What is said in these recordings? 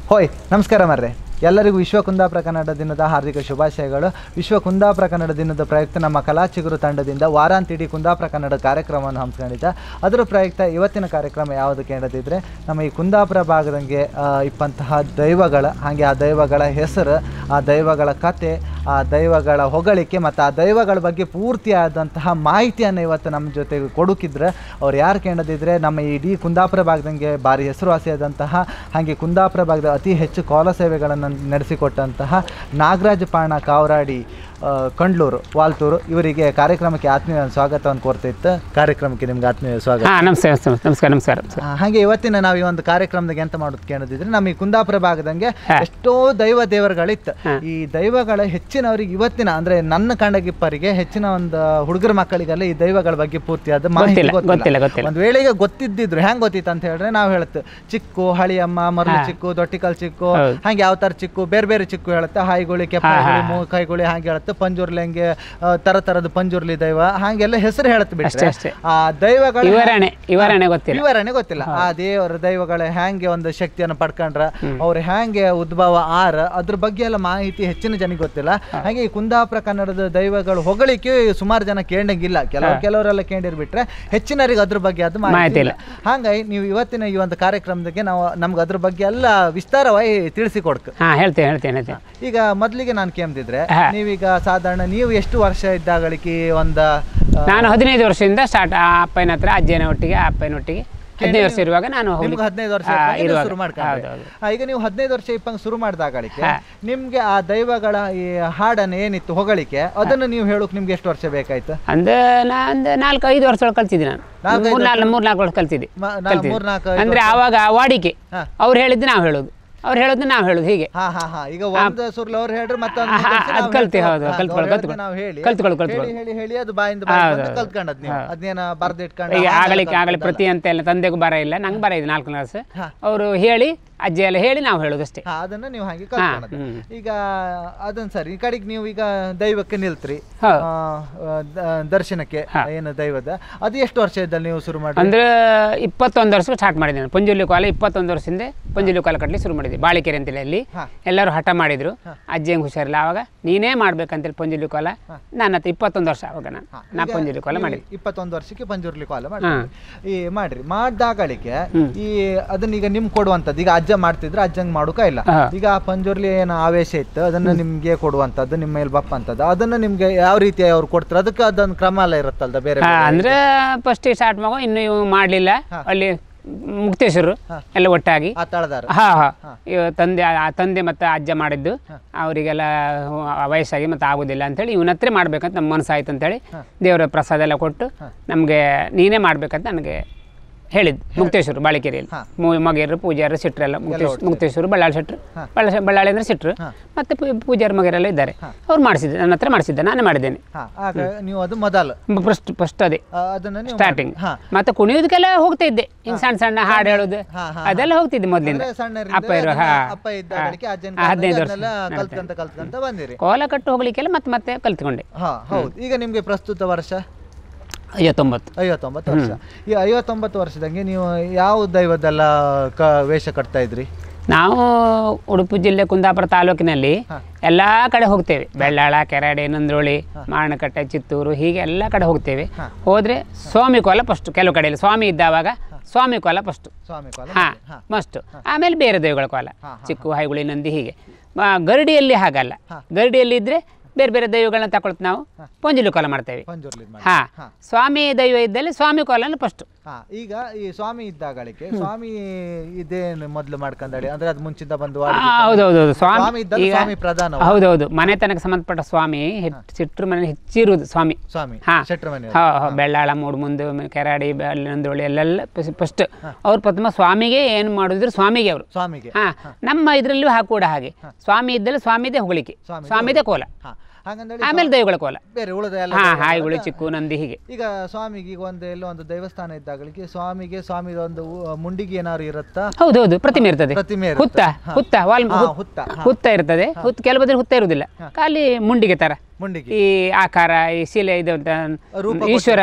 ಹೋಯ್ ನಮಸ್ಕಾರ ಮರ್ರೆ ಎಲ್ಲರಿಗೂ ವಿಶ್ವ ಕುಂದಾಪುರ ಕನ್ನಡ ದಿನದ ಹಾರ್ದಿಕ ಶುಭಾಶಯಗಳು ವಿಶ್ವ ಕುಂದಾಪುರ ಕನ್ನಡ ದಿನದ ಪ್ರಯುಕ್ತ ನಮ್ಮ ಕಲಾ ಚಿಗುರು ತಂಡದಿಂದ ವಾರಾಂತಿಡಿ ಕುಂದಾಪುರ ಕನ್ನಡ ಕಾರ್ಯಕ್ರಮವನ್ನು ಹಮ್ಮಿಕೊಂಡಿದ್ದ ಅದರ ಪ್ರಯುಕ್ತ ಇವತ್ತಿನ ಕಾರ್ಯಕ್ರಮ ಯಾವುದು ಕೇಳದಿದ್ರೆ ನಮ್ಮ ಈ ಕುಂದಾಪುರ ಭಾಗದಂಗೆ ಆ, ಇಪ್ಪಂತಹ ದೈವಗಳ ಹಾಗೆ ಆ ದೈವಗಳ ಹೆಸರು ಆ ದೈವಗಳ ಕತೆ ಆ ದೈವಗಳ ಹೊಗಳಿಕೆ ಮತ್ತು ಆ ದೈವಗಳ ಬಗ್ಗೆ ಪೂರ್ತಿಯಾದಂತಹ ಮಾಹಿತಿಯನ್ನು ಇವತ್ತು ನಮ್ಮ ಜೊತೆಗೆ ಕೊಡುಕಿದ್ರೆ ಅವ್ರು ಯಾರು ಕೇಳದಿದ್ರೆ ನಮ್ಮ ಇಡೀ ಕುಂದಾಪುರ ಭಾಗದಂಗೆ ಭಾರಿ ಹೆಸರುವಾಸಿಯಾದಂತಹ ಹಾಗೆ ಕುಂದಾಪುರ ಭಾಗದ ಅತಿ ಹೆಚ್ಚು ಕಾಲ ಸೇವೆಗಳನ್ನು ನಡೆಸಿಕೊಟ್ಟಂತಹ ನಾಗರಾಜ ಪಾಣ ಕಾವರಾಡಿ ಆ, ಕಂಡ್ಲೂರು ವಾಲ್ತೂರು ಇವರಿಗೆ ಕಾರ್ಯಕ್ರಮಕ್ಕೆ ಆತ್ಮೀಯ ಸ್ವಾಗತವನ್ನು ಕೋರ್ತಿತ್ತು ಕಾರ್ಯಕ್ರಮಕ್ಕೆ ನಿಮ್ಗೆ ಆತ್ಮೀಯ ಸ್ವಾಗತ ಹಾ ನಮಸ್ತೆ ನಮಸ್ತೆ ನಮಸ್ಕಾರ ನಮಸ್ಕಾರ ನಮಸ್ಕಾರ ಆ, ಹಾಗೆ ಇವತ್ತಿನ ನಾವು ಈ ಒಂದು ಕಾರ್ಯಕ್ರಮದಾಗ ಎಂತ ಮಾಡೋದು ಕೇಳೋದಿದ್ರೆ ನಮ್ಮ ಈ ಕುಂದಾಪುರ ಭಾಗದಂಗೆ ಹಾ. ಎಷ್ಟೋ ದೈವ ದೇವರುಗಳಿತ್ತು ಹಾ. ಈ ದೈವಗಳ ಹೆಚ್ಚಿನವರಿಗೆ ಇವತ್ತಿನ ಅಂದ್ರೆ ನನ್ನ ಕಂಡಗಿಪ್ಪರಿಗೆ ಹೆಚ್ಚಿನ ಒಂದು ಹುಡುಗರ ಮಕ್ಕಳಿಗೆಲ್ಲ ಈ ದೈವಗಳ ಬಗ್ಗೆ ಪೂರ್ತಿಯಾದ ಮಾಹಿತಿ ಗೊತ್ತಿಲ್ಲ, ಗೊತ್ತಿಲ್ಲ, ಗೊತ್ತಿಲ್ಲ. ಒಂದ್ ವೇಳೆಗೆ ಗೊತ್ತಿದ್ದಿದ್ರು ಹೆಂಗ್ ಗೊತ್ತಿತ್ತು ಅಂತ ಹೇಳಿದ್ರೆ ನಾವು ಹೇಳುತ್ತೆ ಚಿಕ್ಕು ಹಳಿಯಮ್ಮ ಮರಳು ಹಾ. ಚಿಕ್ಕು ದೊಟ್ಟಿಕಲ್ ಚಿಕ್ಕು ಹೌದು. ಹಾಗೆ ಯಾವ ತರ ಚಿಕ್ಕು ಬೇರೆ ಬೇರೆ ಚಿಕ್ಕು ಹೇಳುತ್ತೆ ಹಾಯಿಗುಳಿ ಕೆಪ್ಪಾಯಿಗುಳಿ ಮೂಕೈಗುಳಿ ಹಾಗೆ ಹೇಳುತ್ತೆ ಪಂಜುರ್ಲಿ ಹಂಗೆ ಆ, ತರ ತರದ ಪಂಜುರ್ಲಿ ದೈವ ಹಾಗೆಲ್ಲ ಹೆಸರು ಹೇಳುತ್ತೆ ಅಷ್ಟೇ ಬಿಟ್ರೆ ಅಷ್ಟೇ ಆ ದೈವಗಳ ವಿವರಣೆ ವಿವರಣೆ ಗೊತ್ತಿಲ್ಲ ವಿವರಣೆ ಗೊತ್ತಿಲ್ಲ ಆ ದೇವರ ದೈವಗಳ ಹ್ಯಾಂಗೆ ಒಂದು ಶಕ್ತಿಯನ್ನು ಪಡ್ಕೊಂಡ್ರ ಅವ್ರು ಹ್ಯಾಂಗೆ ಉದ್ಭವ ಆರ ಅದ್ರ ಬಗ್ಗೆ ಎಲ್ಲ ಮಾಹಿತಿ ಹೆಚ್ಚಿನ ಜನಕ್ಕೆ ಗೊತ್ತಿಲ್ಲ ಹಾಗೆ ಈ ಕುಂದಾಪುರ ಕನ್ನಡದ ದೈವಗಳು ಹೊಗಳಿಕೆ ಸುಮಾರು ಜನ ಕೇಳಂಗಿಲ್ಲ ಕೆಲವರು ಕೆಲವರೆಲ್ಲ ಕೇಳಿರ್ಬಿಟ್ರೆ ಹೆಚ್ಚಿನರಿಗೆ ಅದ್ರ ಬಗ್ಗೆ ಅದು ಮಾಹಿತಿ ಮಾಹಿತಿ ಇಲ್ಲ ಹಾಗಾಗಿ ನೀವು ಇವತ್ತಿನ ಈ ಒಂದು ಕಾರ್ಯಕ್ರಮದಾಗೆ ನಾವು ನಮ್ಗೆ ಅದ್ರ ಬಗ್ಗೆ ಎಲ್ಲ ವಿಸ್ತಾರವಾಗಿ ತಿಳಿಸಿಕೊಡ್ಕ ಹಾ ಹೇಳ್ತೇನೆ ಹೇಳ್ತೇನೆ ಹೇಳ್ತೇನೆ ಈಗ ಮೊದಲಿಗೆ ನಾನು ಕೇಂದಿದ್ರೆ ಹಾ. ನೀವೀಗ ಸಾಧಾರಣ ನೀವು ಎಷ್ಟು ವರ್ಷ ಇದ್ದಾಗಳಿಕೆ ಒಂದ ಆ, ನಾನು ಹದಿನೈದು ವರ್ಷದಿಂದ ಸ್ಟಾರ್ಟ್ ಆ ಅಪ್ಪನ ಹತ್ರ ಅಜ್ಜನ ಒಟ್ಟಿಗೆ ಆ ಅಪ್ಪನ ಒಟ್ಟಿಗೆ ಹದಿನೈದು ವರ್ಷ ಇರುವಾಗ ನಾನು ನಿಮ್ಗೆ ಹೋಗ್ಲಿಕ್ಕೆ- ಹದಿನೈದು ವರ್ಷ ಆ, ಇದ್ದಾಗ ನೀವು ಇರುವಾಗ. ಶುರು ಮಾಡ್ಕೊಂಡ್ರಿ ಹೌದು, ಹೌದು. ಆ, ಈಗ ನೀವು ಹದಿನೈದು ವರ್ಷ ಇಪ್ಪಂಗ್ ಶುರು ಮಾಡಿದಾಗಳಿಕೆ ಹಾ. ನಿಮ್ಗೆ ಆ ದೈವಗಳ ಈ ಹಾಡನ್ನು ಏನಿತ್ತು ಹೊಗಳಿಕೆ ಅದನ್ನು ನೀವು ಹೇಳೋಕ್ ನಿಮ್ಗೆ ಎಷ್ಟು ವರ್ಷ ಬೇಕಾಯ್ತು ಅಂದ ನಾ ಒಂದು ನಾಲ್ಕು ಐದು ವರ್ಷ ಕಲ್ತಿದ್ದೆ ನಾನು ನಾಲ್ಕು, ಮೂರ್ ನಾಲ್ಕು ಮೂರ್ ನಾಲ್ಕು ವರ್ಷ ಕಲ್ತಿದ್ದೆ ಮ- ನಾ- ಕಲ್ತಿದ್ದೆ. ಮೂರ್ನಾಲ್ಕು, ಐದು ಅಂದ್ರೆ ಆವಾಗ ವಾಡಿಕೆ ಹಾ. ಅವ್ರು ಹೇಳಿದ್ದು ನಾವು ಹೇಳೋದು ಅವ್ರು ಹೇಳೋದು ನಾವು ಹೇಳೋದು ಹೀಗೆ ಹಾ ಹಾ ಹಾ ಈಗ ಒಂದು ಸುರ್ಲ ಅವ್ರು ಹೇಳ್ರಿ ಮತ್ತೆ ಆ, ಆ, ಅದ್ ಕಲ್ತಿ, ಹೌದು, ಕಲ್ತ್ಕೊಳ್ಳಿ, ಕಲ್ತ್ಕೊಳ್ಳಿ. ನಾವು ಹೇಳಿ ಕಲ್ತ್ಕೊಳ್ಳಿ, ಹೇಳಿ ಕಲ್ತ್ಕೊಳ್ಳಿ. ಹೇಳಿ ಹೇಳಿ ಅದು ಬಾಯಿಂದ ಬಾಯಿ ಹೌದು, ಬಂದು ಹೌದು. ಕಲ್ತ್ಕೊಂಡದ್ ನೀವು ಅದ್ನೇನ ಬರ್ದಿಟ್ಕೊಂಡು ಈಗ ಆಮೇಲೆ ಆಗಲಿಕ್ಕೆ ಆಗಲಿ ಕಲ್ತ್ಕೊಂಡಲ್ಲ. ಪ್ರತಿ ಅಂತ ಎಲ್ಲ ತಂದೆಗೂ ಬರ ಇಲ್ಲ ನಂಗೆ ಬರ ಇದೆ ನಾಲ್ಕು ಕ್ಲಾಸ್ ಹಾ. ಅವರು ಹೇಳಿ ಅಜ್ಜಿ ಎಲ್ಲ ಹೇಳಿ ನಾವು ಹೇಳೋದು ಅಷ್ಟೇ ಹಾ ಅದನ್ನ ನೀವು ಹಾಗೆ ಕಲ್ತ್ಕೊಂಡದ್ದು ಹ್ಮ್. ಈಗ ಅದನ್ನ ಸರಿ ಈ ಕಡೆಗೆ ನೀವು ಈಗ ದೈವಕ್ಕೆ ನಿಲ್ತ್ರಿ ಹೌದು. ಆ, ಆ, ದ- ದರ್ಶನಕ್ಕೆ ಏನು ದೈವದ ಅದು ಎಷ್ಟು ವರ್ಷ ಇದ್ದಲ್ಲಿ ನೀವು ಶುರು ಮಾಡಿ ಅಂದ್ರೆ ಇಪ್ಪತ್ತೊಂದು ವರ್ಷಕ್ಕೆ ಸ್ಟಾರ್ಟ್ ಮಾಡಿದೆ ನಾನು ಪಂಜುಲಿ ಕಾಲ ಇಪ್ಪತ್ತೊಂದು ವರ್ಷದಿಂದ ಪಂಜುಲಿ ಕಾಲ ಕಟ್ಟಲಿ ಶುರು ಮಾಡಿದ್ದೆ ಬಾಳಿಕೆರೆ ಅಂತೇಳಿ ಅಲ್ಲಿ ಹಾ. ಎಲ್ಲರೂ ಹಠ ಮಾಡಿದ್ರು ಅಜ್ಜಿ ಹೆಂಗೆ ಹುಷಾರಿಲ್ಲ ಆವಾಗ ನೀನೇ ಮಾಡ್ಬೇಕಂತೇಳಿ ಪಂಜುಲಿ ಕೋಲ ನನ್ನ ಹತ್ರ ಇಪ್ಪತ್ತೊಂದು ವರ್ಷ ಆವಾಗ ನಾನು ನಾ ಪಂಜುಲಿ ಕೋಲ ಮಾಡಿದ್ದೆ ಇಪ್ಪತ್ತೊಂದು ವರ್ಷಕ್ಕೆ ಪಂಜುರ್ಲಿ ಕಾಲ ಮಾಡಿ ಈ ಮಾಡ್ರಿ ಮಾಡ್ದಾಗಳಿಕೆ ಈ ಅದನ್ನ ಈಗ ನಿಮ್ಗೆ ಕೊಡುವಂಥದ್ದು ಈಗ ಅಜ್ಜ ಮಾಡ್ತಿದ್ರೆ ಅಜ್ಜಂಗ್ ಮಾಡೋಕ ಇಲ್ಲ ಹಾ. ಈಗ ಆ ಪಂಜುರ್ಲಿ ಏನು ಆವೇಶ ಇತ್ತು ಅದನ್ನ ನಿಮ್ಗೆ ಕೊಡುವಂಥದ್ದು ನಿಮ್ಮ ಮೇಲೆ ಬಪ್ಪ ಅಂತದ್ದು ಅದನ್ನ ನಿಮ್ಗೆ ಯಾವ ರೀತಿ ಅವ್ರು ಕೊಡ್ತಾರೆ ಅದಕ್ಕೆ ಅದೊಂದು ಕ್ರಮ ಎಲ್ಲ ಇರುತ್ತಲ್ದ ಬೇರೆ ಹಾ, ಬೇರೆ? ಅಂದ್ರೆ ಫಸ್ಟ್ ಸ್ಟಾರ್ಟ್ ಮಾಡೋ ಇನ್ನು ಇವು ಮಾಡಲಿಲ್ಲ ಅಲ್ಲಿ ಮುಕ್ತೇಶ್ವರು ಎಲ್ಲ ಒಟ್ಟಾಗಿ ಆ ತಳದಾರ ಹಾ ಹಾ ಇವ ತಂದೆ ಆ ತಂದೆ ಮತ್ತು ಅಜ್ಜ ಮಾಡಿದ್ದು ಅವರಿಗೆಲ್ಲ ವಯಸ್ಸಾಗಿ ಮತ್ತೆ ಆಗೋದಿಲ್ಲ ಅಂತೇಳಿ ಇವನ ಹತ್ರ ಮಾಡ್ಬೇಕಂತ ನಮ್ಮ ಮನಸ್ಸಾಯ್ತು ಅಂತೇಳಿ ದೇವರ ಪ್ರಸಾದ ಎಲ್ಲ ಕೊಟ್ಟು ನಮಗೆ ನೀನೇ ಮಾಡ್ಬೇಕಂತ ನನಗೆ ಹೇಳಿದ್ದು ಮುಕ್ತೇಶ್ವರು ಬಾಳಿಕೆರೆಯಲ್ಲಿ ಮು- ಮಗೆಯರು ಪೂಜಾರು ಸಿಟ್ರೆಲ್ಲ ಮುಕ್ತೇಶ್ ಮುಕ್ತೇಶ್ವರು ಬಳ್ಳಾಳಿ ಶೆಟ್ರು ಬಳ್ಳಾಳಿ ಬಳ್ಳಾಳಿ ಅಂದರೆ ಸಿಟ್ರು ಮತ್ತು ಪೂ- ಪೂಜಾರಿ ಮಗೆರೆಲ್ಲ ಇದ್ದಾರೆ ಅವ್ರು ಮಾಡಿಸಿದ್ದೆ ನನ್ನ ಹತ್ರ ಮಾಡಿಸಿದ್ದೆ ನಾನೇ ಮಾಡಿದ್ದೇನೆ ಹಾ ಆಗ ನೀವು ಅದು ಮೊದಲು ಫಸ್ಟ್ ಫಸ್ಟ್ ಅದೇ ಆ, ಅದನ್ನ ನೀವು ಸ್ಟಾರ್ಟಿಂಗ್ ಹಾ ಮತ್ತೆ ಕುಣಿಯೋದಕ್ಕೆಲ್ಲ ಹೋಗ್ತಾ ಇದ್ದೆ ಹಿಂಗೆ ಸಣ್ಣ ಸಣ್ಣ ಹಾಡು ಹೇಳೋದು ಹಾ, ಹಾ, ಅದೆಲ್ಲ ಹೋಗ್ತಿದ್ದೆ ಮೊದಲಿಂದ ಅಂದ್ರೆ ಸಣ್ಣರಿಂದ ಅಪ್ಪ ಇರೋ ಅದನ್ನ ಹಾ ಅಪ್ಪ ಇದ್ದಾಗಳಿಗೆ ಅಜ್ಜನ ಹಾ, ಹದಿನೈದು ವರ್ಷ ಅದನ್ನೆಲ್ಲ ಕಲ್ತ್ಕಂತ ಕಲ್ತ್ಕಂತ ಬಂದಿರಿ ಕೋಲ ಕಟ್ಟು ಹೋಗ್ಲಿಕ್ಕೆಲ್ಲ ಮತ್ತೆ ಮತ್ತೆ ಕಲ್ತ್ಕೊಂಡೆ ಹಾ ಹೌದು ಈಗ ನಿಮ್ಗೆ ಪ್ರಸ್ತುತ ವರ್ಷ ಐವತ್ತೊಂಬತ್ತು ಐವತ್ತೊಂಬತ್ತು ವರ್ಷ ಈ ಐವತ್ತೊಂಬತ್ತು ವರ್ಷದಂಗೆ ನೀವು ಯಾವ ದೈವದೆಲ್ಲ ಕ ವೇಷ ಕಟ್ತಾ ಇದ್ರಿ ನಾವು ಉಡುಪಿ ಜಿಲ್ಲೆ ಕುಂದಾಪುರ ತಾಲೂಕಿನಲ್ಲಿ ಎಲ್ಲ ಕಡೆ ಹೋಗ್ತೇವೆ ಬೆಳ್ಳಾಳ ಕೆರಾಡೆ ನಂದ್ರೋಳಿ ಮಾರಣಕಟ್ಟೆ ಚಿತ್ತೂರು ಹೀಗೆ ಎಲ್ಲ ಕಡೆ ಹೋಗ್ತೇವೆ ಹೋದ್ರೆ ಸ್ವಾಮಿ ಕೋಲ ಫಸ್ಟ್ ಕೆಲವು ಕಡೆಯಲ್ಲಿ ಸ್ವಾಮಿ ಇದ್ದಾವಾಗ ಸ್ವಾಮಿ ಕೋಲ ಫಸ್ಟು ಸ್ವಾಮಿ ಕಾಲ ಹಾ ಮಸ್ತು ಆಮೇಲೆ ಬೇರೆ ದೈವಗಳ ಕೋಲ ಚಿಕ್ಕು ಹೈಗುಳಿ ನಂದಿ ಹೀಗೆ ಮ- ಗರಡಿಯಲ್ಲಿ ಹಾಗಲ್ಲ ಗರಡಿಯಲ್ಲಿ ಇದ್ರೆ ಬೇರೆ ಬೇರೆ ದೈವಗಳನ್ನ ತಗೊಳ್ತು ನಾವು ಪಂಜುಲಿ ಕೋಲ ಮಾಡ್ತೇವೆ ಪಂಜುರ್ಲಿ ಮಾಡಿ ಹಾ ಸ್ವಾಮಿ ದೈವ ಇದ್ದಲ್ಲಿ ಸ್ವಾಮಿ ಕೋಲನ ಫಸ್ಟ್ ಹಾ ಈಗ ಈ ಸ್ವಾಮಿ ಇದ್ದಾಗಳಿಗೆ ಸ್ವಾಮಿ ಇದೇನು ಮೊದಲು ಮಾಡ್ಕೊಂಡಾಡಿ ಅಂದ್ರೆ ಅದು ಮುಂಚಿಂದ ಬಂದು ವಾಡಿ- ಹೌದೌದು ಸ್ವಾಮಿ ಸ್ವಾಮಿ ಇದ್ದಲ್ಲಿ ಈಗ ಸ್ವಾಮಿ ಪ್ರಧಾನ ಹೌದೌದು ಮನೆತನಕ್ಕೆ ಸಂಬಂಧಪಟ್ಟ ಸ್ವಾಮಿ ಹೆಚ್ಚು ಸಿಟ್ರು ಮನೆ ಹೆಚ್ಚಿರುವುದು ಸ್ವಾಮಿ ಸ್ವಾಮಿ ಹಾ ಶೆಟ್ರ ಮನೆ ಹಾ ಹಾ, ಬೆಳ್ಳಾಳ ಮೂಡುಮುಂದು ಕೆರಾಡಿ ಬೆಳ್ಳ- ನಂದೋಳಿ ಎಲ್ಲೆಲ್ಲ ಫಸ್ಟ್ ಅವ್ರು ಪ್ರಥಮ ಸ್ವಾಮಿಗೆ ಏನು ಮಾಡಿದ್ರು ಸ್ವಾಮಿಗೆ ಅವರು ಸ್ವಾಮಿಗೆ ಹಾ ನಮ್ಮ ಇದರಲ್ಲೂ ಹಾ ಕೂಡ ಹಾಗೆ ಸ್ವಾಮಿ ಇದ್ದಲ್ಲಿ ಸ್ವಾಮಿದೇ ಹೊಗಳಿಕೆ ಸ್ವಾಮಿದೇ ಸ್ವಾಮಿದೇ ಕೋಲ ಹಾ ಹಾಗಂದೇಳಿ ಆಮೇಲೆ ದೈವಗಳ ಕೋಲ ಬೇರೆ ಉಳಿದ ಎಲ್ಲ ಹಾ ದೈವಗಳ ಹಾಯಿಗುಳಿ ಚಿಕ್ಕು ನಂದಿ ಹೀಗೆ ಈಗ ಸ್ವಾಮಿಗೆ ಈಗ ಒಂದು ಎಲ್ಲೋ ಒಂದು ದೇವಸ್ಥಾನ ಇದ್ದಾಗಳಿಗೆ ಸ್ವಾಮಿಗೆ ಸ್ವಾಮಿ ಒಂದು ಉ- ಮುಂಡಿಗೆ ಏನಾದ್ರು ಇರುತ್ತಾ ಹೌದೌದು ಪ್ರತಿಮೆ ಇರ್ತದೆ ಪ್ರತಿಮೆ ಹುತ್ತ ಇರುತ್ತೆ. ಹುತ್ತ ವಾಲ್ ಹಾ, ಹುತ್- ಹುತ್ತ, ಹಾ. ಹುತ್ತ ಇರ್ತದೆ ಹುತ್ತ ಕೆಲವೊಂದ್ರೆ ಹುತ್ತ ಇರುವುದಿಲ್ಲ ಖಾಲಿ ಮುಂಡಿಗೆ ತರ ಮುಂಡಿಗೆ ಈ ಆಕಾರ ಈ ಶಿಲೆ ಇದು ಅಂತ ರೂಪ ಈಶ್ವರ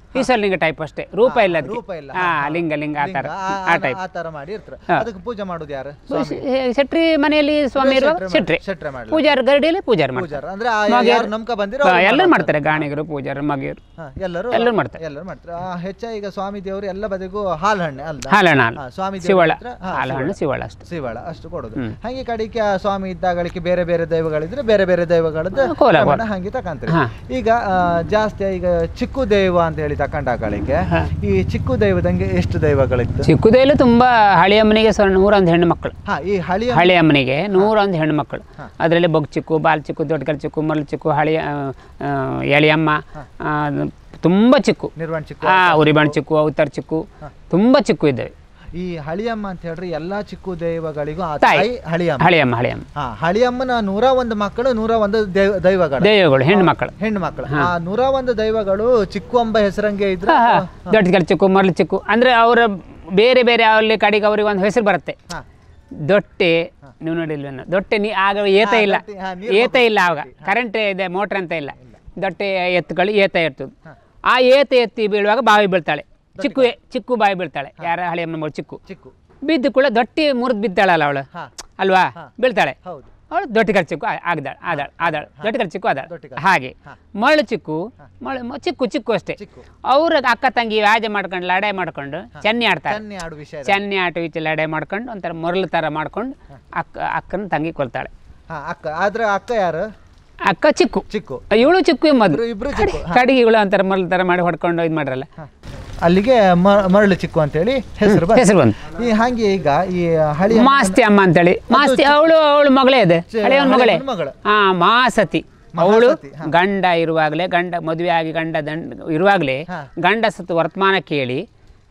ಈಶ್ವರಲಿಂಗ ಟೈಪ್ ಅಷ್ಟೇ ರೂಪ ಇಲ್ಲ ಅದಕ್ಕೆ ರೂಪ ಇಲ್ಲ ಹಾ ಲಿಂಗ ಲಿಂಗ ಆ ಥರ ಲಿಂಗ, ಆ- ಆ ಆ- ಟೈಪ್ ಆ ತರ ಮಾಡಿ ಇರ್ತಾರೆ ಹಾ. ಅದಕ್ಕೆ ಪೂಜೆ ಮಾಡುದು ಯಾರು ಶೆಟ್ರಿ ಮನೆಯಲ್ಲಿ ಸ್ವಾಮಿ ಇರುವಾಗ ಶೆಟ್ರಿ ಶೆಟ್ರೆ ಮಾಡಲಿ ಪೂಜಾರಿ ಗರಡಿಯಲ್ಲಿ ಪೂಜಾರಿ ಮಾಡ್ತಾರೆ ಪೂಜಾರ ಅಂದ್ರೆ ಆ ಮಗೆಯರು- ಯಾರು ನಂಬ್ಕ ಬಂದಿರೋ ಹಾ, ಅವ್ರು ಎಲ್ಲರೂ ಮಾಡೋದು. ಮಾಡ್ತಾರೆ ಗಾಣಿಗರು ಪೂಜಾರಿ ಮಗಿಯರು ಹಾ, ಎಲ್ಲರೂ ಎಲ್ಲರೂ ಮಾಡ್ತಾರೆ ಎಲ್ಲರೂ ಮಾಡ್ತಾರೆ ಆ, ಹೆಚ್ಚಾಗಿ ಈಗ ಸ್ವಾಮಿ ದೇವರು ಎಲ್ಲ ಬದಿಗೂ ಹಾಲು ಹಣ್ಣೆ ಅಲ್ಲ ಹಾಲಣ್ಣ ಹಾಲು ಹಾ, ಸ್ವಾಮಿ ದೇವ್ರ ಶಿವಳ ಹತ್ರ- ಹಾ, ಹಾಲು ಹಣ್ಣು ಶಿವಳ ಅಷ್ಟು ಶಿವಳ ಅಷ್ಟು ಕೊಡೋದು ಹ್ಮ್. ಹಾಗೆ ಕಡೆಗೆ ಆ ಸ್ವಾಮಿ ಇದ್ದಾಗಳಿಗೆ ಬೇರೆ ಬೇರೆ ದೈವಗಳಿದ್ರೆ ಬೇರೆ ಬೇರೆ ದೈವಗಳದ್ದು ಹಾ, ಕೋಲ, ಪ್ರಮಾಣ ಹಂಗೆ ತಕಂತೀರಿ ಹಾ. ಈಗ ಆ, ಜಾಸ್ತಿ ಈಗ ಚಿಕ್ಕು ದೈವ ಅಂತ ಹೇಳಿ ತಕೊಂಡಾಗಳಿಗೆ ಹಾ. ಈ ಚಿಕ್ಕು ದೈವದಂಗೆ ಎಷ್ಟು ದೈವಗಳಿತ್ತು ಚಿಕ್ಕದೇಲು ತುಂಬಾ ಹಳೆಯಮ್ಮನಿಗೆ ಸರ್ ನೂರೊಂದು ಹೆಣ್ಣು ಮಕ್ಕಳು ಹಾ ಈ ಹಳಿಯ ಹಳೆಯಮ್ಮನಿಗೆ ನೂರೊಂದು ಹೆಣ್ಣು ಮಕ್ಕಳು ಅದರಲ್ಲಿ ಬೊಗ್ ಚಿಕ್ಕು ಬಾಲ್ ಚಿಕ್ಕು ದೊಡ್ಡಕಲ್ ಚಿಕ್ಕು ಮರಳು ಚಿಕ್ಕು ಹಳೆಯ ಆ, ಆ, ಎಳೆಯಮ್ಮ ಆ, ತುಂಬ ಚಿಕ್ಕು ನಿರ್ವಹಣೆ ಚಿಕ್ಕು ಆ ಉರಿಬಾಣ್ ಚಿಕ್ಕು ಅವತಾರ್ ಚಿಕ್ಕು ತುಂಬ ಚಿಕ್ಕು ಇದ್ದಾವೆ ಈ ಹಳಿಯಮ್ಮ ಅಂತ ಹೇಳ್ರಿ ಎಲ್ಲಾ ಚಿಕ್ಕು ದೈವಗಳಿಗೂ ಆ ತಾಯಿ. ತಾಯಿ ಹಳಿಯಮ್ಮ ಹಳೆಯಮ್ಮ ಹಳೆಯಮ್ಮ ಹಾ ಹಳಿಯಮ್ಮನ ನೂರ ಒಂದು ಮಕ್ಕಳು ನೂರ ಒಂದು ದೈವ ದೈವಗಳು ದೈವಗಳು ಹೆಣ್ಣು ಮಕ್ಕಳು ಹೆಣ್ಣು ಮಕ್ಕಳು ಆ ನೂರ ಒಂದು ದೈವಗಳು ಚಿಕ್ಕು ಎಂಬ ಹೆಸರಂಗೆ ಇದ್ರೆ ದೊಡ್ಡಕಲ್ ಚಿಕ್ಕು ಮರಳು ಚಿಕ್ಕು ಅಂದರೆ ಅವರ ಬೇರೆ ಬೇರೆ ಅಲ್ಲಿ ಕಡೆಗೆ ಅವ್ರಿಗೆ ಒಂದು ಹೆಸರು ಬರುತ್ತೆ ಹಾ ದೊಟ್ಟೆ ನೀವು ನೋಡಿಲ್ವೇನೋ ದೊಟ್ಟೆ ನೀ ಆಗ ಏತ ಇಲ್ಲ ದೊಟ್ಟೆ, ಹಾ, ನೀರು ಏತ ಇಲ್ಲ ಆವಾಗ ಕರೆಂಟ್ ಇದೆ ಮೋಟ್ರ್ ಅಂತ ಇಲ್ಲ ದೊಟ್ಟೆ ಎತ್ತುಗಳು ಏತ ಎತ್ತದು ಆ ಏತ ಎತ್ತಿ ಬೀಳುವಾಗ ಬಾವಿ ಬೀಳ್ತಾಳೆ ಚಿಕ್ಕು ಚಿಕ್ಕು ಬಾವಿ ಬೀಳ್ತಾಳೆ ಯಾರ ಹಳೆಯ ಮಗಳು ಚಿಕ್ಕು ಚಿಕ್ಕು ಬಿದ್ದು ಕೂಡ ದೊಟ್ಟಿ ಮುರಿದು ಬಿದ್ದಾಳಲ್ಲ ಅವಳು ಹಾ ಅಲ್ವಾ ಬೀಳ್ತಾಳೆ ಹೌದು ಅವಳು ದೊಟ್ಟಿ ಚಿಕ್ಕು ಆ- ಆಗದಾಳ ಆದಾಳ ಆದಾಳ ದೊಟ್ಟಿ ಚಿಕ್ಕು ಆದಾಳ ದೊಟ್ಟಿಕಲ್. ಹಾಗೆ ಹಾ. ಮರಳು ಚಿಕ್ಕು ಮರಳು ಮ- ಚಿಕ್ಕು ಚಿಕ್ಕು ಅಷ್ಟೇ ಚಿಕ್ಕು ಅವ್ರ ಅಕ್ಕ ತಂಗಿ ವ್ಯಾಜ ಮಾಡ್ಕೊಂಡು ಲಡಾಯಿ ಮಾಡ್ಕೊಂಡು ಚೆನ್ನಿ ಆಡ್ತಾರೆ ಚೆನ್ನಿ ಆಡು ವಿಷಯ ಚೆನ್ನಿ ಆಟ ಈಚೆ ಲಡಾಯಿ ಮಾಡ್ಕೊಂಡು ಒಂಥರ ಮೊರಲು ಥರ ಮಾಡ್ಕೊಂಡು ಅಕ್ಕ ಅಕ್ಕನ ತಂಗಿ ಕೊಲ್ತಾಳೆ ಹಾ ಅಕ್ಕ ಆದ್ರೆ ಅಕ್ಕ ಯಾರು ಅಕ್ಕ ಚಿಕ್ಕು ಚಿಕ್ಕು ಇವಳು ಚಿಕ್ಕು ಎಂಬುದು ಇಬ್ರು ಇಬ್ರು ಚಿಕ್ಕು ಕಡೆಗೆ ಇವಳು ಒಂಥರ ಮೊರಲು ಥರ ಮಾಡಿ ಹೊಡ್ಕೊಂಡು ಇದು ಮಾಡ್ರಲ್ಲ ಹಾ. ಅಲ್ಲಿಗೆ ಮ- ಮರಳು ಚಿಕ್ಕು ಅಂತೇಳಿ ಹೆಸರು ಬಂತು. ಹೆಸರು ಬಂತು ಈ ಹಾಗೆ ಈಗ ಈ ಹಳಿ ಮಾಸ್ತಿ ಅಮ್ಮ ಅಂತೇಳಿ ಮಾಸ್ತಿ ಅವಳು ಅವಳು ಮಗಳೇ ಇದೆ ಚೆ- ಹಳೆಯವನ ಮಗಳೇ ಹಳೆಯವನ ಮಗಳು. ಹಾ ಮಾಸತಿ ಅವಳು ಮಹಾಸತಿ, ಹಾ. ಗಂಡ ಇರುವಾಗಲೇ ಗಂಡ ಮದುವೆ ಆಗಿ ಗಂಡ ದಂಡ ಇರುವಾಗಲೇ ಹಾ. ಗಂಡ ಸತ್ತು ವರ್ತಮಾನ ಕೇಳಿ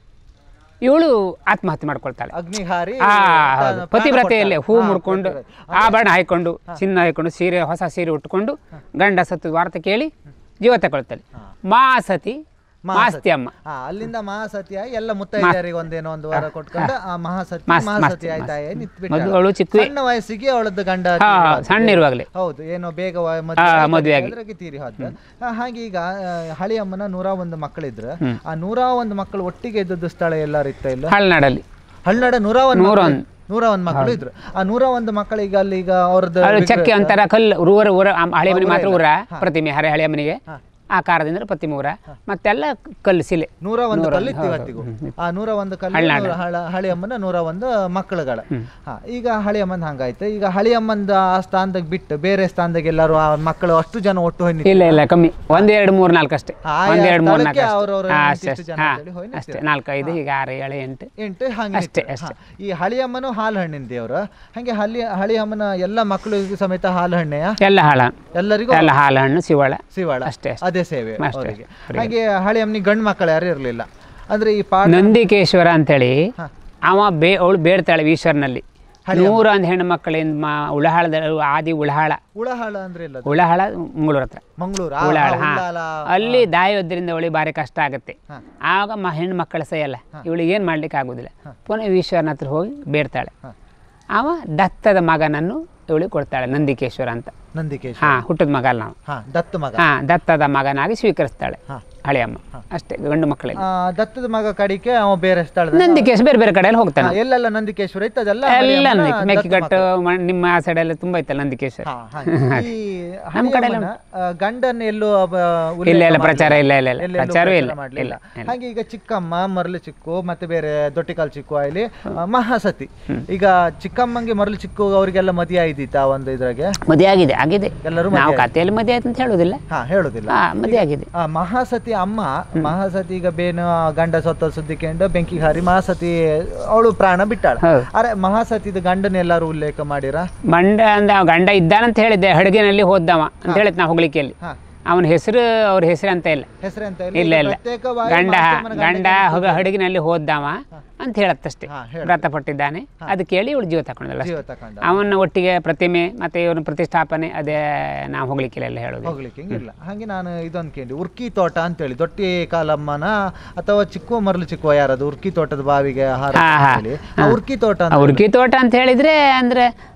ಇವಳು ಆತ್ಮಹತ್ಯೆ ಮಾಡ್ಕೊಳ್ತಾಳೆ ಅಗ್ನಿಹಾರಿ ಆ ತಾನು ಹೌದು ಪ್ರಾಣ ಪತಿವ್ರತೆಯಲ್ಲೇ ಕೊಡ್ತಾಳೆ. ಹೂ ಹಾ, ಮುಡ್ಕೊಂಡು ಪತಿವ್ರತೆ. ಆಭರಣ ಹಾಯ್ಕೊಂಡು ಚಿನ್ನ ಹಾಯ್ಕೊಂಡು ಸೀರೆ ಹೊಸ ಸೀರೆ ಉಟ್ಕೊಂಡು ಗಂಡ ಸತ್ತು ವಾರ್ತೆ ಕೇಳಿ ಜೀವ ತಗೊಳ್ತಾಳೆ ಮಾಸತಿ ಮಾಸ್ತಿ ಅಮ್ಮ ಹಾ ಅಲ್ಲಿಂದ ಮಹಾಸತಿಯಾಗಿ ಎಲ್ಲ ಮುತ್ತೈದೆಯರಿಗೆ ಒಂದೇನೋ ಒಂದು ವಾರ ಕೊಟ್ಕೊಂಡು ಆ ಮಹಾಸತಿ ಮಾಸ್- ಮಹಾಸತಿ ಮಾಸ್ತಿ, ಆಯ್ತಾಯ ನಿಂತ್ಬಿಟ್ಟ ಮದುವೆ ಅವಳು ಚಿಕ್ಕ ಸಣ್ಣ ವಯಸ್ಸಿಗೆ ಅವಳದ್ದು ಗಂಡ ಹಾ ತೀರಿ ಹೋದ. ಸಣ್ಣ ಇರುವಾಗಲೇ ಹೌದು ಏನೋ ಬೇಗ ವ- ಹಾ, ಮದುವೆ ಮದುವೆ ಆಗಿ. ಅದ್ರಾಗೆ ತೀರಿ ಹೋದ ಆ, ಹಾಗೆ ಈಗ ಆ, ಹಳಿಯಮ್ಮನ ನೂರ ಒಂದು ಮಕ್ಕಳಿದ್ರು ಹ್ಮ್. ಆ ನೂರ ಒಂದು ಮಕ್ಕಳು ಒಟ್ಟಿಗೆ ಇದ್ದದ್ದು ಸ್ಥಳ ಎಲ್ಲಾರು ಇತ್ತ ಇಲ್ಲ ಹಳ್ನಾಡಲ್ಲಿ ಹಳ್ನಾಡ ನೂರ ಒಂದು ನೂರ ಮಕ್ಕಳು- ಒಂದು. ನೂರ ಒಂದು ಮಕ್ಕಳು ಇದ್ರು ಆ ನೂರ ಒಂದು ಮಕ್ಕಳಿಗೆ ಅಲ್ಲಿ ಈಗ ಅವ್ರದ್ದು ಅವಳು ಚಕ್ಕೆ ಒಂಥರ ಕಲ್ಲು ಊರ ಊರ ಆ ಹಳೆ ಮನೆ ಊರ ಮಾತ್ರ ಇಲ್ಲ. ಊರ ಹಾ. ಪ್ರತಿಮೆ ಹಳೆ ಹಳೆ ಮನೆಗೆ ಹಾ. ಆಕಾರದಿಂದ ಪ್ರತಿಮೆ ಊರ ಮತ್ತೆಲ್ಲ ಕಲ್ಲು ಶಿಲೆ ನೂರ ಒಂದು ನೂರ ಕಲ್ಲು ಒಂದು, ಇತ್ತು ಹೌದು, ಇವತ್ತಿಗೂ ಹ್ಮ್, ಆ ನೂರ ಒಂದು ಕಲ್ಲು ಹಳ್ನಾಡು. ನೂರ ಹಳ ಹಳಿಯಮ್ಮನ ನೂರ ಒಂದು ಮಕ್ಕಳುಗಳ ಹ್ಮ್. ಹಾ ಈಗ ಹಳಿಯಮ್ಮನ ಹಂಗಾಯ್ತು ಈಗ ಹಳಿಯಮ್ಮಂದ ಆ ಸ್ಥಾನದಾಗ ಬಿಟ್ಟು ಬೇರೆ ಸ್ಥಾನದಾಗ ಎಲ್ಲಾರು ಆ ಮಕ್ಕಳು ಅಷ್ಟು ಜನ ಒಟ್ಟು ಹೋಗಿ ಇಲ್ಲ ಇಲ್ಲ ಕಮ್ಮಿ ಒಂದ್ ಎರಡು ಮೂರು ನಾಲ್ಕು ಅಷ್ಟೇ ಆ, ಒಂದ್ ಯಾ ಎರಡು ಮೂರು ಸ್ಥಳಕ್ಕೆ ನಾಲ್ಕು ಅವ್ರವ್ರ ಅಷ್ಟೇ ಹಾ, ಇಂತಿಷ್ಟು ಅಷ್ಟೇ ಜನ ಹಾ ಅಂತೇಳಿ ಹೋಗಿ ಅಷ್ಟೇ ನಾಲ್ಕು ಐದು ಈಗ ಆರು ಏಳು ಎಂಟು ಎಂಟು ಹಂಗೆ ಅಷ್ಟೇ, ನಿಂತಿರು. ಅಷ್ಟೇ. ಹಾ. ಈ ಹಳಿಯಮ್ಮನು ಹಾಲು ಹಣ್ಣಿನ ದೇವ್ರು ಹಂಗೆ ಹಳಿ ಹಳಿಯಮ್ಮನ ಎಲ್ಲ ಮಕ್ಕಳಿಗೂ ಸಮೇತ ಹಾಲು ಹಣ್ಣೆಯ ಎಲ್ಲ ಹಾಳ ಎಲ್ಲರಿಗೂ ಎಲ್ಲ ಹಾಲು ಹಣ್ಣು ಶಿವಳ ಶಿವಾಳ ಅಷ್ಟೇ, ಅಷ್ಟೇ. ಅದೇ ಸೇವೆ ಅಷ್ಟೇ, ಅವರಿಗೆ ಅವರಿಗೆ. ಹಾಗೆ ಹಳಿಯಮ್ಮನಿಗೆ ಗಂಡು ಮಕ್ಕಳು ಯಾರು ಇರಲಿಲ್ಲ ಅಂದ್ರೆ ಈ ಪಾಠ ನಂದಿಕೇಶ್ವರ ಅಂತೇಳಿ ಹಾ. ಅವ ಬೇ ಅವಳು ಬೇಡ್ತಾಳೆ ಈಶ್ವರನಲ್ಲಿ ನೂರ ಒಂದು ಹೆಣ್ಣು ಮಕ್ಕಳಿಂದ ಮಾ ಉಳಹಾಳದ ಆದಿ ಉಳಹಾಳ ಉಳಹಾಳ ಅಂದ್ರೆ ಇಲ್ಲ ಉಳಹಾಳ ಮಂಗಳೂರು ಹತ್ರ ಮಂಗಳೂರು ಉಳಾಳ ಹಾ ಅಲ್ಲಿ ದಾಯೋದ್ರಿಂದ ಅವಳಿಗೆ ಭಾರಿ ಕಷ್ಟ ಆಗುತ್ತೆ ಹಾ. ಆವಾಗ ಮ ಹೆಣ್ಣು ಮಕ್ಕಳ ಸೈಯಲ್ಲ ಇವಳಿಗೆ ಏನು ಮಾಡ್ಲಿಕ್ಕೆ ಆಗೋದಿಲ್ಲ ಪುನಃ ಈಶ್ವರನ ಹತ್ರ ಹೋಗಿ ಬೇಡ್ತಾಳೆ ಹಾ. ಅವ ದತ್ತದ ಮಗನನ್ನು ಇವಳಿಗೆ ಕೊಡ್ತಾಳೆ ನಂದಿಕೇಶ್ವರ ಅಂತ ನಂದಿಕೇಶ್ ಹಾ ಹುಟ್ಟದ ಮಗ ಅಲ್ಲ ನಾವು ಹಾ ದತ್ತ ಮಗ ಹಾ ದತ್ತದ ಮಗನಾಗಿ ಸ್ವೀಕರಿಸ್ತಾಳೆ ಹಾ. ಹಳೆಯಮ್ಮ ಅಷ್ಟೇ ಗಂಡು ಮಕ್ಕಳಿಗೆ ಆ, ದತ್ತದ ಮಗ ಕಡಿಕೆ ಅವ ಬೇರೆ ಸ್ಥಳದ ನಂದಿಕೇಶ್ ಬೇರೆ ಬೇರೆ ಕಡೆಯಲ್ಲಿ ಹೋಗ್ತಾನೆ ಎಲ್ಲೆಲ್ಲ ನಂದಿಕೇಶ್ವರ ಇತ್ತು ಅದೆಲ್ಲ ಎಲ್ಲ ಹಳಿಯಮ್ಮನ ನಂದಿ- ದತ್ತ ಮೆಕ್ಕಿಗಟ್ಟು ಮ- ನಿಮ್ಮ ಆ ಸೈಡೆಲ್ಲ ತುಂಬಾ ಇತ್ತಲ್ಲ ನಂದಿಕೇಶ್ವರ ಹಾ, ಹಾಗೆ. ಈ ನಮ್ಮ ಕಡೆ ಹಳಿಯಮ್ಮನ, ಆ, ಗಂಡನ್ನ ಎಲ್ಲೂ ಅಬ- ಉಲ್ಲೇಖ ಇಲ್ಲ ಇಲ್ಲ ಮಾಡ್ಲಿಲ್ಲ. ಪ್ರಚಾರ ಇಲ್ಲ ಇಲ್ಲ ಇಲ್ಲ ಎಲ್ಲೆಲ್ಲೂ ಪ್ರಚಾರವೂ ಪ್ರಚಾರ ಇಲ್ಲ ಮಾಡ್ಲಿಲ್ಲ. ಇಲ್ಲ ಇಲ್ಲ. ಹಾಗೆ ಈಗ ಚಿಕ್ಕಮ್ಮ ಮರಳು ಚಿಕ್ಕು ಮತ್ತೆ ಬೇರೆ ದೊಟ್ಟಿಕಾಲ್ ಚಿಕ್ಕು ಅಲ್ಲಿ ಆ, ಮಹಾಸತಿ ಈಗ ಚಿಕ್ಕಮ್ಮಂಗೆ ಮರಳು ಚಿಕ್ಕು ಅವರಿಗೆಲ್ಲ ಮದುವೆ ಆಯ್ದಿತ್ತ ಒಂದು ಇದ್ರಾಗೆ ಮದುವೆ ಆಗಿದೆ ಆಗಿದೆ ಎಲ್ಲರೂ ನಾವು ಮದುವೆ ಕಥೆಯಲ್ಲಿ ಮದುವೆ ಆಯ್ತು ಅಂತ ಹೇಳುದಿಲ್ಲ ಹಾ ಹೇಳುದಿಲ್ಲ ಹಾ ಮದುವೆ ಆಗಿದೆ ಆ ಮಹಾಸತಿ ಅಮ್ಮ ಮಹಾಸತಿ ಈಗ ಬೇನು ಆ ಗಂಡ ಸೊತ್ತ ಸುದ್ದಿಕೊಂಡು ಬೆಂಕಿ ಹಾರಿ ಮಹಾಸತಿ ಅವಳು ಪ್ರಾಣ ಬಿಟ್ಟಾಳ ಹೌದು. ಅರೆ ಮಹಾಸತಿದ ಗಂಡನ ಎಲ್ಲಾರು ಉಲ್ಲೇಖ ಮಾಡಿರ ಮಂಡ ಅಂದ ಅವ ಗಂಡ ಇದ್ದಾನಂತ ಹೇಳಿದ್ದೆ ಹಡಗಿನಲ್ಲಿ ಹೋದ್ದವ ಅಂತ ಹೇಳಿದ್ ನಾವು ಹೋಗ್ಲಿಕ್ಕೆಯಲ್ಲಿ ಹಾ ಅವನ ಹೆಸರು ಅವ್ರ ಹೆಸರು ಅಂತ ಇಲ್ಲ ಹೆಸರೆಂತ ಇಲ್ಲ ಇಲ್ಲ ಗಂಡ ಗಂಡ ಹೊಗ ಹಡಗಿನಲ್ಲಿ ಹೋದ್ದವ ಅಂತ ಹೇಳತ್ತಷ್ಟೇ ಹಾ, ಹೇಳುತ್ತೆ. ವ್ರತ ಪಟ್ಟಿದ್ದಾನೆ ಅದು ಕೇಳಿ ಇವಳು ಜೀವ ತಗೊಂಡಲ್ಲ ಜೀವ ತಕೊಂಡ ಅವನ ಒಟ್ಟಿಗೆ ಪ್ರತಿಮೆ ಮತ್ತೆ ಇವನ ಪ್ರತಿಷ್ಠಾಪನೆ ಅದೇ ನಾವು ಹೋಗ್ಲಿಕ್ಕಿಲ್ಲ ಎಲ್ಲ ಹೇಳೋದು ಹೋಗ್ಲಿಕ್ಕೆ ಹಿಂಗಿಲ್ಲ ಹಾಗೆ ನಾನು ಇದೊಂದು ಕೇಳಿ ಉರ್ಕಿ ತೋಟ ಅಂತೇಳಿ ದೊಟ್ಟಿ ಕಾಲಮ್ಮನ ಅಥವಾ ಚಿಕ್ಕುವ ಮರಳು ಚಿಕ್ಕುವ ಯಾರದು ಉರ್ಕಿ ತೋಟದ ಬಾವಿಗೆ ಹಾರ ಹಾ, ಹಾ. ಅಂತೇಳಿ. ಆ ಉರ್ಕಿ ತೋಟ ಅಂತ ಉರ್ಕಿ ತೋಟ ಅಂತ ಹೇಳಿದ್ರೆ ಅಂದ್ರೆ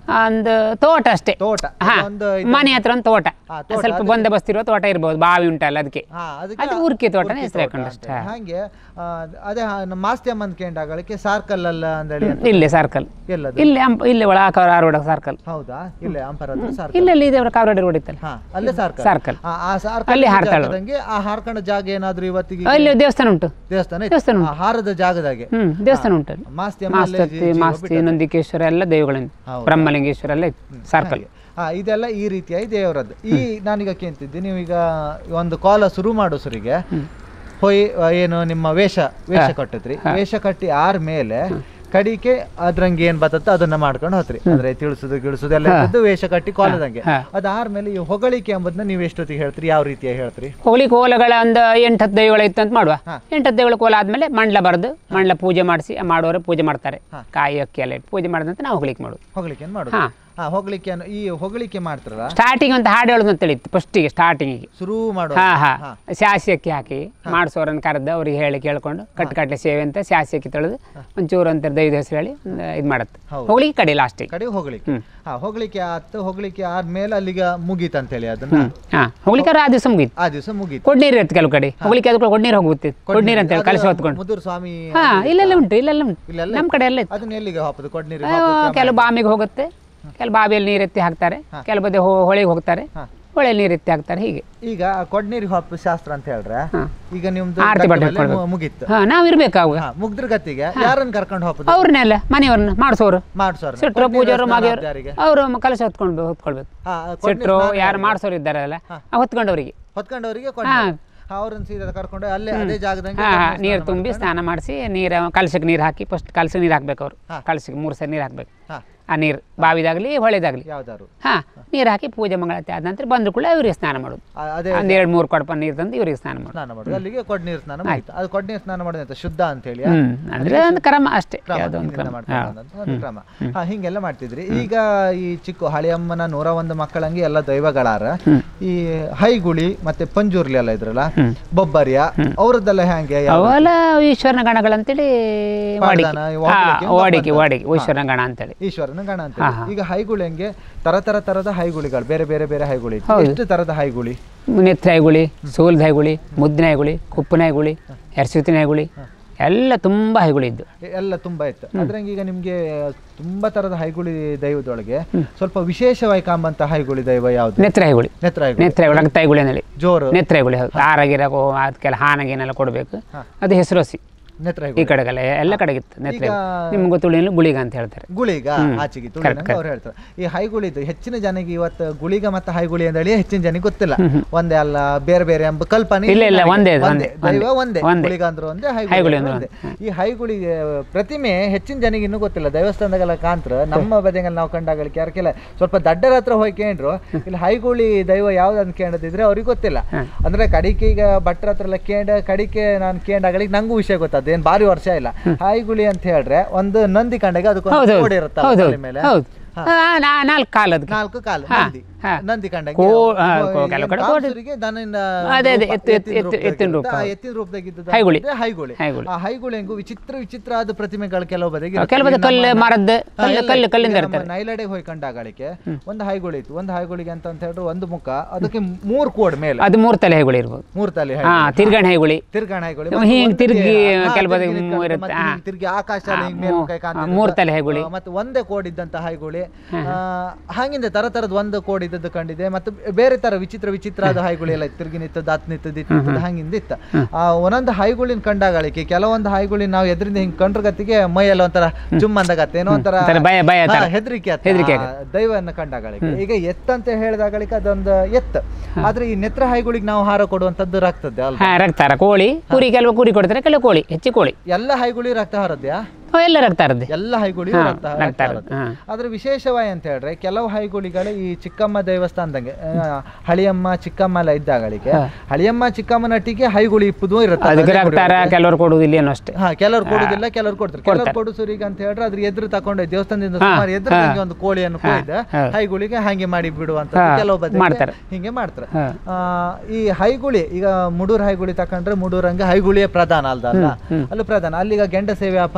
ಒಂದು ತೋಟ ಅಷ್ಟೇ ತೋಟ ಹಾ ಒಂದು ಮನೆ ಹತ್ರ ಒಂದು ತೋಟ ಹಾ, ತೋಟ, ಸ್ವಲ್ಪ ಬಂದೋಬಸ್ತ್ ಇರುವ ತೋಟ ಇರ್ಬೋದು ಬಾವಿ ಉಂಟಲ್ಲ ಅದಕ್ಕೆ ಹಾ ಅದಕ್ಕೆ ಅದು ಉರ್ಕಿ ತೋಟನೇ ಉರ್ಕಿ ಹೆಸರು ತೋಟ ಹಾಕೊಂಡು ಅಂತ. ಅಷ್ಟೇ ಹಾಗೆ ಆ, ಅದೇ ಹಾ, ನಮ್ಮ ಮಾಸ್ತಿ ಅಮ್ಮನ ಕೇಂಡಾಗಳಿಗೆ ಸಾರ್ಕಲ್ ಅಲ್ಲ ಅಂದೇಳಿ ಅಂತ. ಇಲ್ಲೇ ಸರ್ಕಲ್ ಎಲ್ಲದು ಇಲ್ಲೇ ಅಂಪ ಇಲ್ಲೇ ಒಳ ಆಕವರ ಆರೋಡ ಸರ್ಕಲ್ ಹೌದಾ ಇಲ್ಲೇ ಅಂಪರ ಹತ್ರ ಸಾರ್ಕಲ್ ಇಲ್ಲ ಇಲ್ಲಿ ದೇವರ ಕಾವರಡಿ ರೋಡ್ ಇತ್ತಲ್ಲ ಹಾ ಅಲ್ಲೇ ಸಾರ್ಕಲ್ ಸರ್ಕಲ್ ಆ ಆ ಸಾರ್ಕಲ್ ಅಲ್ಲಿ ಹಾರ್ತಾಳು. ಜಾಗದಂಗೆ ಆ ಹಾರ್ಕೊಂಡ ಜಾಗ ಏನಾದ್ರೂ ಇವತ್ತಿಗೆ ಇಲ್ಲಿ ದೇವಸ್ಥಾನ ಉಂಟು ದೇವಸ್ಥಾನ ಐತೆ? ದೇವಸ್ಥಾನ ಆ ಹಾರದ ಜಾಗದಾಗೆ ಹ್ಮ್ ದೇವಸ್ಥಾನ ಉಂಟು ಅಲ್ಲಿ. ಮಾಸ್ತಿ ಅಮ್ಮ ಅಲ್ಲೇ ಜೀ- ಮಾಸ್ತತಿ ಜೀವ ಮಾಸ್ತಿ ಬಿಟ್ಟದ್ದು. ನಂದಿಕೇಶ್ವರ ಎಲ್ಲ ದೈವಗಳಿಂದ ಹೌದಾ? ಬ್ರಹ್ಮಲಿಂಗೇಶ್ವರ ಎಲ್ಲ ಇತ್ತು ಸರ್ಕಲ್ ಹಾಗೆ. ಆ, ಇದೆಲ್ಲ ಈ ರೀತಿಯಾಗಿ ದೇವರದ್ದು ಈ ನಾನೀಗ ಕೇಳ್ತಿದ್ದೆ ನೀವು ಈಗ ಒಂದು ಕಾಲ ಶುರು ಮಾಡೋ ಸುರಿಗೆ ಹೊಯ್ ಆ, ಏನು ನಿಮ್ಮ ವೇಷ ವೇಷ ಕಟ್ಟಿದ್ರಿ ವೇಷ ಕಟ್ಟಿ ಆರ್ ಮೇಲೆ ಕಡಿಕೆ ಅದ್ರಂಗೆ ಏನ್ ಬರ್ತತ್ತ ಅದನ್ನ ಮಾಡ್ಕೊಂಡು ಹೋತ್ರಿ ಅಂದ್ರೆ ತಿಳಿಸುದು ಗಿಳಿಸುದು ಎಲ್ಲ ಇದ್ದದ್ದು ವೇಷ ಕಟ್ಟಿ ಕಾಲದಂಗೆ ಹಾ. ಅದಾದ್ಮೇಲೆ ಈ ಹೊಗಳಿಕೆ ಎಂಬುದನ್ನ ನೀವು ಎಷ್ಟೊತ್ತಿಗೆ ಹೇಳ್ತೀರಿ ಯಾವ ರೀತಿಯಾಗಿ ಹೇಳ್ತೀರಿ ಹೋಗ್ಲಿ ಕೋಲಗಳ ಒಂದು ಎಂಟು ಹತ್ತು ದೈವಗಳು ಇತ್ತು ಅಂತ ಮಾಡುವ ಹಾ. ಎಂಟು ಹತ್ತು ದೈವಗಳ ಕೋಲ ಆದ್ಮೇಲೆ ಮಂಡ್ಲ ಬರೆದು ಮಂಡ್ಲ ಪೂಜೆ ಮಾಡಿಸಿ ಮಾಡುವವರು ಪೂಜೆ ಮಾಡ್ತಾರೆ ಕಾಯಿ ಅಕ್ಕಿ ಎಲ್ಲ ಇಟ್ಟು ಪೂಜೆ ಮಾಡಿದಂತೆ ನಾವು ಹೋಗ್ಲಿಕ್ಕೆ ಮಾಡೋದು ಹೊಗಳಿಕೆ ಮಾಡುದು ಹಾ. ಹಾ ಹೊಗಳಿಕೆ ಅನ್ನು- ಈ ಹೊಗಳಿಕೆ ಮಾಡ್ತಾರಲ್ಲ ಸ್ಟಾರ್ಟಿಂಗ್ ಅಂತ ಹಾಡು ಹೇಳೋದು ಅಂತ ಹೇಳಿತ್ತು ಫಸ್ಟಿಗೆ ಸ್ಟಾರ್ಟಿಂಗಿಗೆ ಶುರು ಮಾಡೋ ಹಾ ಹಾ ಸ್ಯಾಸಿ ಅಕ್ಕಿ ಹಾಕಿ ಮಾಡಿಸೋರನ್ನ ಕರೆದು ಅವ್ರಿಗೆ ಹೇಳಿ ಕೇಳ್ಕೊಂಡು ಕಟ್ಕಟ್ಲೆ ಸೇವೆ ಅಂತ ಸ್ಯಾಸಿ ಅಕ್ಕಿ ತೊಳೆದು ಒಂಚೂರು ಅಂತ ದೈವದ ಹೆಸರು ಹೇಳಿ ಇದು ಮಾಡುತ್ತೆ ಹೌದು. ಹೋಗ್ಲಿಕ್ಕೆ ಕಡೆ ಲಾಸ್ಟಿಗೆ ಕಡೆ ಹೊಗಳಿಕೆ ಹಾ ಹೊಗಳಿಕೆ ಆತು ಹೊಗಳಿಕೆ ಆದ್ಮೇಲೆ ಅಲ್ಲಿಗ ಮುಗೀತ್ ಅಂತ ಹೇಳಿ ಅದನ್ನ ಹಾ ಹೋಗ್ಲಿಕ್ಕೆ ಆ ದಿವಸ ಮುಗೀತು ಆ ದಿವಸ ಮುಗೀತು ಕೊಡ್ನೀರು ಇರುತ್ತೆ ಕೆಲವು ಕಡೆ ಹೋಗ್ಲಿಕ್ಕೆ ಅದಕ್ಕೆ ಕೊಡ್ನೀರು ಹೋಗುತ್ತೆ ಕೊಡ್ನೀರು ಅಂತ ಹೇಳಿ ಕಲಸಿ ಹೊತ್ಕೊಂಡು ಮುದೂರು ಸ್ವಾಮಿ ಹಾ ಇಲ್ಲೆಲ್ಲ ಉಂಟು ಇಲ್ಲೆಲ್ಲ ಉಂಟು ಇಲ್ಲೆಲ್ಲ ನಮ್ಮ ಕಡೆ ಎಲ್ಲ ಇತ್ತು ಅದನ್ನ ಎಲ್ಲಿಗೆ ಹಾಪದು ಕೊಡ್ನೀರು ಆ, ಕೆಲವು ಬಾಮಿಗೆ ಹೋಗುತ್ತೆ ಕೆಲವು ಬಾವಿಯಲ್ಲಿ ನೀರು ಎತ್ತಿ ಹಾಕ್ತಾರೆ ಕೆಲವು ಬದಿ ಹೊ- ಹೊಳೆಗೆ ಹೋಗ್ತಾರೆ ಹಾ. ಹೊಳೆಯಲ್ಲಿ ನೀರು ಎತ್ತಿ ಹಾಕ್ತಾರೆ ಹೀಗೆ ಈಗ ಕೊಡ್ನೀರು ಹಾಪು ಶಾಸ್ತ್ರ ಅಂತ ಹೇಳ್ರೆ ಹಾ. ಈಗ ನಿಮ್ದು ಆರತಿ ಗದ್ದೆ ಬಟ್ಟೆ ಮೇಲೆ ಕೊಡ್ಬೇಕು. ಮು- ಮುಗೀತು ಹಾ ನಾವು ಇರ್ಬೇಕು ಅವಾಗ ಹಾ ಮುಗ್ದ್ರ ಗತಿಗೆ ಯಾರನ್ನ ಕರ್ಕೊಂಡು ಹೋಪದು ಅವ್ರನ್ನೆಲ್ಲ ಮನೆಯವ್ರನ್ನ ಮಾಡಿಸೋರು ಮಾಡ್ಸೋರ್ ಸಿಟ್ರು ಪೂಜಾರು ಮಾದಿಯವರು ಯಾರಿಗೆ ಅವರು ಕಲಶ ಹೊತ್ಕೊಂಡು ಹೊತ್ಕೊಳ್ಬೇಕು ಹಾ ಸಿಟ್ರು ಯಾರು ಮಾಡಿಸೋರು ಇದ್ದಾರಲ್ಲ ಆ ಹೊತ್ಕೊಂಡವರಿಗೆ ಹೊತ್ಕೊಂಡವರಿಗೆ ಕೊಡ್ನೀರು ಅವ್ರನ್ನ ಸೀದಾ ಕರ್ಕೊಂಡು ಅಲ್ಲೇ ಅದೇ ಜಾಗದಂಗೆ ಹಾ ನೀರು ತುಂಬಿ ಸ್ನಾನ ಮಾಡಿಸಿ ನೀರು ಕಲಸಕ್ಕೆ ನೀರು ಹಾಕಿ ಫಸ್ಟ್ ಕಲಸಕ್ಕೆ ನೀರು ಹಾಕ್ಬೇಕು ಅವರು ಕಲಸಕ್ಕೆ ಮೂರು ಸರಿ ನೀರು ಹಾಕ್ಬೇಕು ಹಾ ಆ ನೀರು ಬಾವಿದಾಗಲಿ ಹೊಳೆದಾಗಲಿ ಯಾವ್ದಾರು ಹಾ ನೀರು ಹಾಕಿ ಪೂಜೆ ಮಂಗಳಾರತಿ ಆದ ನಂತರ ಬಂದ್ರು ಕೂಡ ಇವರಿಗೆ ಸ್ನಾನ ಮಾಡೋದು ಆ, ಅದೇ ಒಂದು ಎರಡು ಮೂರು ಕೊಡಪ ನೀರು ತಂದು ಇವರಿಗೆ ಸ್ನಾನ ಮಾಡೋದು ಸ್ನಾನ ಮಾಡೋದು ಅಲ್ಲಿಗೆ ಕೊಡ್ನೀರು ಸ್ನಾನ ಮುಗೀತು ಅದು ಕೊಡ್ನೀರು ಸ್ನಾನ ಮಾಡೋದು ಅಂತ ಶುದ್ಧ ಅಂತ ಹೇಳಿ ಹ್ಮ್ ಅಂದ್ರೆ ಒಂದು ಕ್ರಮ ಅಷ್ಟೇ ಕ್ರಮ, ಯಾವುದೋ ಒಂದು ಹಿಂದಿನ ಕ್ರಮ ಮಾಡ್ಕೊಂಡು ಹಾ. ಬಂದಂತ ಒಂದು ಕ್ರಮ ಹಾ ಹಿಂಗೆಲ್ಲ ಮಾಡ್ತಿದ್ರಿ ಈಗ ಈ ಚಿಕ್ಕ ಹಳೆಯಮ್ಮನ ನೂರ ಒಂದು ಮಕ್ಕಳಂಗೆ ಎಲ್ಲ ದೈವಗಳಾರ ಈ ಹೈಗುಳಿ ಮತ್ತೆ ಪಂಜುರ್ಲಿ ಎಲ್ಲ ಇದ್ರಲ್ಲ ಬೊಬ್ಬರ್ಯ ಅವ್ರದ್ದೆಲ್ಲ ಹೆಂಗೆ ಯಾವ- ಅವೆಲ್ಲ ಈಶ್ವರನ ಗಣಗಳಂತೇಳಿ ವಾಡಿಕೆ ಪಾಡ್ದಾನ, ಹಾ ವಾಡಿಕೆ, ವಾಡಿಕೆ ವಾಡಿಕೆ ಈಶ್ವರನ ಗಣ ಅಂತೇಳಿ ಈಶ್ವರನ ಗಣ ಅಂತ ಈಗ ಹೈಗುಳಿ ಹಂಗೆ ತರ ತರ ತರದ ಹೈಗುಳಿಗಳು ಬೇರೆ ಬೇರೆ ಬೇರೆ ಹೈಗುಳಿ ಇತ್ತು. ಹೌದು. ಎಷ್ಟು ತರದ ಹೈಗುಳಿ ನೆತ್ರ ಐಗುಳಿ ಸೋಲ್ದ ಐಗುಳಿ ಮುದ್ದಿನ ಐಗುಳಿ ಕುಪ್ಪನ ಐಗುಳಿ ಎರ್ಸುತ್ತಿನ ಐಗುಳಿ ಎಲ್ಲ ತುಂಬ ಐಗುಳಿ ಇದ್ದು ಎ- ಎಲ್ಲ ತುಂಬಾ ಇತ್ತು ಅದ್ರಂಗೆ ಈಗ ನಿಮ್ಗೆ ತುಂಬಾ ತರದ ಹೈಗುಳಿ ದೈವದೊಳಗೆ ಸ್ವಲ್ಪ ವಿಶೇಷವಾಗಿ ಕಾಂಬಂತ ಹೈಗುಳಿ ದೈವ ಯಾವ್ದು ನೆತ್ರ ಐಗುಳಿ ನೆತ್ರ ಹೈಗುಳಿ ನೆತ್ರ ಐಗುಳಿ ರಕ್ತ ಐಗುಳಿ ಅಂದೇಳಿ ಜೋರು ನೆತ್ರ ಐಗುಳಿ ಹೌದು ಆರಾಗಿರ ಅದಕ್ಕೆಲ್ಲ ಹಾನಗೇನೆಲ್ಲ ಕೊಡಬೇಕು ಅದು ಹೆಸರೋಸಿ ನೆತ್ರ ಈ ಹೈಗುಳಿ ಕಡೆಗೆಲ್ಲ ಎಲ್ಲ ಕಡೆಗಿತ್ತು ನೆತ್ರ ಈಗ ನಿಮ್ಗೆ ಗೊತ್ತುಳಿಯಲ್ಲಿ ಗುಳಿಗ ಅಂತ ಹೇಳ್ತಾರೆ ಗುಳಿಗ ಆಚೆಗೆ ತುಳಿನಂಗೆ ಅವ್ರು ಹೇಳ್ತಾರೆ ಈ ಹೈಗುಳಿದು ಹೆಚ್ಚಿನ ಜನಗೆ ಇವತ್ತು ಗುಳಿಗ ಮತ್ತು ಹೈಗುಳಿ ಅಂದೇಳಿ ಹೆಚ್ಚಿನ ಜನಕ್ಕೆ ಗೊತ್ತಿಲ್ಲ ಒಂದೇ ಅಲ್ಲ ಬೇರೆ ಬೇರೆ ಎಂಬ ಕಲ್ಪನೆ ಇಲ್ಲ, ಇಲ್ಲ, ಜನಕ್ಕೆ. ಒಂದೇ ಅದು, ಒಂದೇ ಒಂದೇ, ದೈವ ಒಂದೇ ಒಂದೇ. ಗುಳಿಗ ಅಂದ್ರು ಒಂದೇ ಹೈಗುಳಿ ಹೈಗುಳಿ ಅಂದ್ರು ಒಂದೇ ಈ ಹೈಗುಳಿ ಆ, ಪ್ರತಿಮೆ ಹೆಚ್ಚಿನ ಜನಗೆ ಇನ್ನೂ ಗೊತ್ತಿಲ್ಲ ದೇವಸ್ಥಾನದಾಗೆಲ್ಲ ಕಾಂತ್ರ ನಮ್ಮ ಬದಿಯಲ್ಲಿ ನಾವು ಕಂಡಾಗಲಿಕ್ಕೆ ಯಾರಕ್ಕೆಲ್ಲ ಸ್ವಲ್ಪ ದಡ್ಡರ ಹತ್ರ ಹೋಗಿ ಕೇಂಡ್ರು ಇಲ್ಲಿ ಹೈಗುಳಿ ದೈವ ಯಾವ್ದು ಅಂತ ಕೇಳದಿದ್ರೆ ಅವ್ರಿಗೆ ಗೊತ್ತಿಲ್ಲ ಅಂದ್ರೆ ಕಡಿಕೆ ಈಗ ಭಟ್ರ ಹತ್ರ ಎಲ್ಲ ಕೇಂಡ ಕಡಿಕೆ ನಾನು ಕೇಂಡಾಗಲಿಕ್ಕೆ ನಂಗೂ ವಿಷಯ ಗೊತ್ತದ ಏನ್ ಭಾರಿ ವರ್ಷ ಇಲ್ಲ ಹೈಗುಳಿ ಅಂತ ಹೇಳ್ರೆ ಒಂದು ನಂದಿ ಕಂಡಾಗ ಅದಕ್ಕೊಂದು ಹೌದು ಕೋಡ್ ಇರುತ್ತಲ್ಲ ಹೌದು ತಲೆ ಮೇಲೆ ಹೌದು ಆ, ನಾ- ನಾಲ್ಕು ಕಾಲು ಅದಕ್ಕೆ ನಾಲ್ಕು ಕಾಲು ಹಾ, ನಂದಿ ಹಾ. ನಂದಿ ಕಂಡಂಗೆ ಕೋ- ಆ, ಓ, ಕೋ- ಈ ಕೆಲವು ಕಡೆ ಕಾಮಸೂರಿಗೆ ದನದಿಂದ ಅದೇ, ಅದೇ, ರೂಪ, ಎತ್ತು- ಎತ್ತಿನ ಎತ್ತು- ರೂಪದಾಗ ಎತ್ತಿನ ರೂಪ, ಇರುತ್ತೆ. ಆ ಹೌದು. ಎತ್ತಿನ ರೂಪದಾಗಿದ್ದದ್ದು ಹೈಗುಳಿ. ಅಂದ್ರೆ ಹೈಗುಳಿ ಹೈಗುಳಿ. ಆ ಹೈಗುಳಿ ಹೆಂಗು ವಿಚಿತ್ರ ವಿಚಿತ್ರವಾದ ಪ್ರತಿಮೆಗಳು ಕೆಲವು ಬದಿಗೆ ಇರುತ್ತೆ. ಕೆಲವು ಬದಿ ಈ ನಮ್ಮ ಕಲ್ಲು ನ- ಮರದ್ದು ಹಾ, ಕಲ್ಲು ಎಲ್ಲ ಕಲ್ಲು ಈಗ ಕಲ್ಲಿಂದ ನಮ್ಮ ಇರ್ತಾರೆ ನೈಲಡೆಗೆ ಹೋಗಿ ಕಂಡಾಗಳಿಕೆ ಒಂದು ಹೈಗುಳಿ ಇತ್ತು ಒಂದು ಹೈಗುಳಿಗೆ ಅಂತ ಅಂತ ಹೇಳಿದ್ರೆ ಒಂದು ಮುಖ ಅದಕ್ಕೆ ಮೂರು ಕೋಡ್ ಮೇಲೆ ಅದು ಮೂರು ತಲೆ ಹೈಗುಳಿ ಇರ್ಬೋದು ಮೂರು ತಲೆ ಹಾ ತಿರ್ಗಣೆ ಹೈಗುಳಿ ತಿರ್ಗಾಣ ಹೈಗುಳಿ ನಾವು ಮತ್ತೆ ಹಿಂಗ್ ಒಂದು ತಿರ್ಗಿ ಹಾ, ಕೆಲವು ಬದಿಗೆ ತಿರ್ಗಿ ಮೂರು ನಿಂತ್ಕೊಂಡು ಇರುತ್ತೆ. ಮತ್ತೆ ಹಾ. ಹಿಂಗ್ ತಿರ್ಗಿ ಆಕಾಶ ಹಾ, ಹಿಂಗ್ ಮೇಲ್ ಮೂ- ಕೈ ಹಾ, ಕಾಣ್ತಿದ್ದದ್ದು. ಮೂರು ತಲೆ ಹೈಗುಳಿ. ಆ, ಮತ್ತೆ ಒಂದೇ ಕೋಡ್ ಇದ್ದಂತ ಹೈಗುಳಿ ಆ, ಹಾಗಿಂದ ತರ ತರದ ಒಂದು ಕೋಡ್ ಇದ್ದದ್ದು ಕಂಡಿದೆ ಮತ್ತೆ ಬೇರೆ ತರ ವಿಚಿತ್ರ ವಿಚಿತ್ರ ಆದ ಹೈಗುಳಿ ಎಲ್ಲ ಇತ್ತು. ತಿರ್ಗಿ ನಿಂತದ್ದು ಹತ್ ನಿಂತದ್ದು ಇತ್ತು ನಿಂತದ್ದು ಹಂಗಿಂದ ಇತ್ತ ಆ ಒಂದೊಂದು ಹೈಗುಳಿನ ಕಂಡಾಗಳಿಕೆ ಕೆಲವೊಂದು ಹೈಗುಳಿ ನಾವು ಎದ್ರಿಂದ ಹಿಂಗ್ ಕಂಡ್ರ ಗತಿಗೆ ಮೈಯೆಲ್ಲ ಒಂಥರ ಜುಮ್ ಅಂದಾಗತ್ತೆ ಏನೋ ಒಂಥರ ಒಂಥರ ಭಯ ಭಯ ಹಾ, ತರ. ಹೆದರಿಕೆ ಆತ. ಹೆದ್ರಿಕೆ ಆ, ದೈವನ್ನ ಕಂಡಾಗಳಿಕೆ ಈಗ ಎತ್ತಂತ ಹೇಳಿದಾಗಳಿಕೆ ಅದೊಂದು ಎತ್ತ ಆದ್ರೆ ಈ ನೆತ್ರ ಹೈಗುಳಿಗೆ ನಾವು ಹಾರ ಕೊಡುವಂತದ್ದು ರಕ್ತದ್ದೆ ಅಲ್ವಾ ಹಾ ರಕ್ತಾರ ಕೋಳಿ ಕುರಿ ಕೆಲವು ಕುರಿ ಕೊಡ್ತಾರೆ ಕೆಲವು ಕೋಳಿ ಹೆಚ್ಚು ಕೋಳಿ ಎಲ್ಲ ಹೈಗುಳಿ ರಕ್ತ ಹಾರದ್ಯಾ ಅವು ಎಲ್ಲ ರಕ್ತಾರದ್ದೆ ಎಲ್ಲ ಹೈಗುಳಿ ಹಾ, ರಕ್ತ ರಕ್ತ ರಕ್ತ ಹಾರದ್ದು. ಹಾರದ್ದು. ಹಾ. ಆದ್ರೆ ವಿಶೇಷವಾಗಿ ಅಂತ ಹೇಳಿದ್ರೆ ಕೆಲವು ಹೈಗುಳಿಗಳು ಈ ಚಿಕ್ಕಮ್ಮ ದೇವಸ್ಥಾನದಂಗೆ ಆ, ಹಳಿಯಮ್ಮ ಚಿಕ್ಕಮ್ಮ ಎಲ್ಲ ಇದ್ದಾಗಳಿಗೆ ಹಳಿಯಮ್ಮ ಚಿಕ್ಕಮ್ಮನಟ್ಟಿಗೆ ಹೈಗುಳಿ ಇಪ್ಪುದು ಇರುತ್ತೆ ಅದಕ್ಕೆ ಅದೇ ರಕ್ತಾರ ಕೆಲವರು ಕೊಡುವುದಿಲ್ಲ ಏನೋ ಅಷ್ಟೇ ಹಾ ಕೆಲವ್ರು ಕೊಡುದಿಲ್ಲ ಕೆಲವ್ರು ಕೊಡ್ತಾರೆ ಕೆಲವ್ರು ಕೊಡುಸರಿಗೆ ಅಂತ ಹೇಳಿದ್ರೆ ಅದ್ರ ಎದುರು ತಕೊಂಡು ದೇವಸ್ಥಾನದಿಂದ ಸುಮಾರು ಎದುರು ಹಾ. ಒಂದು ಕೋಳಿಯನ್ನು ಕೊಯ್ದ ಹಾ. ಹೈಗುಳಿಗೆ ಹಾಗೆ ಮಾಡಿ ಬಿಡುವಂತ ಹಾ, ಕೆಲವು ಬದಿ ಮಾಡ್ತಾರೆ. ಹಿಂಗೆ ಮಾಡ್ತಾರೆ ಹಾ. ಆ, ಈ ಹೈಗುಳಿ ಈಗ ಮುಡೂರ್ ಹೈಗುಳಿ ತಕೊಂಡ್ರೆ ಮುಡೂರಂಗೆ ಹೈಗುಳಿಯೇ ಪ್ರಧಾನ ಅಲ್ದಲ್ಲ ಅಲ್ಲಿ ಪ್ರಧಾನ ಅಲ್ಲಿಗ ಗೆಂಡ ಸೇವೆ ಪಂಥದಲ್ಲ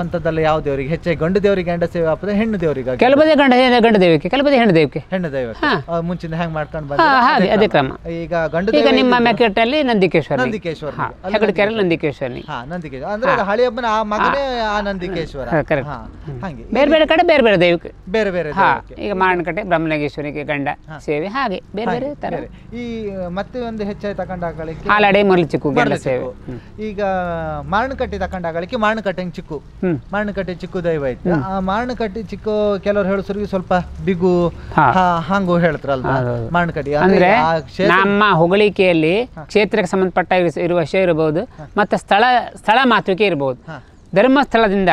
ಯಾವ ದೇವರಿಗೆ ಹೆಚ್ಚಾಗಿ ಗಂಡು ದೇವರಿಗೆ ಗಂಡ ಸೇವೆ ಹಾಪದ ಹೆಣ್ಣು ದೇವರಿಗೆ ಕೆಲಬದಿ ಗಂಡ ಗಂಡ ದೇವಕ್ಕೆ ಕೆಲಬದಿ ಹೆಣ್ಣು ದೇವಕ್ಕೆ ಹೆಣ್ಣು ದೈವಕ್ಕೆ ಆ, ಮುಂಚಿನ ಹೆಂಗ್ ಮಾಡ್ಕೊಂಡು ಹಾ ಬಂದ ಹಾಗೆ ಅದೇ ಕ್ರಮ ಈಗ ಗಂಡು ಈಗ ನಿಮ್ಮ ಮೆಕೆಟ್ಟಲ್ಲಿ ನಂದಿಕೇಶ್ವರ ನಂದಿಕೇಶ್ವರ ಹಾ ಹೆಗಡಿಕೆರೆಯಲ್ಲಿ ನಂದಿಕೇಶ್ವರನಿ ಹಾ ನಂದಿಕೇಶ್ವರ ಅಂದ್ರೆ ಅದು ಹಳಿ ಹಬ್ಬನ ಆ ಮಗನೇ ಆ ನಂದಿಕೇಶ್ವರ ಹಾ, correct. ಹಾ ಹಂಗೆ ಬೇರೆ ಬೇರೆ ಕಡೆ ಬೇರೆ ಬೇರೆ ದೈವಕ್ಕೆ ಬೇರೆ ಬೇರೆ ಹಾ ದೇವಕ್ಕೆ. ಈಗ ಮಾರಣಕಟ್ಟೆ ಬ್ರಹ್ಮಲಿಂಗೇಶ್ವರಿಗೆ ಗಂಡ ಸೇವೆ ಹಾಗೆ ಬೇರೆ ಬೇರೆ ತರ ಬೇರೆ. ಈ ಮತ್ತೆ ಒಂದು ಹೆಚ್ಚಾಗಿ ತಕೊಂಡಾಗಳಿಕೆ ಹಾಲಾಡೆ ಮೊರಲು ಚಿಕ್ಕುಗೆಲ್ಲ ಸೇವೆ ಈಗ ಮಾರಣಕಟ್ಟಿ ತಕೊಂಡಾಗಳಿಕೆ ಮಾರಣಕಟ್ಟೆ ಚಿಕ್ಕು ಹ್ಮ್ ಮಾರಣಕಟ್ಟೆ ಚಿಕ್ಕು ದೈವ ಐತೆ ಆ ಮಾರಣಕಟ್ಟಿ ಚಿಕ್ಕು ಕೆಲವ್ರು ಹೇಳೋಸರಿಗೆ ಸ್ವಲ್ಪ ಬಿಗು ಹಾ. ಹಾ, ಹಂಗು ಹೇಳ್ತಾರಲ್ವಾ ಹೌದೌದು. ಮಾರಣಕಟ್ಟಿ ಅಂದ್ರೆ ಆ ಕ್ಷೇತ್ರ ನಮ್ಮ ಹೊಗಳಿಕೆಯಲ್ಲಿ ಕ್ಷೇತ್ರಕ್ಕೆ ಸಂಬಂಧಪಟ್ಟ ಇರು- ಇರುವ ವಿಷಯ ಇರಬಹುದು ಮತ್ತೆ ಸ್ಥಳ ಸ್ಥಳ ಮಾತುಕೆ ಇರಬಹುದು ಹಾ. ಧರ್ಮಸ್ಥಳದಿಂದ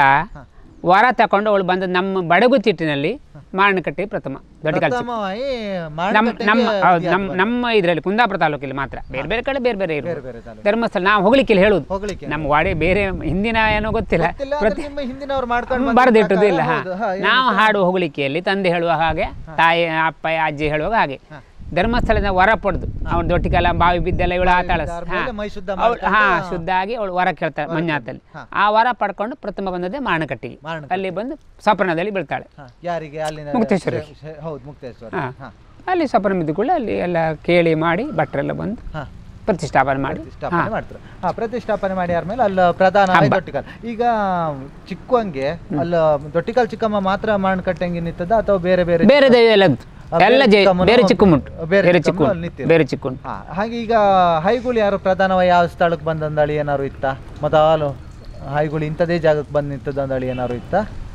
ವರ ತಕೊಂಡು ಅವಳು ಬಂದ ನಮ್ಮ ಬಡಗುತಿಟ್ಟಿನಲ್ಲಿ ಮಾರಣಕಟ್ಟಿ ಪ್ರಥಮ ದೊಡ್ಡ ಕಲ್ಚ ಪ್ರಥಮವಾಗಿ ನಮ್ಮ ಮಾರಣಕಟ್ಟೆಗೆ ನಮ್ಮ ಹೌದು, ಇತಿಹಾಸ ನಮ್ಮ ನಮ್ಮ ಇದರಲ್ಲಿ ಕುಂದಾಪುರ ತಾಲೂಕಲ್ಲಿ ಮಾತ್ರ ಬೇರೆ ಬೇರೆ ಕಡೆ ಬೇರೆ ಬೇರೆ ಬೇರೆ ಇರ್ಬೋದು ಬೇರೆ ತಾಲೂಕು ಧರ್ಮಸ್ಥಳ ನಾವು ಹೊಗಳಿಕೆಯಲ್ಲಿ ಹೇಳುದು ಹೋಗ್ಲಿಕ್ಕೆ ನಮ್ಮ ವಾಡಿ ಬೇರೆ ಹಿಂದಿನ ಏನೋ ಗೊತ್ತಿಲ್ಲ ಗೊತ್ತಿಲ್ಲ, ಆದ್ರೆ ನಿಮ್ಮ ಹಿಂದಿನವ್ರು ಮಾಡ್ಕೊಂಡು ಬರೆದಿಟ್ಟದು ಇಲ್ಲ ಹಾ ಹೌದು, ಹಾ, ನಾವು ಹಾಡುವ ಹೊಗಳಿಕೆಯಲ್ಲಿ ತಂದೆ ಹೇಳುವ ಹಾಗೆ ತಾಯಿ ಅಪ್ಪ ಅಜ್ಜಿ ಹೇಳುವಾಗ ಹಾಗೆ ಧರ್ಮಸ್ಥಳದ ವರ ಪಡೆದು ಅವ್ನು ದೊಟ್ಟಿಗೆಲ್ಲ ಬಾವಿ ಬಿದ್ದೆಲ್ಲ ಇವಳು ಆತಾಳ ಮೇಲೆ ಮೈ ಶುದ್ಧ ಹಾ ಶುದ್ಧ ಆಗಿ ಅವಳು ವರ ಕೇಳ್ತಾಳೆ ಮಂಜಾತಲ್ಲಿ ಆ ವರ ಪಡ್ಕೊಂಡು ಪ್ರಥಮ ಬಂದದ್ದೇ ಮಾರಣಕಟ್ಟಿಗೆ ಮಾರಣಕಟ್ಟಿ. ಅಲ್ಲಿ ಬಂದು ಸ್ವಪ್ನದಲ್ಲಿ ಬೀಳ್ತಾಳೆ ಹಾ, ಯಾರಿಗೆ ಅಲ್ಲಿನ ಮುಕ್ತೇಶ್ವರ. ಶೇ- ಶೇ- ಹೌದು ಮುಕ್ತೇಶ್ವರ ಹಾ ಹಾ ಅಲ್ಲಿ ಸ್ವಪ್ನ ಬಿದ್ದು ಕೂಡ ಅಲ್ಲಿ ಎಲ್ಲ ಕೇಳಿ ಮಾಡಿ ಭಟ್ರೆಲ್ಲ ಬಂದು ಹಾ ಪ್ರತಿಷ್ಠಾಪನೆ ಮಾಡಿ ಪ್ರತಿಷ್ಠಾಪನೆ ಮಾಡ್ತಾರೆ ಹಾ ಪ್ರತಿಷ್ಠಾಪನೆ ಮಾಡಿ ಆದ್ಮೇಲೆ ಅಲ್ಲ ಪ್ರಧಾನ ದೊಟ್ಟಿಕಲ್ ಈಗ ಚಿಕ್ಕವಂಗೆ ಅಲ್ಲ ದೊಟ್ಟಿಕಲ್ ಚಿಕ್ಕಮ್ಮ ಮಾತ್ರ ಮಾರಣಕಟ್ಟಂಗೆ ನಿಂತದ ಅಥವಾ ಬೇರೆ ಬೇರೆ ಬೇರೆ ದೈವ ಎಲ್ಲ ಉಂಟು. ಆ, ಬೇರೆ ಎಲ್ಲ ಜೈ ಚಿಕ್ಕಮ್ಮನು ಬೇರೆ ಚಿಕ್ಕುಮುಂಟು ಬೇರೆ ಬೇರೆ ಚಿಕ್ಕಮ್ಮನು ಚಿಕ್ಕು ಅಲ್ಲಿ ನಿಂತಿದೆ. ಬೇರೆ ಚಿಕ್ಕುಂಟು ಹಾ ಹಾಗೆ ಈಗ ಹೈಗುಳಿ ಯಾರು ಪ್ರಧಾನವಾಗಿ ಯಾವ ಸ್ಥಳಕ್ಕೆ ಬಂದಂದಳಿ ಏನಾರು ಇತ್ತ ಮೊದಲು ಹೈಗುಳಿ ಇಂಥದೇ ಜಾಗಕ್ಕೆ ಬಂದು ನಿಂತದಂದಳಿ ಏನಾರು ಇತ್ತ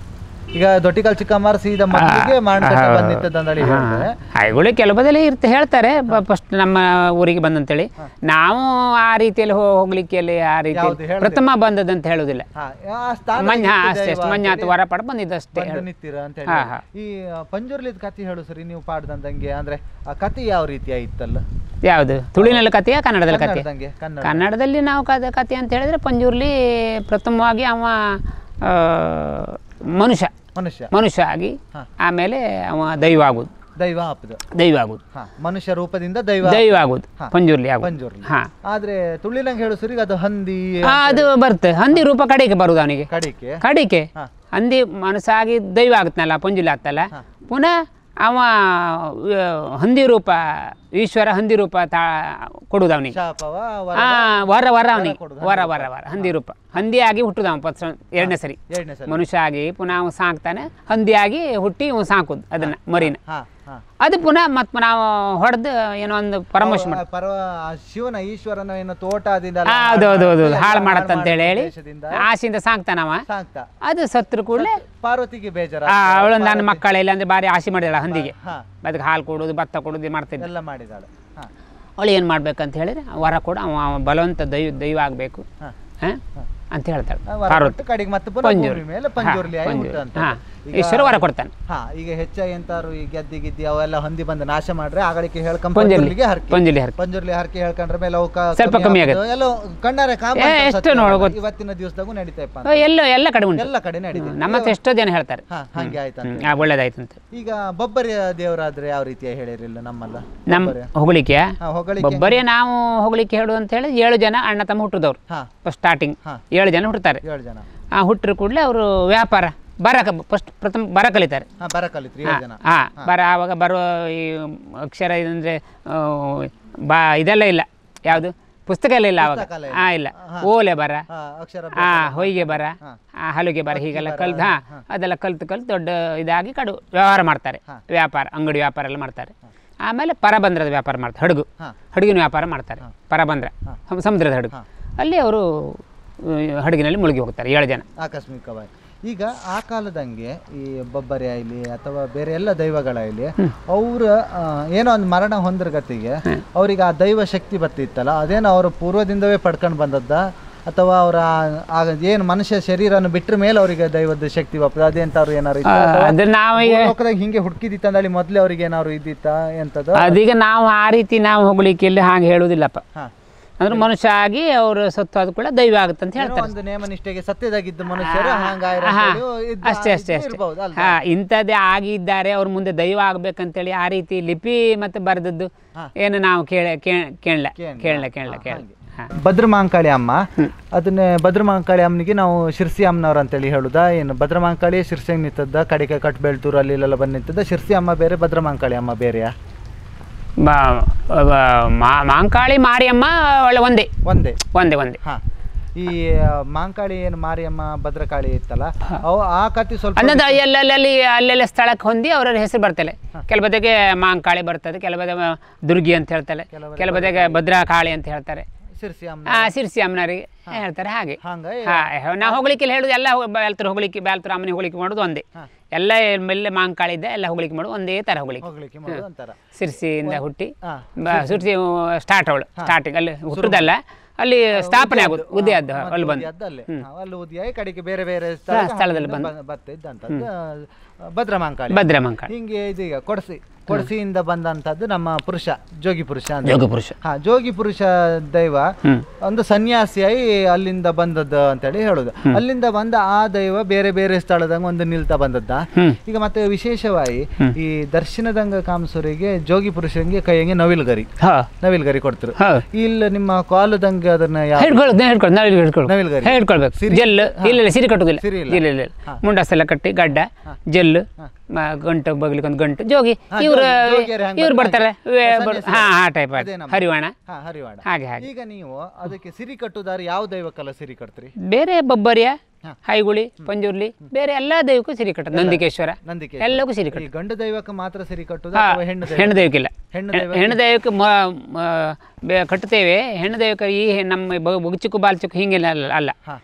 ಈಗ ದೊಟ್ಟಿಕಲ್ ಚಿಕ್ಕಮ್ಮರು ಸೀದಾ ಮೊದಲಿಗೆ ಮಾರಣಕಟ್ಟೆ ಬಂದು ನಿಂತದಂದಳಿ ಹೇಳ್ತಾರೆ ಹಾಯ್ಗಳು ಕೆಲವದಲ್ಲಿ ಇರ್ತ ಹೇಳ್ತಾರೆ ಫಸ್ಟ್ ನಮ್ಮ ಊರಿಗೆ ಬಂದಂತೇಳಿ ನಾವು ಆ ರೀತಿಯಲ್ಲಿ ಹೋ- ಹೋಗ್ಲಿಕ್ಕೆ ಅಲ್ಲಿ ಆ ರೀತಿ ಯಾವ್ದು ಹೇಳದೆ. ಪ್ರಥಮ ಬಂದದಂತ ಹೇಳುದಿಲ್ಲ ಹಾ ಆ ಸ್ಥಾನ ಮಂಜ ಹಾ, ಸಿಕ್ಕಿದೆ ಅಷ್ಟೇ ಇವ ಅಷ್ಟೇ ಮಂಜಾತ ಅಂತೇಳಿ ವರ ಪಡ ಬಂದಿದ್ದಷ್ಟೇ ಬಂದು ನಿಂತೀರ ಅಂತ ಹೇಳಿ ಹಾ, ಹಾ. ಈ ಪಂಜುರ್ಲಿದ ಕತೆ ಹೇಳು ಸರಿ ನೀವು ಪಾಡ್ದಂಗೆ ಅಂದ್ರೆ ಆ ಕತೆ ಯಾವ ರೀತಿ ಆಯ್ತಲ್ಲ ಯಾವುದು ತುಳುವಿನಲ್ಲಿ ಕಥೆಯಾ ಕನ್ನಡದಲ್ಲಿ ಕಥೆ ಕನ್ನಡದಂಗೆ ಕನ್ನಡ ಕನ್ನಡದಲ್ಲಿ ನಾವು ಕಥೆ ಕಥೆ ಅಂತ ಹೇಳಿದ್ರೆ ಪಂಜುರ್ಲಿ ಪ್ರಥಮವಾಗಿ ಅವ ಆ, ಮನುಷ್ಯ ಮನುಷ್ಯ ಮನುಷ್ಯ ಆಗಿ ಹಾ. ಆಮೇಲೆ ಅವ ದೈವ ಆಗುದು ದೈವ ಆಪದ ದೈವ ಆಗುದು ಹಾ ಮನುಷ್ಯ ರೂಪದಿಂದ ದೈವ ದೈವ ಆಗುದು ಹಾ. ಪಂಜುರ್ಲಿ ಆಗುದು ಪಂಜುರ್ಲಿ ಹಾ ಆದ್ರೆ ತುಳಿನಂಗೆ ಹೇಳು ಸರಿ ಅದು ಹಂದಿ ಆ, ಅದು ಬರುತ್ತೆ ಹಂದಿ ರೂಪ ಕಡೆಗೆ ಬರುದು ಅವನಿಗೆ ಕಡಿಕೆ ಕಡಿಕೆ ಹಾ. ಹಂದಿ ಮನಸ್ಸಾಗಿ ದೈವ ಆಗುತ್ತಲ್ಲ ಪಂಜುಲಿ ಆಗ್ತಲ್ಲ ಹಾ. ಪುನಃ ಅವ ಆ, ಹಂದಿ ರೂಪ ಈಶ್ವರ ಹಂದಿ ರೂಪ ತಾ ಕೊಡುದು ಅವನಿಗೆ ಶಾಪವ ವರ ಆ ವರ ವರ ಅವನಿಗೆ ಕೊಡುದು, ವರ ವರ ವರ ಹಂದಿ ರೂಪ ಹಂದಿ ಆಗಿ ಹುಟ್ಟುದ ಅವ ಪತ್ ಎರಡನೇ ಸರಿ ಎರಡನೇ ಸಲ ಮನುಷ್ಯ ಆಗಿ ಪುನಃ ಅವ ಸಾಕ್ತಾನೆ ಹಂದಿ ಆಗಿ ಹುಟ್ಟಿ ಅವ ಸಾಕುದು ಅದನ್ನ ಮರಿನ ಹಾ ಹಾ ಅದು ಪುನಃ ಮತ್ ನಾವು ಹೊಡೆದು ಏನೋ ಒಂದು ಪರಮೋಷ ಆ ಪರ್ವ ಆ ಶಿವನ ಈಶ್ವರನ ಏನು ತೋಟದಿಂದ ಹೌದು ಹೌದು ಹೌದು ಹಾಳು ಮಾಡತ್ತಂತ ಹೇಳಿ ಹೇಳಿ ಉದ್ದೇಶದಿಂದ ಆಸೆಯಿಂದ ಸಾಕ್ತಾನವ ಸಾಕ್ತಾ ಅದು ಸತ್ರು ಕೂಡಲೇ ಪಾರ್ವತಿಗೆ ಬೇಜಾರ ಅವಳು ನನ್ನ ಮಕ್ಕಳಿಲ್ಲ ಅಂದ್ರೆ ಭಾರಿ ಆಸೆ ಮಾಡಿದಾಳ ಹಂದಿಗೆ ಹಾ ಅದಕ್ಕೆ ಹಾಲು ಕೊಡೋದು ಭತ್ತ ಕೊಡೋದು ಮಾಡ್ತಿದ್ದ ಎಲ್ಲ ಮಾಡಿದಾಳೆ ಹಾ ಅವಳು ಏನು ಮಾಡ್ಬೇಕಂತ ಹೇಳಿದ್ರೆ ವರ ಕೂಡ ಅವ ಅವ ಬಲವಂತ ದೈವ ದೈವ ಆಗಬೇಕು ಹಾ ಅಂತ ಹೇಳ್ತಾಳೆ ಆ ವರ ಪಾರ್ವತಿ ಕೊಟ್ಟು ಕಡೆಗೆ ಮತ್ತೆ ಪುನಃ ಪಂಜುರ್ಲಿ. ಭೂಮಿ ಮೇಲೆ ಪಂಜುರ್ಲಿ ಆಗಿ ಹಾ, ಹುಟ್ಟು ಪಂಜುರ್ಲಿ. ಅಂತ ಹಾ. ಈಗ- ಈಶ್ವರ ವರ ಕೊಡ್ತಾನೆ ಹಾ ಈಗ ಹೆಚ್ಚಾಗಿ ಎಂತಾರು ಈ ಗೆದ್ದಿ ಗಿದ್ದಿ ಅವೆಲ್ಲ ಹೊಂದಿ ಬಂದು ನಾಶ ಮಾಡ್ರೆ ಆಗಳಿಕೆ ಹೇಳ್ಕೊಂಡ್ ಪಂಜುರ್ಲಿ ಪಂಜುರ್ಲಿಗೆ ಹರಕೆ ಪಂಜುರ್ಲಿ ಹರಕೆ ಪಂಜುರ್ಲಿ ಹರಕೆ ಹೇಳ್ಕೊಂಡ್ರೆ ಮೇಲೆ ಅವು ಕ- ಸ್ವಲ್ಪ ಕಮ್ಮಿ ಆಗೋದು. ಆಗುತ್ತೆ. ಎಲ್ಲೋ ಕಣ್ಣಾರೆ ಕಾಮ ಏ, ಅಂತ ಎಷ್ಟು ಸತ್ಯ ನೋಡು ಅಲ್ಲ. ಗೊತ್ತು. ಇವತ್ತಿನ ದಿವಸದಾಗೂ ನಡೀತಪ್ಪ ಓ, ಎಲ್ಲ ಎಲ್ಲ ಕಡೆ ಉಂಟು ಎಲ್ಲ ಕಡೆ ನಡೀತದೆ ನಮ್ಮ ಹತ್ರ ಎಷ್ಟೋ ಜನ ಹೇಳ್ತಾರೆ ಹಾ ಹಂಗೆ ಆಯ್ತು ಹ್ಮ್, ಆ, ಒಳ್ಳೇದಾಯ್ತಂತ ಈಗ ಬೊಬ್ಬರಿಯ ದೇವರಾದ್ರೆ ಯಾವ ರೀತಿಯ ಹೇಳಿರಿಲ್ಲ ನಮ್ಮಲ್ಲ ನಮ್ಮ ಹೊಗಳಿಕೆ ಹಾ ಹೊಗಳಿಕೆ ಒಬ್ಬರೇ ನಾವು ಹೊಗಳಿಕೆ ಹೇಳು ಅಂತ ಹೇಳಿ ಏಳು ಜನ ಅಣ್ಣ ತಮ್ಮ ಹುಟ್ಟಿದವ್ರು ಹಾ ಫಸ್ಟ್ ಸ್ಟಾರ್ಟಿಂಗ್ ಹಾ. ಏಳು ಜನ ಹುಟ್ಟುತ್ತಾರೆ ಏಳು ಜನ ಆ ಹುಟ್ಟರು ಕೂಡಲೇ ಅವರು ವ್ಯಾಪಾರ ಬರ ಫಸ್ಟ್ ಪ್ರಥಮ ಬರ ಕಲಿತಾರೆ ಹಾ ಬರ ಕಲಿತ್ರಿ ಏಳು ಜನ ಹಾ ಬರ ಆವಾಗ ಬರುವ ಈ ಅಕ್ಷರ ಇದಂದ್ರೆ ಆ, ಬಾ ಇದೆಲ್ಲ ಇಲ್ಲ ಯಾವುದು ಪುಸ್ತಕ ಎಲ್ಲ ಇಲ್ಲ ಆವಾಗ ಪುಸ್ತಕ ಎಲ್ಲ ಇಲ್ಲ. ಹಾ ಇಲ್ಲ ಓಲೆ ಬರ ಹಾ ಅಕ್ಷರ ಆ ಹೊಯ್ಗೆ ಬರ ಹಾ. ಆ ಹಲುಗೆ ಬರ ಹೀಗೆಲ್ಲ ಕಲ್ತು ಹಾ ಅದೆಲ್ಲ ಕಲ್ತು ಕಲ್ತು ದೊಡ್ಡ ಇದಾಗಿ ಕಡು ವ್ಯವಹಾರ ಮಾಡ್ತಾರೆ ಹಾ. ವ್ಯಾಪಾರ ಅಂಗಡಿ ವ್ಯಾಪಾರ ಎಲ್ಲ ಮಾಡ್ತಾರೆ ಆಮೇಲೆ ಪರಬಂದ್ರದ ವ್ಯಾಪಾರ ಮಾಡ್ತಾರೆ ಹಡಗು ಹಾ ಹಡಗಿನ ವ್ಯಾಪಾರ ಮಾಡ್ತಾರೆ ಪರಬಂದ್ರ ಸಮ್- ಸಮುದ್ರದ ಹಡಗು ಹಾ. ಅಲ್ಲಿ ಅವರು ಹಡಗಿನಲ್ಲಿ ಮುಳುಗಿ ಹೋಗ್ತಾರೆ ಏಳು ಜನ ಆಕಸ್ಮಿಕವಾಗಿ ಈಗ ಆ ಕಾಲದಂಗೆ ಈ ಬೊಬ್ಬರಿ ಆಗಲಿ ಅಥವಾ ಬೇರೆ ಎಲ್ಲ ದೈವಗಳಾಗಲಿ ಅವ್ರ ಆ, ಏನೋ ಒಂದು ಮರಣ ಹೊಂದಿರ್ಗತಿಗೆ ಅವ್ರಿಗೆ ಆ ದೈವ ಶಕ್ತಿ ಬರ್ತಿತ್ತಲ್ಲ ಅದೇನೋ ಅವ್ರ ಪೂರ್ವದಿಂದವೇ ಪಡ್ಕೊಂಡು ಬಂದದ್ದ ಅಥವಾ ಅವರ ಆಗ ಏನು ಮನುಷ್ಯ ಶರೀರನ ಬಿಟ್ರ ಮೇಲೆ ಅವರಿಗೆ ದೈವದ ಶಕ್ತಿ ಬರ್ತದೆ ಅದೇಂತಾರು ಏನಾರು ಇತ್ತ ಅಥವಾ ಅದನ್ನ ನಾವೀಗ ಲೋಕದಾಗ ಹಿಂಗೆ ಹುಡುಕಿದಿತ್ತಂದಲ್ಲಿ ಮೊದ್ಲೇ ಅವ್ರಿಗೆ ಏನಾರು ಇದ್ದಿತ್ತ ಎಂತದ ಅದೀಗ ನಾವು ಆ ರೀತಿ ನಾವು ಹೋಗ್ಲಿಕ್ಕೆಲ್ಲಿ ಹಾಗೆ ಹೇಳುವುದಿಲ್ಲಪ್ಪ ಹಾ ಅಂದ್ರೆ ಮನುಷ್ಯ ಆಗಿ ಅವರು ಸತ್ತು ಆದ ಕೂಡ ದೈವ ಆಗುತ್ತೆ ಅಂತ ಏನೋ ಹೇಳ್ತಾರೆ ಒಂದು ನೇಮ ನಿಷ್ಠೆಗೆ ಸತ್ಯದಾಗಿದ್ದ ಮನುಷ್ಯರು ಹಂಗಾಯ್ರ ಹಾ, ಅಂತೇಳಿ ಇದ್ದ- ಅಷ್ಟೇ ಅಷ್ಟೇ ಇದ್ದು ಅಷ್ಟೇ ಇರ್ಬೋದು ಅಲ್ವಾ? ಹಾ ಇಂಥದ್ದೇ ಆಗಿದ್ದಾರೆ ಅವ್ರ ಮುಂದೆ ದೈವ ಆಗ್ಬೇಕಂತೇಳಿ ಆ ರೀತಿ ಲಿಪಿ ಮತ್ತೆ ಬರೆದದ್ದು ಹಾ. ಏನು ನಾವು ಕೇಳ ಕೇಳ ಕೇಳಲ್ಲ ಕೇಳಲ್ಲ. ಕೇಳಲ್ಲ ಕೇಳಲ್ಲ ಹಾ, ಕೇಳ ಹಾಗೆ. ಭದ್ರಮಾಂಕಾಳಿ ಅಮ್ಮ ಅದನ್ನೇ ಭದ್ರಮಾಂಕಾಳಿ ಅಮ್ಮನಿಗೆ ನಾವು ಶಿರ್ಸಿ ಅಮ್ಮನವ್ರು ಅಂತೇಳಿ ಹೇಳುದಾ ಏನು ಭದ್ರಮಾಂಕಾಳಿ ಶಿರ್ಸಿಗೆ ನಿಂತದ್ದ ಕಡಿಕೆ ಕಟ್ ಬೆಳ್ತೂರು ಅಲ್ಲಿ ಇಲ್ಲೆಲ್ಲ ಬಂದು ನಿಂತದ್ದ ಶಿರ್ಸಿ ಅಮ್ಮ ಬೇರೆ ಭದ್ರಮಾಂಕಾಳಿ ಅಮ್ಮ ಬೇರೆಯಾ ಬ- ಬ- ಮಾ- ಮಾಂಕಾಳಿ ಮಾರಿಯಮ್ಮ ಒಳ್ಳೆ ಒಂದೇ ಒಂದೇ ಒಂದೇ ಒಂದೇ ಹಾ ಈ ಆ, ಮಾಂಕಾಳಿ ಏನು ಮಾರಿಯಮ್ಮ ಭದ್ರಕಾಳಿ ಇತ್ತಲ್ಲ ಅವು ಆ ಕತ್ತಿ ಸ್ವಲ್ಪ ಅನ್ನದ ಎಲ್ಲೆಲ್ಲಿ ಅಲ್ಲೆಲ್ಲ ಸ್ಥಳಕ್ಕೆ ಹೊಂದಿ ಅವರ ಹೆಸರು ಬರ್ತಲೆ ಕೆಲಬದಿಗೆ ಮಾಂಕಾಳಿ ಬರ್ತದೆ ಕೆಲಬದ ದುರ್ಗಿ ಅಂತ ಹೇಳ್ತಾರೆ ಕೆಲಬದಿಗೆ ಭದ್ರಕಾಳಿ ಅಂತ ಹೇಳ್ತಾರೆ ಶಿರ್ಸಿ ಅಮ್ಮ ಆ ಸಿರ್ಸಿ ಅಮ್ಮನವರಿಗೆ ಹೇಳ್ತಾರೆ ಹಾಗೆ ಹಂಗ ಹಾ ನಾವು ಹೋಗ್ಲಿಕ್ಕೆ ಹೇಳುದು ಎಲ್ಲ ಬ್ಯಾಲ್ತರ ಹೋಗ್ಲಿಕ್ಕೆ ಬ್ಯಾಲ್ತರ ಅಮ್ಮನಿಗೆ ಹೋಗ್ಲಿಕ್ಕೆ ಮಾಡೋದು ಒಂದೇ ಎಲ್ಲ ಮೆಲ್ಲೆ ಮಾಂಕಾಳಿ ಇದ್ದ ಎಲ್ಲ ಹೋಗ್ಲಿಕ್ಕೆ ಮಾಡೋದು ಒಂದೇ ಥರ ಹೋಗ್ಲಿಕ್ಕೆ ಹೋಗ್ಲಿಕ್ಕೆ ಮಾಡೋದು ಅಂತಾರ ಸಿರ್ಸಿಯಿಂದ ಹುಟ್ಟಿ ಹಾ ಬ- ಸಿರ್ಸಿ ಸ್ಟಾರ್ಟ್ ಅವಳು ಸ್ಟಾರ್ಟಿಂಗ್ ಅಲ್ಲಿ ಹುಟ್ಟುದಲ್ಲ ಅಲ್ಲಿ ಸ್ಥಾಪನೆ ಆಗೋದು ಉದಯ ಆದ್ದು ಅಲ್ಲಿ ಬಂದು ಅಲ್ಲೇ ಅಲ್ಲಿ ಉದಿಯಾಗಿ ಕಡೆಗೆ ಬೇರೆ ಬೇರೆ ಸ್ಥಳದಲ್ಲಿ ಬಂದು ಬರ್ತಿದ್ದಂಥದ್ದು ಭದ್ರಮಾಂಕಾಳಿ ಭದ್ರ ಮಾಂಕಾಳಿ ಹಿಂಗೆ ಇದೀಗ ಕೊಡಸಿ ಕೊಡಸಿಯಿಂದ ಬಂದಂಥದ್ದು ನಮ್ಮ ಪುರುಷ ಜೋಗಿ ಪುರುಷ ಅಂತ ಯೋಗ ಪುರುಷ ಹಾ ಜೋಗಿ ಪುರುಷ ದೈವ ಹ್ಮ್. ಒಂದು ಸನ್ಯಾಸಿಯಾಗಿ ಅಲ್ಲಿಂದ ಬಂದದ್ದು ಅಂತೇಳಿ ಹೇಳುದು ಅಲ್ಲಿಂದ ಬಂದ ಆ ದೈವ ಬೇರೆ ಬೇರೆ ಸ್ಥಳದಂಗ ಒಂದು ನಿಲ್ತಾ ಬಂದದ್ದ ಹ್ಮ್. ಈಗ ಮತ್ತೆ ವಿಶೇಷವಾಗಿ ಈ ದರ್ಶನದಂಗ ಕಾಮಸೂರಿಗೆ ಜೋಗಿ ಪುರುಷನಿಗೆ ಕೈಯಂಗೆ ನವಿಲ್ಗರಿ ಹಾ ನವಿಲ್ಗರಿ ಕೊಡ್ತರು ಹಾ ಇಲ್ಲಿ ನಿಮ್ಮ ಕಾಲದಂಗೆ ಅದನ್ನ ಯಾವ ಹಿಡ್ಕೊಳ್ಳೋದು ಹಿಡ್ಕೊಳ್ಳೋದು ನಾವು ಹಿಡ್ಕೊಳ್ಳೋದು ನವಿಲ್ಗರಿ ಹಿಡ್ಕೊಳ್ಬೇಕು ಜೆಲ್ ಇಲ್ಲ ಇಲ್ಲ ಸಿರಿ ಕಟ್ಟುದಿಲ್ಲ ಸಿರಿ ಇಲ್ಲ. ಇಲ್ಲ ಇಲ್ಲ ಇಲ್ಲ ಮುಂಡಾಸೆಲ್ಲ ಕಟ್ಟಿ ಗಡ್ಡ ಜೆಲ್ ಮ- ಗಂಟು ಬಗ್ಲಿಕ್ಕೆ ಒಂದು ಗಂಟು ಜೋಗಿ ಇವ್ರು ಜೋಗಿ- ಜೋಗಿಯರು ಹೆಂಗ್ ಇವ್ರು ಬರ್ತಾರೆ? ಬರ್ತಾರೆ ವೇ- ಬರ್- ಹಾ ಆ ಟೈಪ್ ಅದೇ ನಮ್ಮ- ಹರಿವಾಣ ಹಾ ಹರಿವಾಣ ಹಾಗೆ ಹಾಗೆ ಈಗ ನೀವು ಅದಕ್ಕೆ ಸಿರಿ ಕಟ್ಟುದಾರ ಯಾವ ದೈವಕ್ಕೆಲ್ಲ ಸಿರಿ ಕಟ್ತ್ರಿ ಬೇರೆ ಬಬ್ಬರಿಯ ಹಾ. ಹೈಗುಳಿ ಪಂಜುರ್ಲಿ ಬೇರೆ ಎಲ್ಲ ದೈವಕ್ಕೂ ಸಿರಿ ಕಟ್ಟೋದು ನಂದಿಕೇಶ್ವರ ನಂದಿಕೆ ಎಲ್ಲಕ್ಕೂ ಸಿರಿ ಈ ಕಟ್ಟೋದು ಗಂಡು ದೈವಕ್ಕೆ ಮಾತ್ರ ಸಿರಿ ಕಟ್ಟುದ ಹಾ, ಅಥವಾ ಹೆಣ್ಣು ದೈವ ಹೆಣ್ಣು ದೈವಕ್ಕಿಲ್ಲ ಹೆಣ್ಣು ಹೆ- ಹೆಣ್ಣು ದೈವಕ್ಕೆ ಮ- ಮ- ಬೆ- ಕಟ್ಟುತ್ತೇವೆ ಹೆಣ್ಣು ದೈವಕ್ಕೆ ಈ ಹೆ- ನಮ್ಮ ಬ- ಬುಗುಚಿಕ್ಕು ಬಾಲ್ಚಿಕ್ಕು ಹಿಂಗೆಲ್ಲ ಅಲ್ಲ ಅಲ್ಲ ಹಾ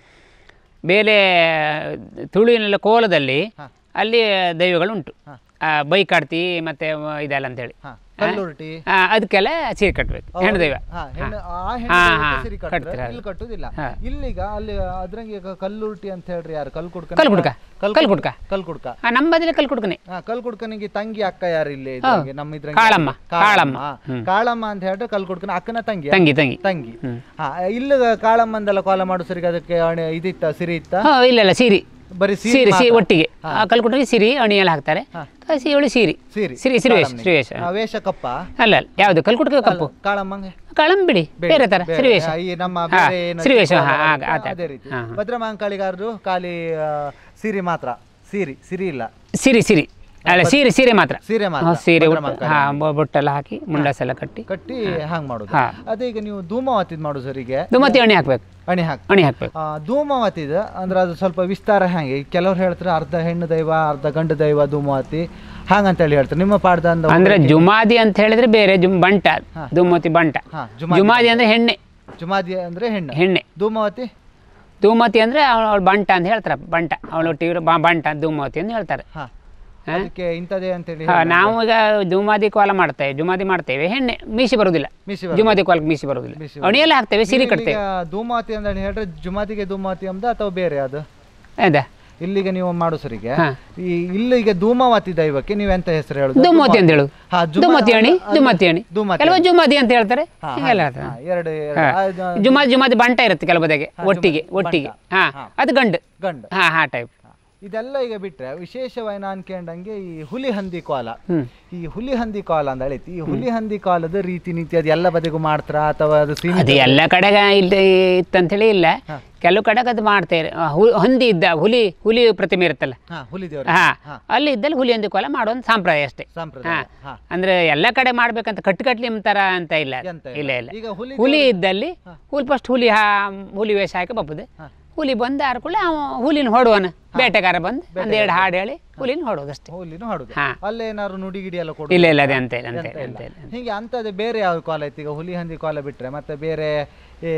ಬೇರೆ ತುಳುವಿನೆಲ್ಲ ಕೋಲದಲ್ಲಿ ಹಾ. ಅಲ್ಲಿ ದೈವಗಳುಂಟು ಹಾ. ಆ, ಬೈಕಾಡ್ತಿ ಮತ್ತೆ ಇದೆಲ್ಲ ಅಂತೇಳಿ ಹಾ ಕಲ್ಲುರುಟಿ ಆ, ಅದಕ್ಕೆಲ್ಲ ಸೀರೆ ಕಟ್ಟಬೇಕು ಹೆಣ್ಣು ದೈವ ಹಾ, ಹೆಣ್ಣು ಆ ಹೆಣ್ಣು ಹಾ, ದೈವಕ್ಕೆ ಹಾ, ಸಿರಿ ಕಟ್ತಾರೆ ಕಟ್ತಾರೆ ಅದು. ಇಲ್ಲಿ ಕಟ್ಟುದಿಲ್ಲ ಹಾ. ಇಲ್ಲಿಗ ಅಲ್ಲಿ ಅದ್ರಂಗೆ ಈಗ ಕಲ್ಲುರುಟಿ ಅಂತ ಹೇಳ್ರಿ ಯಾರು ಕಲ್ ಕುಡ್ಕ ಕಲ್ಲು ಕುಡ್ಕ. ಕಲ್ಲು ಕುಡ್ಕ. ಕಲ್ ಕುಡ್ಕ ಆ, ನಮ್ಮ ಬದಿಲೆ ಕಲ್ ಕುಡ್ಕನೆ ಹಾ ಕಲ್ ಕುಡ್ಕನಿಗೆ ತಂಗಿ ಅಕ್ಕ ಯಾರು ಇಲ್ಲಿ ಇದ್ರಂಗೆ ನಮ್ಮ ಇದ್ರಂಗೆ ಕಾಳಮ್ಮ. ಕಾಳಮ್ಮ ಕಾಳಮ್ಮ. ಕಾಳಮ್ಮ ಅಂತ ಹೇಳಿದ್ರೆ ಕಲ್ ಕುಡ್ಕನ ಅಕ್ಕನ ತಂಗಿ ತಂಗಿ ತಂಗಿ ತಂಗಿ ಹಾ ಇಲ್ಲಿ ಕಾಳಮ್ಮಂದೆಲ್ಲ ಕಾಲ ಮಾಡೋ ಸರಿಗೆ ಅದಕ್ಕೆ ಅಣೆ ಇದಿತ್ತ ಸಿರಿ ಇತ್ತ ಹಾ ಇಲ್ಲ ಇಲ್ಲ ಸೀರಿ ಬರೀ ಸಿರಿ ಸೀರೆ ಸಿ ಮಾತ್ರ. ಒಟ್ಟಿಗೆ ಆ ಕಲ್ಕುಟ್ರಿಗೆ ಸಿರಿ ಅಣಿ ಎಲ್ಲ ಹಾಕ್ತಾರೆ ಹಾ. ಸಿ ಅವಳು ಸೀರಿ ಸಿರಿ ಸಿರಿ ಸಿರಿವೇಶ ಕಾಳಮ್ಮನಿಗೆ. ಸಿರಿವೇಶ ಆ, ವೇಷ ಕಪ್ಪ ಅಲ್ಲ ಅಲ್ಲ ಯಾವುದು ಕಲ್ಕುಟ್ಗೆ ಕಪ್ಪು ಕಾಳಮ್ಮಂಗೆ ಕಳಂ ಬಿಡಿ ಬೇರೆ ತರ ಬೇರೆ. ಸಿರಿವೇಶ ಆ, ಈ ನಮ್ಮ ಹಾ, ಬೇರೆ ಏನು ಸಿರಿವೇಷ, ಚಿಕ್ಕ ಹಾ, ಕಾಲ ಆಗ- ಆ ಇರುತ್ತೆ, type. ಅದೇ ರೀತಿ ಹಾ, ಹಾ. ಭದ್ರಮಾಂಕಾಳಿಗಾರರು ಖಾಲಿ ಆ, ಸಿರಿ ಮಾತ್ರ ಸಿರಿ ಸಿರಿ ಇಲ್ಲ ಸಿರಿ ಸಿರಿ ಅಲ್ಲ ಸೀರೆ ಸೀರೆ ಮಾತ್ರ ಸೀರೆ ಹಾ, ಮಾತ್ರ ಸೀರೆ ಉಟ್ಟು ಭದ್ರಮಾಂಕಾಳಿ. ಹಾ ಬೊ- ಬೊಟ್ಟೆಲ್ಲ ಹಾಕಿ ಮುಂಡಾಸೆಲ್ಲ ಕಟ್ಟಿ ಕಟ್ಟಿ ಹಾಂಗ್ ಮಾಡೋದು ಹಾ. ಅದೇ ಈಗ ನೀವು ಧೂಮವತಿದ್ ಮಾಡು ಸರಿಗೆ ದುಮತಿ ಅಣಿ ಹಾಕ್ಬೇಕು ಅಣಿ ಹಾಕಿ ಅಣಿ ಹಾಕ್ಬೇಕು ಧೂಮವತಿದ ಅಂದ್ರೆ ಅದು ಸ್ವಲ್ಪ ವಿಸ್ತಾರ ಹೆಂಗೆ ಕೆಲವ್ರು ಹೇಳ್ತಾರೆ ಅರ್ಧ ಹೆಣ್ಣು ದೈವ ಅರ್ಧ ಗಂಡು ದೈವ ಧೂಮವತಿ ಹಾಗಂತೇಳಿ ಹೇಳ್ತಾರೆ ನಿಮ್ಮ ಪಾಡ್ದ ಅಂದ ಅಂದ್ರೆ ಜುಮಾದಿ ಅಂತ ಹೇಳಿದ್ರೆ ಬೇರೆ ಜುಮ್ ಬಂಟ ಹಾ. ದುಮತಿ ಬಂಟ ಹಾ ಜುಮಾದಿ ಜುಮಾದಿ ಅಂದ್ರೆ ಹೆಣ್ಣೆ ಜುಮಾದಿ ಅಂದ್ರೆ ಹೆಣ್ಣು ಹೆಣ್ಣೆ ಧೂಮವತಿ ಧೂಮತಿ ಅಂದ್ರೆ ಅವಳು ಬಂಟ ಅಂತ ಹೇಳ್ತಾರೆ ಬಂಟ ಅವಳು ಒಟ್ಟಿಗೆ ಬ- ಬಂಟ ಧೂಮವತಿ ಅಂತ ಹೇಳ್ತಾರೆ ಹಾ ಹಾ? ಅದಕ್ಕೆ ಇಂಥದೇ ಅಂತೇಳಿ ಹಾ, ನಾವು ಈಗ ಧೂಮಾದಿ ಕೋಲ ಮಾಡ್ತೇವೆ ಜುಮಾದಿ ಮಾಡ್ತೇವೆ ಹೆಣ್ಣೆ ಮೀಸಿ ಬರುದಿಲ್ಲ ಮಿಸಿ ಜುಮಾದಿ ಕೋಲಕ್ಕೆ ಮೀಸಿ ಬರುದಿಲ್ಲ ಮೀಸಿ ಅಣಿಯೆಲ್ಲ ಹಾಕ್ತೇವೆ ಸಿರಿ ಕಟ್ತೇವೆ ಈಗ ಧೂಮವತಿ ಅಂತ ಹೇಳಿದ್ರೆ ಜುಮಾದಿಗೆ ಧೂಮವತಿ ಅಂದ ಅಥವಾ ಬೇರೆ ಅದು ಅದ ಇಲ್ಲಿಗೆ ನೀವು ಮಾಡೋ ಸರಿಗೆ ಹಾ. ಈ ಇಲ್ಲಿಗೆ ಧೂಮವತಿ ದೈವಕ್ಕೆ ನೀವು ಎಂತ ಹೆಸರು ಹೇಳುದು ದುಮತಿ ಅಂತ ಹೇಳು ಹಾ, ಜುಮ- ದುಮತಿ ಅಣಿ ಅದು- ದುಮತಿ ಅಣಿ ದುಮತಿ ಕೆಲವು ಜುಮಾದಿ ಅಂತ ಹೇಳ್ತಾರೆ ಹಾ, ಹಿಂಗೆಲ್ಲ ಹಾಗೆ. ಹೇಳ್ತಾರೆ ಹಾ, ಎರಡು ಎರಡು ಹಾ. ಅದು ಜುಮಾದಿ ಜುಮಾದಿ ಬಂಟ ಇರುತ್ತೆ ಕೆಲವು ಬದೆಗೆ ಒಟ್ಟಿಗೆ ಜುಮಾದಿ ಒಟ್ಟಿಗೆ ಬಂಟ. ಹಾ ಹಾ. ಅದು ಗಂಡು ಗಂಡು ಹಾ ಹಾ ಟೈಪ್ ಹಾ. ಇದೆಲ್ಲ ಈಗ ಬಿಟ್ರೆ ವಿಶೇಷವಾಗಿ ನಾನು ಕೇಂಡಂಗೆ ಈ ಹುಲಿ ಹಂದಿ ಕೋಲ ಹ್ಮ್ ಈ ಹುಲಿ ಹಂದಿ ಕಾಲ ಅಂತ ಹೇಳಿತ್ತು ಈ ಹುಲಿ ಹಂದಿ ಕಾಲದ ರೀತಿ ನೀತಿ ಅದು ಎಲ್ಲ ಬದಿಗೂ ಮಾಡ್ತಾರ ಅಥವಾ ಅದು ಸೀಮಿತ ಅದು ಎಲ್ಲ ಕಡೆಗೆ ಇಲ್ಲಿ ಇತ್ತಂತೇಳಿ ಇಲ್ಲ ಹಾ. ಕೆಲವು ಕಡೆಗೆ ಅದು ಮಾಡ್ತಾರೆ ಆ, ಹು- ಹಂದಿ ಇದ್ದ ಹುಲಿ ಹುಲಿ ಪ್ರತಿಮೆ ಇರುತ್ತಲ್ಲ ಹಾ ಹುಲಿ ದೇವರು ಹಾ ಹಾ. ಅಲ್ಲಿ ಇದ್ದಲ್ಲಿ ಹುಲಿ ಹಂದಿ ಕೋಲ ಮಾಡೋ ಒಂದು ಸಂಪ್ರದಾಯ ಅಷ್ಟೇ ಸಂಪ್ರದಾಯ ಹಾ ಅಂದ್ರೆ ಎಲ್ಲ ಕಡೆ ಮಾಡ್ಬೇಕಂತ ಕಟ್ಟು ಕಟ್ಲಿ ತರ ಅಂತ ಇಲ್ಲ ಅದು. ಎಂತ ಇಲ್ಲ ಇಲ್ಲ ಈಗ ಹುಲಿ ಹುಲಿ ಇದ್ದಲ್ಲಿ ಹುಲಿ ಫಸ್ಟ್ ಹುಲಿ ಹಾ ಹುಲಿ ವೇಷ ಹಾಕಿ ಬಪ್ಪದೆ ಹಾ. ಹುಲಿ ಬಂದು ಆರ್ಕೊಳ್ಳಿ ಅವ ಹುಲಿನ ಹೊಡುವನ ಬೇಟೆಗಾರ ಬಂದು ಒಂದೆರಡು ಹಾಡು ಹೇಳಿ ಹುಲಿನ ಹೊಡೋದಷ್ಟೇ ಹುಲಿನೂ ಹಾಡುದು ಹಾ. ಅಲ್ಲೇನಾದ್ರು ನುಡಿ ಗಿಡಿ ಎಲ್ಲ ಕೊಡು ಇಲ್ಲ ಇಲ್ಲ ಅದೇ ಅಂತ ಇಲ್ಲ ಅಂತ ಎಂತ ಇಲ್ಲ ಇಲ್ಲ. ಅಂತ ಇಲ್ಲ ಹೀಗೆ ಅಂತದೇ ಬೇರೆ ಯಾವ ಕಾಲ ಐತಿ ಈಗ ಹುಲಿ ಹಂದಿ ಕಾಲ ಬಿಟ್ರೆ ಮತ್ತೆ ಬೇರೆ ಏ,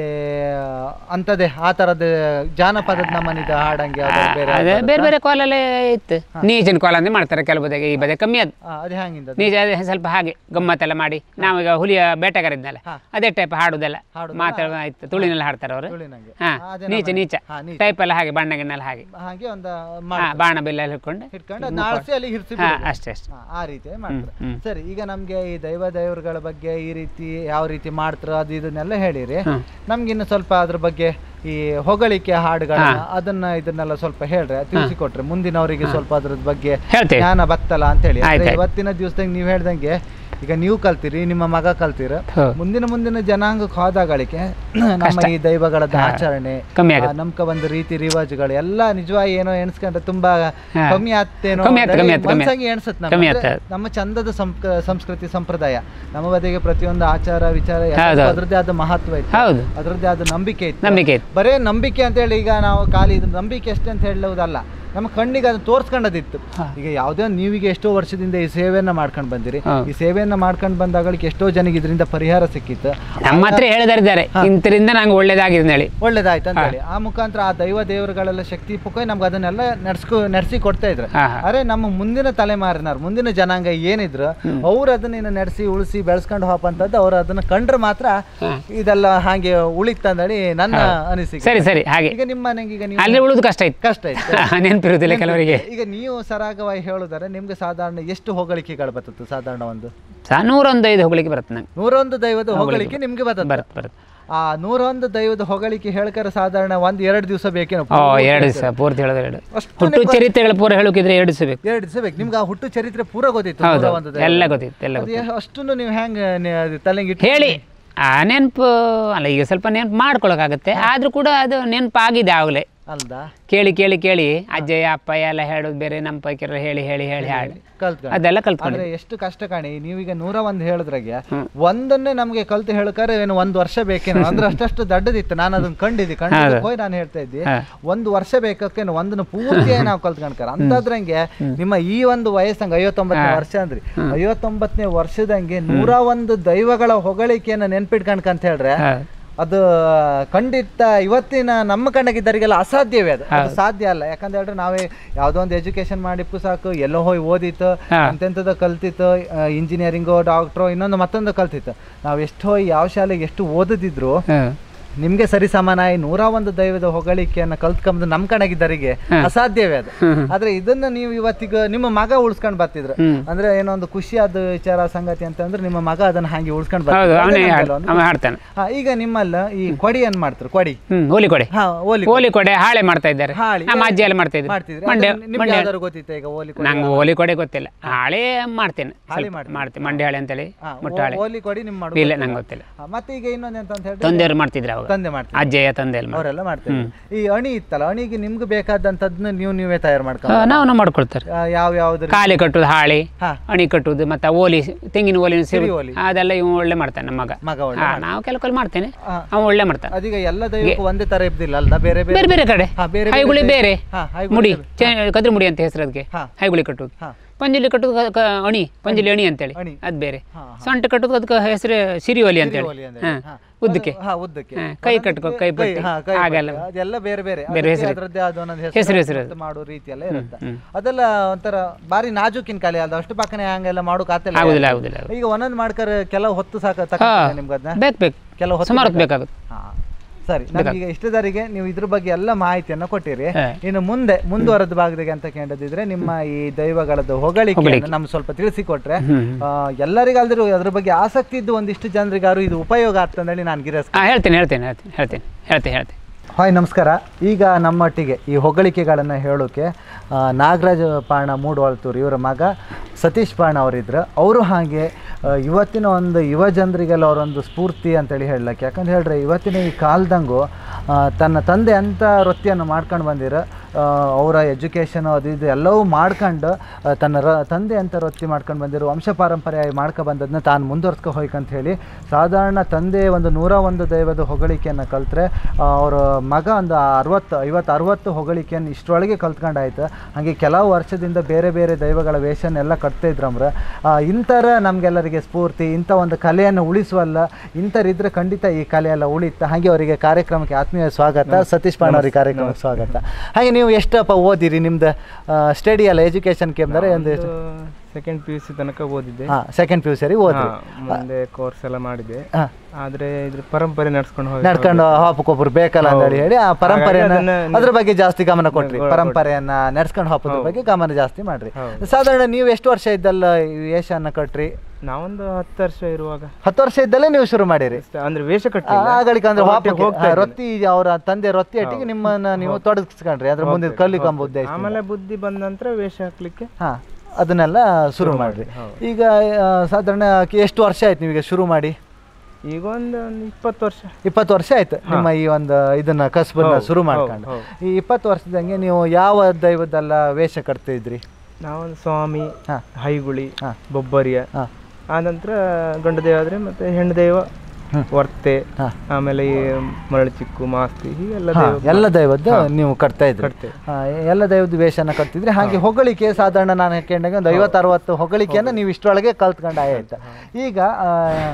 ಅಂತದೇ ಆ ತರದ ಜಾನಪದದ ನಮನಿದ ಹಾಡಂಗೆ ಯಾವ್ದಾದ್ರು ಬೇರೆ ಅದೇ ಯಾವ್ದಾದ್ರು ಬೇರೆ ಬೇರೆ ಕೋಲಲ್ಲೇ ಇತ್ತು ನೀಜಿನ ಕೋಲ ಅಂದ್ರೆ ಮಾಡ್ತಾರೆ ಕೆಲವು ಬದಿಗೆ ಈ ಬದಿಗೆ ಕಮ್ಮಿ ಅದು ಹಾ, ಅದು ಹ್ಯಾಂಗಿಂದ ನೀಜ ಅದೇ ಸ್ವಲ್ಪ ಹಾಗೆ ಗಮ್ಮತ್ತೆಲ್ಲ ಮಾಡಿ ನಾವೀಗ ಹುಲಿಯ ಬೇಟೆಗಾರ ಇದ್ನಲ್ಲ ಹಾ. ಅದೇ ಟೈಪ್ ಹಾಡುದೆಲ್ಲ ಹಾಡುದೆಲ್ಲ ಮಾತಾಡ ಆಯ್ತು ತುಳಿನೆಲ್ಲ ಹಾಡ್ತಾರೆ ಅವರು ತುಳಿನಂಗೆ ಹಾ ಹಾ, ಅದೇ ನೀಚ ನಮನೆ. ನೀಚ ಹಾ, ನೀಚ. ಟೈಪ್ ಎಲ್ಲ ಹಾಗೆ ಬಣ್ಣ ಗಿಣ್ಣೆಲ್ಲ ಹಾಗೆ ಹಾಗೆ ಒಂದು ಹಾ ಬಾಣ ಬಿಲ್ಲ ಎಲ್ಲ ಹಿಡ್ಕೊಂಡು ಹಿಡ್ಕೊಂಡು ಅದ್ನ ಆಳ್ಸಿ ಅಲ್ಲಿ ಹಿರ್ಸಿ ಹಾ ಬಿಡುದು. ಅಷ್ಟೇ ಅಷ್ಟೇ ಹಾ, ಆ ರೀತಿ ಮಾಡ್ತಾರೆ ಹ್ಮ್. ಸರಿ ಈಗ ನಮ್ಗೆ ಈ ದೈವ ದೇವರುಗಳ ಬಗ್ಗೆ ಈ ರೀತಿ ಯಾವ ರೀತಿ ಮಾಡ್ತಾರೋ ಅದು ಇದನ್ನೆಲ್ಲ ಹೇಳಿರಿ ಹ್ಮ್. ನಮ್ಗೆ ಇನ್ನು ಸ್ವಲ್ಪ ಅದ್ರ ಬಗ್ಗೆ ಈ ಹೊಗಳಿಕೆ ಹಾಡುಗಳನ್ನ ಅದನ್ನ ಇದನ್ನೆಲ್ಲ ಸ್ವಲ್ಪ ಹೇಳ್ರೆ ತಿಳಿಸಿಕೊಟ್ರೆ ಮುಂದಿನವರಿಗೆ ಸ್ವಲ್ಪ ಅದ್ರದ್ ಬಗ್ಗೆ ಹೇಳ್ತೇವೆ ಜ್ಞಾನ ಬತ್ತಲ್ಲ ಅಂತೇಳಿ ಆಯ್ತ್ ಅಂದ್ರೆ ಆಯ್ತ್. ಇವತ್ತಿನ ದಿವಸದಾಗ ನೀವು ಹೇಳ್ದಂಗೆ ಈಗ ನೀವು ಕಲ್ತೀರಿ ನಿಮ್ಮ ಮಗ ಕಲ್ತೀರ ಹೌದು. ಮುಂದಿನ ಮುಂದಿನ ಜನಾಂಗಕ್ಕೆ ಹೋದಾಗಳಿಗೆ ನಮ್ಮ ಈ ದೈವಗಳದ ಆಚರಣೆ ಕಮ್ಮಿ ಆ, ಆಗುತ್ತೆ ನಮ್ಕ ಬಂದ ರೀತಿ ರಿವಾಜುಗಳು ಎಲ್ಲ ನಿಜವಾಗಿ ಏನೋ ಎಣಿಸ್ಕೊಂಡ್ರೆ ತುಂಬಾ ಹಾ. ಕಮ್ಮಿ ಆಗ್ತೇನೋ ಕಮ್ಮಿ ಆತ್, ಕಮ್ಮಿ ಆತ್, ಕಮ್ಮಿ ಆತ್. ಮನ್ಸಾಗಿ ಎಣ್ಸತ್ ನಮ್ಗೆ. ಕಮ್ಮಿ ಅಂದ್ರೆ ಆತ್. ನಮ್ಮ ಚಂದದ ಸಂಸ್ಕ- ಸಂಸ್ಕೃತಿ ಸಂಪ್ರದಾಯ ನಮ್ಮ ಬದಿಗೆ ಪ್ರತಿಯೊಂದು ಆಚಾರ ವಿಚಾರ ಹೌದು, ಎಲ್ಲದಕ್ಕೂ ಹೌದು. ಅದ್ರದ್ದೇ ಆದ ಮಹತ್ವ ಇತ್ತು ಹೌದು ಅದ್ರದ್ದೇ ಆದ ನಂಬಿಕೆ ಇತ್ತು ನಂಬಿಕೆ ಇತ್ತು ಬರೇ ನಂಬಿಕೆ ಅಂತ ಹೇಳಿ ಈಗ ನಾವು ಖಾಲಿ ಇದು ನಂಬಿಕೆ ಅಷ್ಟೇ ಅಂತ ಹೇಳುವುದಲ್ಲ ನಮ್ಮ ಕಣ್ಣಿಗೆ ಅದನ್ನ ತೋರ್ಸ್ಕೊಂಡದಿತ್ತು ಹಾ. ಈಗ ಯಾವುದೇ ಒಂದು ನೀವೀಗ ಎಷ್ಟೋ ವರ್ಷದಿಂದ ಈ ಸೇವೆಯನ್ನ ಮಾಡ್ಕೊಂಡು ಬಂದಿರಿ ಹೌದು. ಈ ಸೇವೆಯನ್ನ ಮಾಡ್ಕೊಂಡು ಬಂದಾಗಳಿಗೆ ಎಷ್ಟೋ ಜನಕ್ಕೆ ಇದರಿಂದ ಪರಿಹಾರ ಸಿಕ್ಕಿತ್ತು ನಮ್ಮ ಹತ್ರ ಹೇಳಿದಾರಿದ್ದಾರೆ ಇಂಥರಿಂದ ನಂಗೆ ಒಳ್ಳೇದಾಗಿದೆ ಹೇಳಿ ಒಳ್ಳೇದಾಯ್ತು ಅಂತ ಹೇಳಿ ಆ ಮುಖಾಂತರ ಆ ದೈವ ದೇವರುಗಳೆಲ್ಲ ಶಕ್ತಿ ಪುಕ್ಕ ನಮ್ಗೆ ಅದನ್ನೆಲ್ಲ ನಡ್ಸ್ಕೊ ನಡೆಸಿ ಕೊಡ್ತಾ ಇದ್ರು ಹಾ ಹಾ ಅರೆ ನಮ್ಮ ಮುಂದಿನ ತಲೆಮಾರಿನವ್ರು ಮುಂದಿನ ಜನಾಂಗ ಏನಿದ್ರು ಅವ್ರು ಅದನ್ನ ಇನ್ನು ನಡೆಸಿ ಉಳಿಸಿ ಬೆಳೆಸ್ಕೊಂಡು ಹೋಪಂತದ್ದು ಅವ್ರು ಅದನ್ನ ಕಂಡ್ರೆ ಮಾತ್ರ ಇದೆಲ್ಲ ಹಾಗೆ ಉಳಿತಂದಳಿ ನನ್ನ ಅನಿಸಿಕೆ ಸರಿ ಸರಿ ಹಾಗೆ ಈಗ ನಿಮ್ಮ ಮನೆಗೆ ಈಗ ನೀವು ಅಲ್ಲಿ ಉಳಿದು ಕಷ್ಟ ಇತ್ತು ಕಷ್ಟ ಇತ್ತು ನೆನಪಿರುವುದಿಲ್ಲ ಕೆಲವರಿಗೆ ಈಗ ನೀವು ಸರಾಗವಾಗಿ ಹೇಳುದಾರೆ ನಿಮ್ಗೆ ಸಾಧಾರಣ ಎಷ್ಟು ಹೊಗಳಿಕೆಗಳು ಬರ್ತದೆ ಸಾಧಾರಣ ಒಂದು ಸಹ ನೂರೊಂದು ಐದು ಹೋಗ್ಲಿಕ್ಕೆ ಬರುತ್ತೆ ನಂಗೆ ನೂರೊಂದು ದೈವದ ಹೊಗಳಿಕೆ ನಿಮ್ಗೆ ಬರ್ತದೆ ಬರುತ್ತೆ ಬರುತ್ತೆ ಆ ನೂರೊಂದು ದೈವದ ಹೊಗಳಿಕೆ ಹೇಳ್ಕರ ಸಾಧಾರಣ ಒಂದ್ ಎರಡು ದಿವಸ ಬೇಕೇನೋ ಓ ಎರಡು ದಿವಸ ಪೂರ್ತಿ ಹೇಳೋದು ಎರಡು ಅಷ್ಟು ಹುಟ್ಟು ಚರಿತ್ರೆಗಳು ಪೂರ ಹೇಳೋಕಿದ್ರೆ ಎರಡು ದಿವಸ ಬೇಕು ಎರಡು ದಿವಸ ಬೇಕು ನಿಮ್ಗೆ ಆ ಹುಟ್ಟು ಚರಿತ್ರೆ ಪೂರ ಗೊತ್ತಿತ್ತು ಹೌದು ನೂರ ಒಂದು ದೈವ. ಎಲ್ಲ ಗೊತ್ತಿತ್ತು ಎಲ್ಲ ಅದು ಗೊತ್ತಿತ್ತು ಅಷ್ಟನ್ನು ನೀವು ಹೆಂಗ ತಲೆಗೆ ಇಟ್ಟು ಹೇಳಿ ಆ ನೆನಪು ಅಲ್ಲ ಈಗ ಸ್ವಲ್ಪ ನೆನಪು ಮಾಡ್ಕೊಳಕ್ಕಾಗತ್ತೆ ಆದ್ರೂ ಕೂಡ ಅದು ನೆನಪಾಗಿದೆ ಆಗಲೇ ಅಲ್ದಾ ಕೇಳಿ ಕೇಳಿ ಕೇಳಿ ಅಜ್ಜಯ್ಯ ಅಪ್ಪಯ್ಯ ಎಲ್ಲ ಹೇಳೋದು ಬೇರೆ ನಮ್ಮ ಪೈಕಿರ ಹೇಳಿ ಹೇಳಿ ಹೇಳಿ ಹಾಡಿ ಕಲ್ತ್ಕೊಂಡು ಅದೆಲ್ಲ ಕಲ್ತ್ಕೊಂಡು ಆದ್ರೆ ಎಷ್ಟು ಕಷ್ಟ ಕಾಣಿ ನೀವೀಗ ನೂರ ಒಂದ್ ಹೇಳಿದ್ರಾಗೆ ಒಂದನ್ನೇ ನಮ್ಗೆ ಕಲ್ತು ಹೇಳ್ಕಾರ ಏನು ಒಂದ್ ವರ್ಷ ಬೇಕೇನೋ ಅಂದ್ರೆ ಅಷ್ಟಷ್ಟು ದೊಡ್ಡದಿತ್ತು ನಾನು ಅದನ್ನ ಕಂಡಿದ್ದೆ ಕಂಡಿದ್ದು ಹೋಯ್ ನಾನು ಹೇಳ್ತಾ ಇದ್ದೆ ಹಾ. ಒಂದು ವರ್ಷ ಬೇಕೇನೋ ಒಂದನ್ನ ಪೂರ್ತಿಯಾಗಿ ನಾವು ಕಲ್ತ್ಕೊಂಡ್ಕಾರ ಅಂತದ್ರಂಗೆ ನಿಮ್ಮ ಈ ಒಂದು ವಯಸ್ಸಂಗ ಐವತ್ತೊಂಬತ್ತನೇ ವರ್ಷ ಅಂದ್ರಿ ಐವತ್ತೊಂಬತ್ತನೇ ವರ್ಷದಂಗೆ ನೂರ ಒಂದು ದೈವಗಳ ಹೊಗಳಿಕೆಯನ್ನ ನೆನ್ಪಿಟ್ಕೊಂಡ್ಕಂತ ಹೇಳ್ರೆ ಹಾ. ಅದು ಖಂಡಿತ ಇವತ್ತಿನ ನಮ್ಮ ಕಣ್ಣಗಿದ್ದರಿಗೆಲ್ಲ ಅಸಾಧ್ಯವೇ ಅದು ಅದು ಸಾಧ್ಯ ಅಲ್ಲ ಯಾಕಂತ ಹೇಳಿದ್ರೆ ನಾವೇ ಯಾವ್ದೋ ಒಂದು ಎಜುಕೇಶನ್ ಮಾಡಿಪ್ಪು ಸಾಕು ಎಲ್ಲೋ ಹೋಗಿ ಓದಿತ್ತು ಹಾ. ಎಂತೆಂಥದ್ದು ಕಲ್ತಿತ್ತು ಇಂಜಿನಿಯರಿಂಗು ಡಾಕ್ಟ್ರು ಇನ್ನೊಂದು ಮತ್ತೊಂದು ಕಲ್ತಿತ್ತು ನಾವು ಎಷ್ಟು ಹೋಗಿ ಯಾವ ಶಾಲೆಗೆ ಎಷ್ಟು ಓದದಿದ್ರು ಹ್ಮ್. ನಿಮ್ಗೆ ಸರಿ ಸಮಾನಾಗಿ ನೂರ ಒಂದು ದೈವದ ಹೊಗಳಿಕೆಯನ್ನ ಕಲ್ತ್ಕೊಂಬುದು ನಮ್ಮ ಕಣಗಿದ್ದರಿಗೆ ಅಸಾಧ್ಯವೇ ಅದು ಆದ್ರೆ ಇದನ್ನ ನೀವು ಇವತ್ತಿಗ ನಿಮ್ಮ ಮಗ ಉಳ್ಸ್ಕೊಂಡ್ ಬರ್ತಿದ್ರು ಹ್ಮ್. ಅಂದ್ರೆ ಏನೋ ಒಂದು ಖುಷಿಯಾದ ವಿಚಾರ ಸಂಗತಿ ಅಂತ ಅಂದ್ರೆ ನಿಮ್ಮ ಮಗ ಅದನ್ನ ಹಾಗೆ ಉಳ್ಸ್ಕೊಂಡ್ ಹೌದು ಬರ್ತಿದ್ರು ಅವನೇ ಅದೇ ಹಾಡ್- ನಮ್ಗೆಲ್ಲ ಒಂದು ಅವ ಹಾಡ್ತಾನೆ ಹಾ, ಈಗ ನಿಮ್ಮಲ್ಲ ಈ ಕೊಡಿ ಏನ್ ಮಾಡ್ತಾರೆ ಕೊಡಿ ಹ್ಮ್ ಹೋಲಿ ಕೊಡೆ ಹಾ ಓಲಿ ಹೋಲಿ ಕೊಡೆ ಹಾಳೆ ಮಾಡ್ತಾ ಇದ್ದಾರೆ ಹಾಳಿ. ನಮ್ಮ ಅಜ್ಜಿ ಎಲ್ಲ ಮಾಡ್ತಾ ಇದ್ರು ಮಾಡ್ತಿದ್ರಿ ಮಂಡ್ಯ ಅದನ್ನ ನಿಮ್ಗೆ ಮಂಡ್ಯ ಯಾವ್ದಾದ್ರು ಗೊತ್ತಿತ್ತ ಈಗ ಓಲಿ ಕೊಡಿ ನಂಗೆ ಹೋಲಿ ಕೊಡೆ ಗೊತ್ತಿಲ್ಲ ಹಾಳೆ ಮಾಡ್ತೇನೆ ಹಾಳಿ ಸ್ವಲ್ಪ ಮಾಡ್ತೀರಿ. ಮಾಡ್ತೀನಿ ಮಂಡ್ಯ ಹಾಳೆ ಅಂತೇಳಿ ಹಾ, ಮುಟ್ಟ ಹಾಳೆ ಓ- ಓಲಿ ಕೊಡಿ ನಿಮ್ ಮಾಡು ಇಲ್ಲ ನಂಗೆ ಗೊತ್ತಿಲ್ಲ ಹಾ, ಮತ್ತೆ ಈಗ ಇನ್ನೊಂದ್ ಎಂತ ಅಂತ ಹೇಳಿದ್ರೆ ತಂದೆಯವರು ಮಾಡ್ತಿದ್ರು ಅವಾಗ ತಂದೆ ಮಾಡ್ತಾರೆ ಅಜ್ಜಯ್ಯ ತಂದೆ ಎಲ್ಲ ಮಾಡಿ ಅವರೆಲ್ಲ ಮಾಡ್ತಾರೆ ಈ ಅಣಿ ಇತ್ತಲ್ಲ ಅಣಿಗೆ ನಿಮ್ಗೆ ಬೇಕಾದಂತದ್ನ ನೀವು ನೀವೇ ತಯಾರು ಮಾಡ್ಕೊ ನಾವು ಮಾಡ್ಕೊಳ್ತಾರೆ ಯಾವ ಯಾವ್ದ್ರ ಕಾಲಿ ಕಟ್ಟುದು ಹಾಳಿ ಹಾ. ಅಣಿ ಕಟ್ಟುದು ಮತ್ತೆ ಓಲಿ ತೆಂಗಿನ ಓಲಿ ಸಿರಿ ಓಲಿ. ಅದೆಲ್ಲ ಇವ್ ಒಳ್ಳೆ ಮಾಡ್ತಾನೆ ನಮ್ಮ ಮಗ ಮಗ ಒಳ್ಳೆ ಹಾ ನಾವು ಕೆಲವು ಕಲ್ ಮಾಡ್ತೇನೆ ಹಾ. ಅವ ಒಳ್ಳೆ ಮಾಡ್ತಾನೆ ಅದೀಗ ಎಲ್ಲ ದೈವಕ್ಕೂ ಒಂದೇ ತರ ಇದ್ದಿಲ್ಲ ಅಲ್ಲ ಬೇರೆ ಬೇರೆ ಬೇರೆ ಬೇರೆ ಕಡೆ ಹಾ, ಬೇರೆ ಬೇರೆ ಹೈಗುಳಿ ದೈವ- ಬೇರೆ ಹಾ, ಹೈಗುಳಿ ಮುಡಿ ಬೇರೆ. ಚೆ- ಕದ್ರಿ ಮುಡಿ ಅಂತ ಹೆಸರು ಅದಕ್ಕೆ ಹಾ. ಹೈಗುಳಿ ಕಟ್ಟುದು ಹಾ. ಪಂಜಲಿ ಕಟ್ಟುದು ಕ- ಕ- ಅಣಿ ಪಂಜಲಿ ಅಣಿ ಅಂತೇಳಿ ಅಣಿ. ಅದು ಬೇರೆ ಹಾ, ಸೊಂಟ ಕಟ್ಟುದು ಅದಕ್ಕೆ ಹೆಸರು ಸಿರಿವಲಿ ಅಂತೇಳಿ ಓಲಿ ಅಂದ್ರೆ. ಹಾ ಹಾ. ಉದ್ದಕ್ಕೆ ಹಾ ಉದ್ದಕ್ಕೆ ಹಾ, ಕೈ ಕಟ್ಕೊ ಕೈ ಪಟ್ಟಿ ಹಾ, ಕೈ ಹಾಗೆಲ್ಲ ಪಟ್ಟಿ. ಅದೆಲ್ಲ ಬೇರೆ ಬೇರೆ ಬೇರೆ ಅದಕ್ಕೆ ಹೆಸರು. ಅದ್ರದ್ದೇ ಆದ ಒಂದೊಂದು ಹೆಸರು, ಹೆಸರು. ಮತ್ತು ಮಾಡೋ ರೀತಿ ಎಲ್ಲ ಇರುತ್ತೆ ಹ್ಮ್. ಅದೆಲ್ಲ ಒಂಥರ ಬಾರಿ ನಾಜೂಕಿನ ಕಲೆ ಅಲ್ಲ ಅಷ್ಟು ಪಕ್ಕನೆ ಹಂಗೆಲ್ಲ ಮಾಡೋಕ್ ಆತಿಲ್ಲ ಆಗುದಿಲ್ಲ ಆಗುದಿಲ್ಲ ಆಗುದಿಲ್ಲ. ಈಗ ಒಂದೊಂದು ಮಾಡ್ಕರ ಕೆಲವು ಹೊತ್ತು ಸಾಕ ಹಾ ನಿಮ್ಗೆ ಅದನ್ನ ಬೇಕು ಬೇಕು ಕೆಲವು ಹೊತ್ತು ಸುಮಾರು ಹೊತ್ತು ಬೇಕಾಗುತ್ತೆ ಹಾ ಸರಿ ನಮ್ಗೀಗ ಇಷ್ಟದವರೆಗೆ ನೀವು ಇದ್ರ ಬಗ್ಗೆ ಎಲ್ಲ ಮಾಹಿತಿಯನ್ನ ಕೊಟ್ಟಿರಿ ಹಾ. ಇನ್ನು ಮುಂದೆ ಮುಂದುವರೆದ ಭಾಗದಾಗೆ ಅಂತ ಕೇಳಿದ್ರೆ ನಿಮ್ಮ ಈ ದೈವಗಳದ್ದು ಹೊಗಳಿಕೆ ನಮ್ಗೆ ಸ್ವಲ್ಪ ತಿಳಿಸಿಕೊಟ್ರೆ ಹ್ಮ್. ಆ, ಎಲ್ಲರಿಗಾದ್ರೂ ಅದ್ರ ಬಗ್ಗೆ ಆಸಕ್ತಿ ಇದ್ದು ಒಂದಿಷ್ಟು ಜನರಿಗಾರು ಇದು ಉಪಯೋಗ ಆಗ್ತಂದೇಳಿ ನಾನು ಗಿರಸ್ ಹಾಂ ಹೇಳ್ತೇನೆ ಹೇಳ್ತೇನೆ ಹೇಳ್ತೇನೆ ಹೇಳ್ತೇನೆ ಹೇಳ್ತೇನೆ ಹೇಳ್ತೇನೆ ಹಾಯ್ ನಮಸ್ಕಾರ ಈಗ ನಮ್ಮೊಟ್ಟಿಗೆ ಈ ಹೊಗಳಿಕೆಗಳನ್ನು ಹೇಳೋಕೆ ಆ, ನಾಗರಾಜ ಪಾಣ ಮೂಡವಳ್ತೂರು ಇವರ ಮಗ ಸತೀಶ್ ಪಾಣ ಅವರಿದ್ರು ಅವರು ಹಾಗೆ ಆ, ಇವತ್ತಿನ ಒಂದು ಯುವ ಜನರಿಗೆಲ್ಲ ಅವರೊಂದು ಸ್ಫೂರ್ತಿ ಅಂತೇಳಿ ಹೇಳಕ್ಕೆ ಯಾಕಂತ ಹೇಳಿದ್ರೆ ಇವತ್ತಿನ ಈ ಕಾಲದಂಗು ಆ, ತನ್ನ ತಂದೆ ಅಂತ ವೃತ್ತಿಯನ್ನು ಮಾಡ್ಕೊಂಡು ಬಂದಿರ ಆ, ಅವರ ಎಜುಕೇಷನ್ ಅದು ಇದು ಎಲ್ಲವೂ ಮಾಡ್ಕೊಂಡು ಆ, ತನ್ನ ರ ತಂದೆ ಅಂತ ವೃತ್ತಿ ಮಾಡ್ಕೊಂಡು ಬಂದಿರೋ ವಂಶ ಪಾರಂಪರ್ಯ ಮಾಡ್ಕೊ ಬಂದದನ್ನ ತಾನು ಮುಂದುವರ್ಸ್ಕೊ ಹೋಯ್ಕಂತ ಹೇಳಿ ಸಾಧಾರಣ ತಂದೆ ಒಂದು ನೂರ ಒಂದು ದೈವದ ಹೊಗಳಿಕೆಯನ್ನು ಕಲ್ತ್ರೆ ಅವರ ಮಗ ಒಂದು ಅರವತ್ತು ಐವತ್ತು ಅರವತ್ತು ಹೊಗಳಿಕೆಯನ್ನು ಇಷ್ಟರೊಳಗೆ ಕಲ್ತ್ಕೊಂಡಾಯ್ತು ಹಾಗೆ ಕೆಲವು ವರ್ಷದಿಂದ ಬೇರೆ ಬೇರೆ ದೈವಗಳ ವೇಷನೆಲ್ಲ ಕಟ್ತಾ ಇದ್ರಮ್ರ ಇಂಥರ ನಮಗೆಲ್ಲರಿಗೆ ಸ್ಫೂರ್ತಿ ಇಂಥ ಒಂದು ಕಲೆಯನ್ನು ಉಳಿಸುವಲ್ಲ ಇಂಥರಿದ್ರೆ ಖಂಡಿತ ಈ ಕಲೆ ಎಲ್ಲ ಉಳಿತ ಹಾಗೆ ಅವರಿಗೆ ಕಾರ್ಯಕ್ರಮಕ್ಕೆ ಆತ್ಮೀಯ ಸ್ವಾಗತ ಸತೀಶ್ ಪಾಣ ಅವರಿಗೆ ಕಾರ್ಯಕ್ರಮಕ್ಕೆ ಸ್ವಾಗತ ಹಾಗೆ ನೀವು ಎಷ್ಟಪ್ಪ ಓದಿರಿ ನಿಮ್ದು ಸ್ಟಡಿ ಅಲ್ಲ ಎಜುಕೇಶನ್ ಕೇಂದ್ರ ಒಂದು ಎಷ್ಟು ಸೆಕೆಂಡ್ ಪಿ ಯು ಸಿ ತನಕ ಓದಿದ್ದೆ ಹಾಂ ಸೆಕೆಂಡ್ ಪಿ ಯು ಸರಿ ಓದ್ರಿ ಹಾ, ಮುಂದೆ ಕೋರ್ಸ್ ಎಲ್ಲ ಮಾಡಿದೆ ಹಾಂ ಆದ್ರೆ ಇದ್ರ ಪರಂಪರೆ ನಡ್ಸ್ಕೊಂಡು ಹೋಗಿ ನಡ್ಕೊಂಡು ಹಾಪಕ್ಕೊಬ್ರು ಬೇಕಲ್ಲ ಅಂತ ಹೇಳಿ ಹೇಳಿ ಆ ಪರಂಪರೆಯನ್ನ ಅದ್ರ ಬಗ್ಗೆ ಜಾಸ್ತಿ ಗಮನ ಕೊಟ್ರಿ ಪರಂಪರೆಯನ್ನ ನಡ್ಸ್ಕೊಂಡು ಹಾಕೋದ್ರ ಬಗ್ಗೆ ಗಮನ ಜಾಸ್ತಿ ಮಾಡ್ರಿ ಸಾಧಾರಣ ನೀವು ಎಷ್ಟು ವರ್ಷ ಇದ್ದಲ್ಲ ಈ ವೇಷನ್ನ ಕಟ್ರಿ ನಾವೊಂದು ಹತ್ತು ವರ್ಷ ಇರುವಾಗ ಹತ್ತು ವರ್ಷ ಇದ್ದಲ್ಲೇ ನೀವು ಶುರು ಮಾಡಿರಿ ಅಷ್ಟೇ, ಅಂದ್ರೆ ವೇಷ ಕಟ್ಟಿಲ್ಲ ಆಗಳಿಕ ಅಂದ್ರೆ ಹೊರಟೆ ವಾಪಕ್ಕೆ, ಹೋಗ್ತಾ ಆ, ಇದ್ದೀನಿ. ರೊತ್ತಿ ಅವರ ತಂದೆ ರೊತ್ತಿ ಅಟ್ಟಿಗೆ ನಿಮ್ಮನ್ನ ನೀವು ತೊಡಗಿಸ್ಕೊಂಡ್ರಿ ಅದ್ರ ಮುಂದೆ ಕಲಿಕಂಬ ಉದ್ದೇಶ ಆಮೇಲೆ ಬುದ್ಧಿ ಬಂದ ನಂತರ ವೇಷ ಹಾಕ್ಲಿಕ್ಕೆ ಹಾ ಅದನ್ನೆಲ್ಲ ಶುರು ಮಾಡ್ರಿ ಈಗ ಆ, ಸಾಧಾರಣ ಎಷ್ಟು ವರ್ಷ ಆಯ್ತು ನೀವೀಗ ಶುರು ಮಾಡಿ ಈಗ ಒಂದು ಒಂದು ಇಪ್ಪತ್ತು ವರ್ಷ ಇಪ್ಪತ್ತು ವರ್ಷ ಆಯ್ತು ನಿಮ್ಮ ಈ ಒಂದು ಇದನ್ನ ಕಸಬನ್ನ ಶುರು ಮಾಡ್ಕೊಂಡು ಹೌದು. ಈ ಇಪ್ಪತ್ತು ವರ್ಷದಂಗೆ ನೀವು ಯಾವ ದೈವದೆಲ್ಲ ವೇಷ ಕಟ್ತಿದ್ರಿ ನಾವೊಂದು ಸ್ವಾಮಿ ಹಾ. ಹೈಗುಳಿ ಹಾ. ಬೊಬ್ಬರಿಯ ಹಾ ಆನಂತರ ಗಂಡು ದೇವ ಆದ್ರೆ ಮತ್ತೆ ಹೆಣ್ಣು ದೇವ ವರ್ತೆ ಹಾ. ಆಮೇಲೆ ಈ ಮರಳು ಚಿಕ್ಕು ಮಾಸ್ತಿ ಹೀಗೆಲ್ಲ ಹಾ, ದೇವ ಎಲ್ಲ ದೈವದ್ದು ನೀವು ಕಟ್ತಾ ಇದ್ರಿ ಕಟ್ತೇವೆ. ಹಾ, ಎಲ್ಲ ದೈವದ ವೇಷನ ಕಟ್ತಿದ್ರಿ ಹಾಗೆ ಹೊಗಳಿಕೆ ಸಾಧಾರಣ ನಾನು ಕೇಳಿದಾಗ ಒಂದು ಐವತ್ತು ಅರವತ್ತು ಹೊಗಳಿಕೆಯನ್ನ ನೀವು ಇಷ್ಟರೊಳಗೆ ಕಲ್ತ್ಕೊಂಡು ಆಯ್ತು ಈಗ ಆ,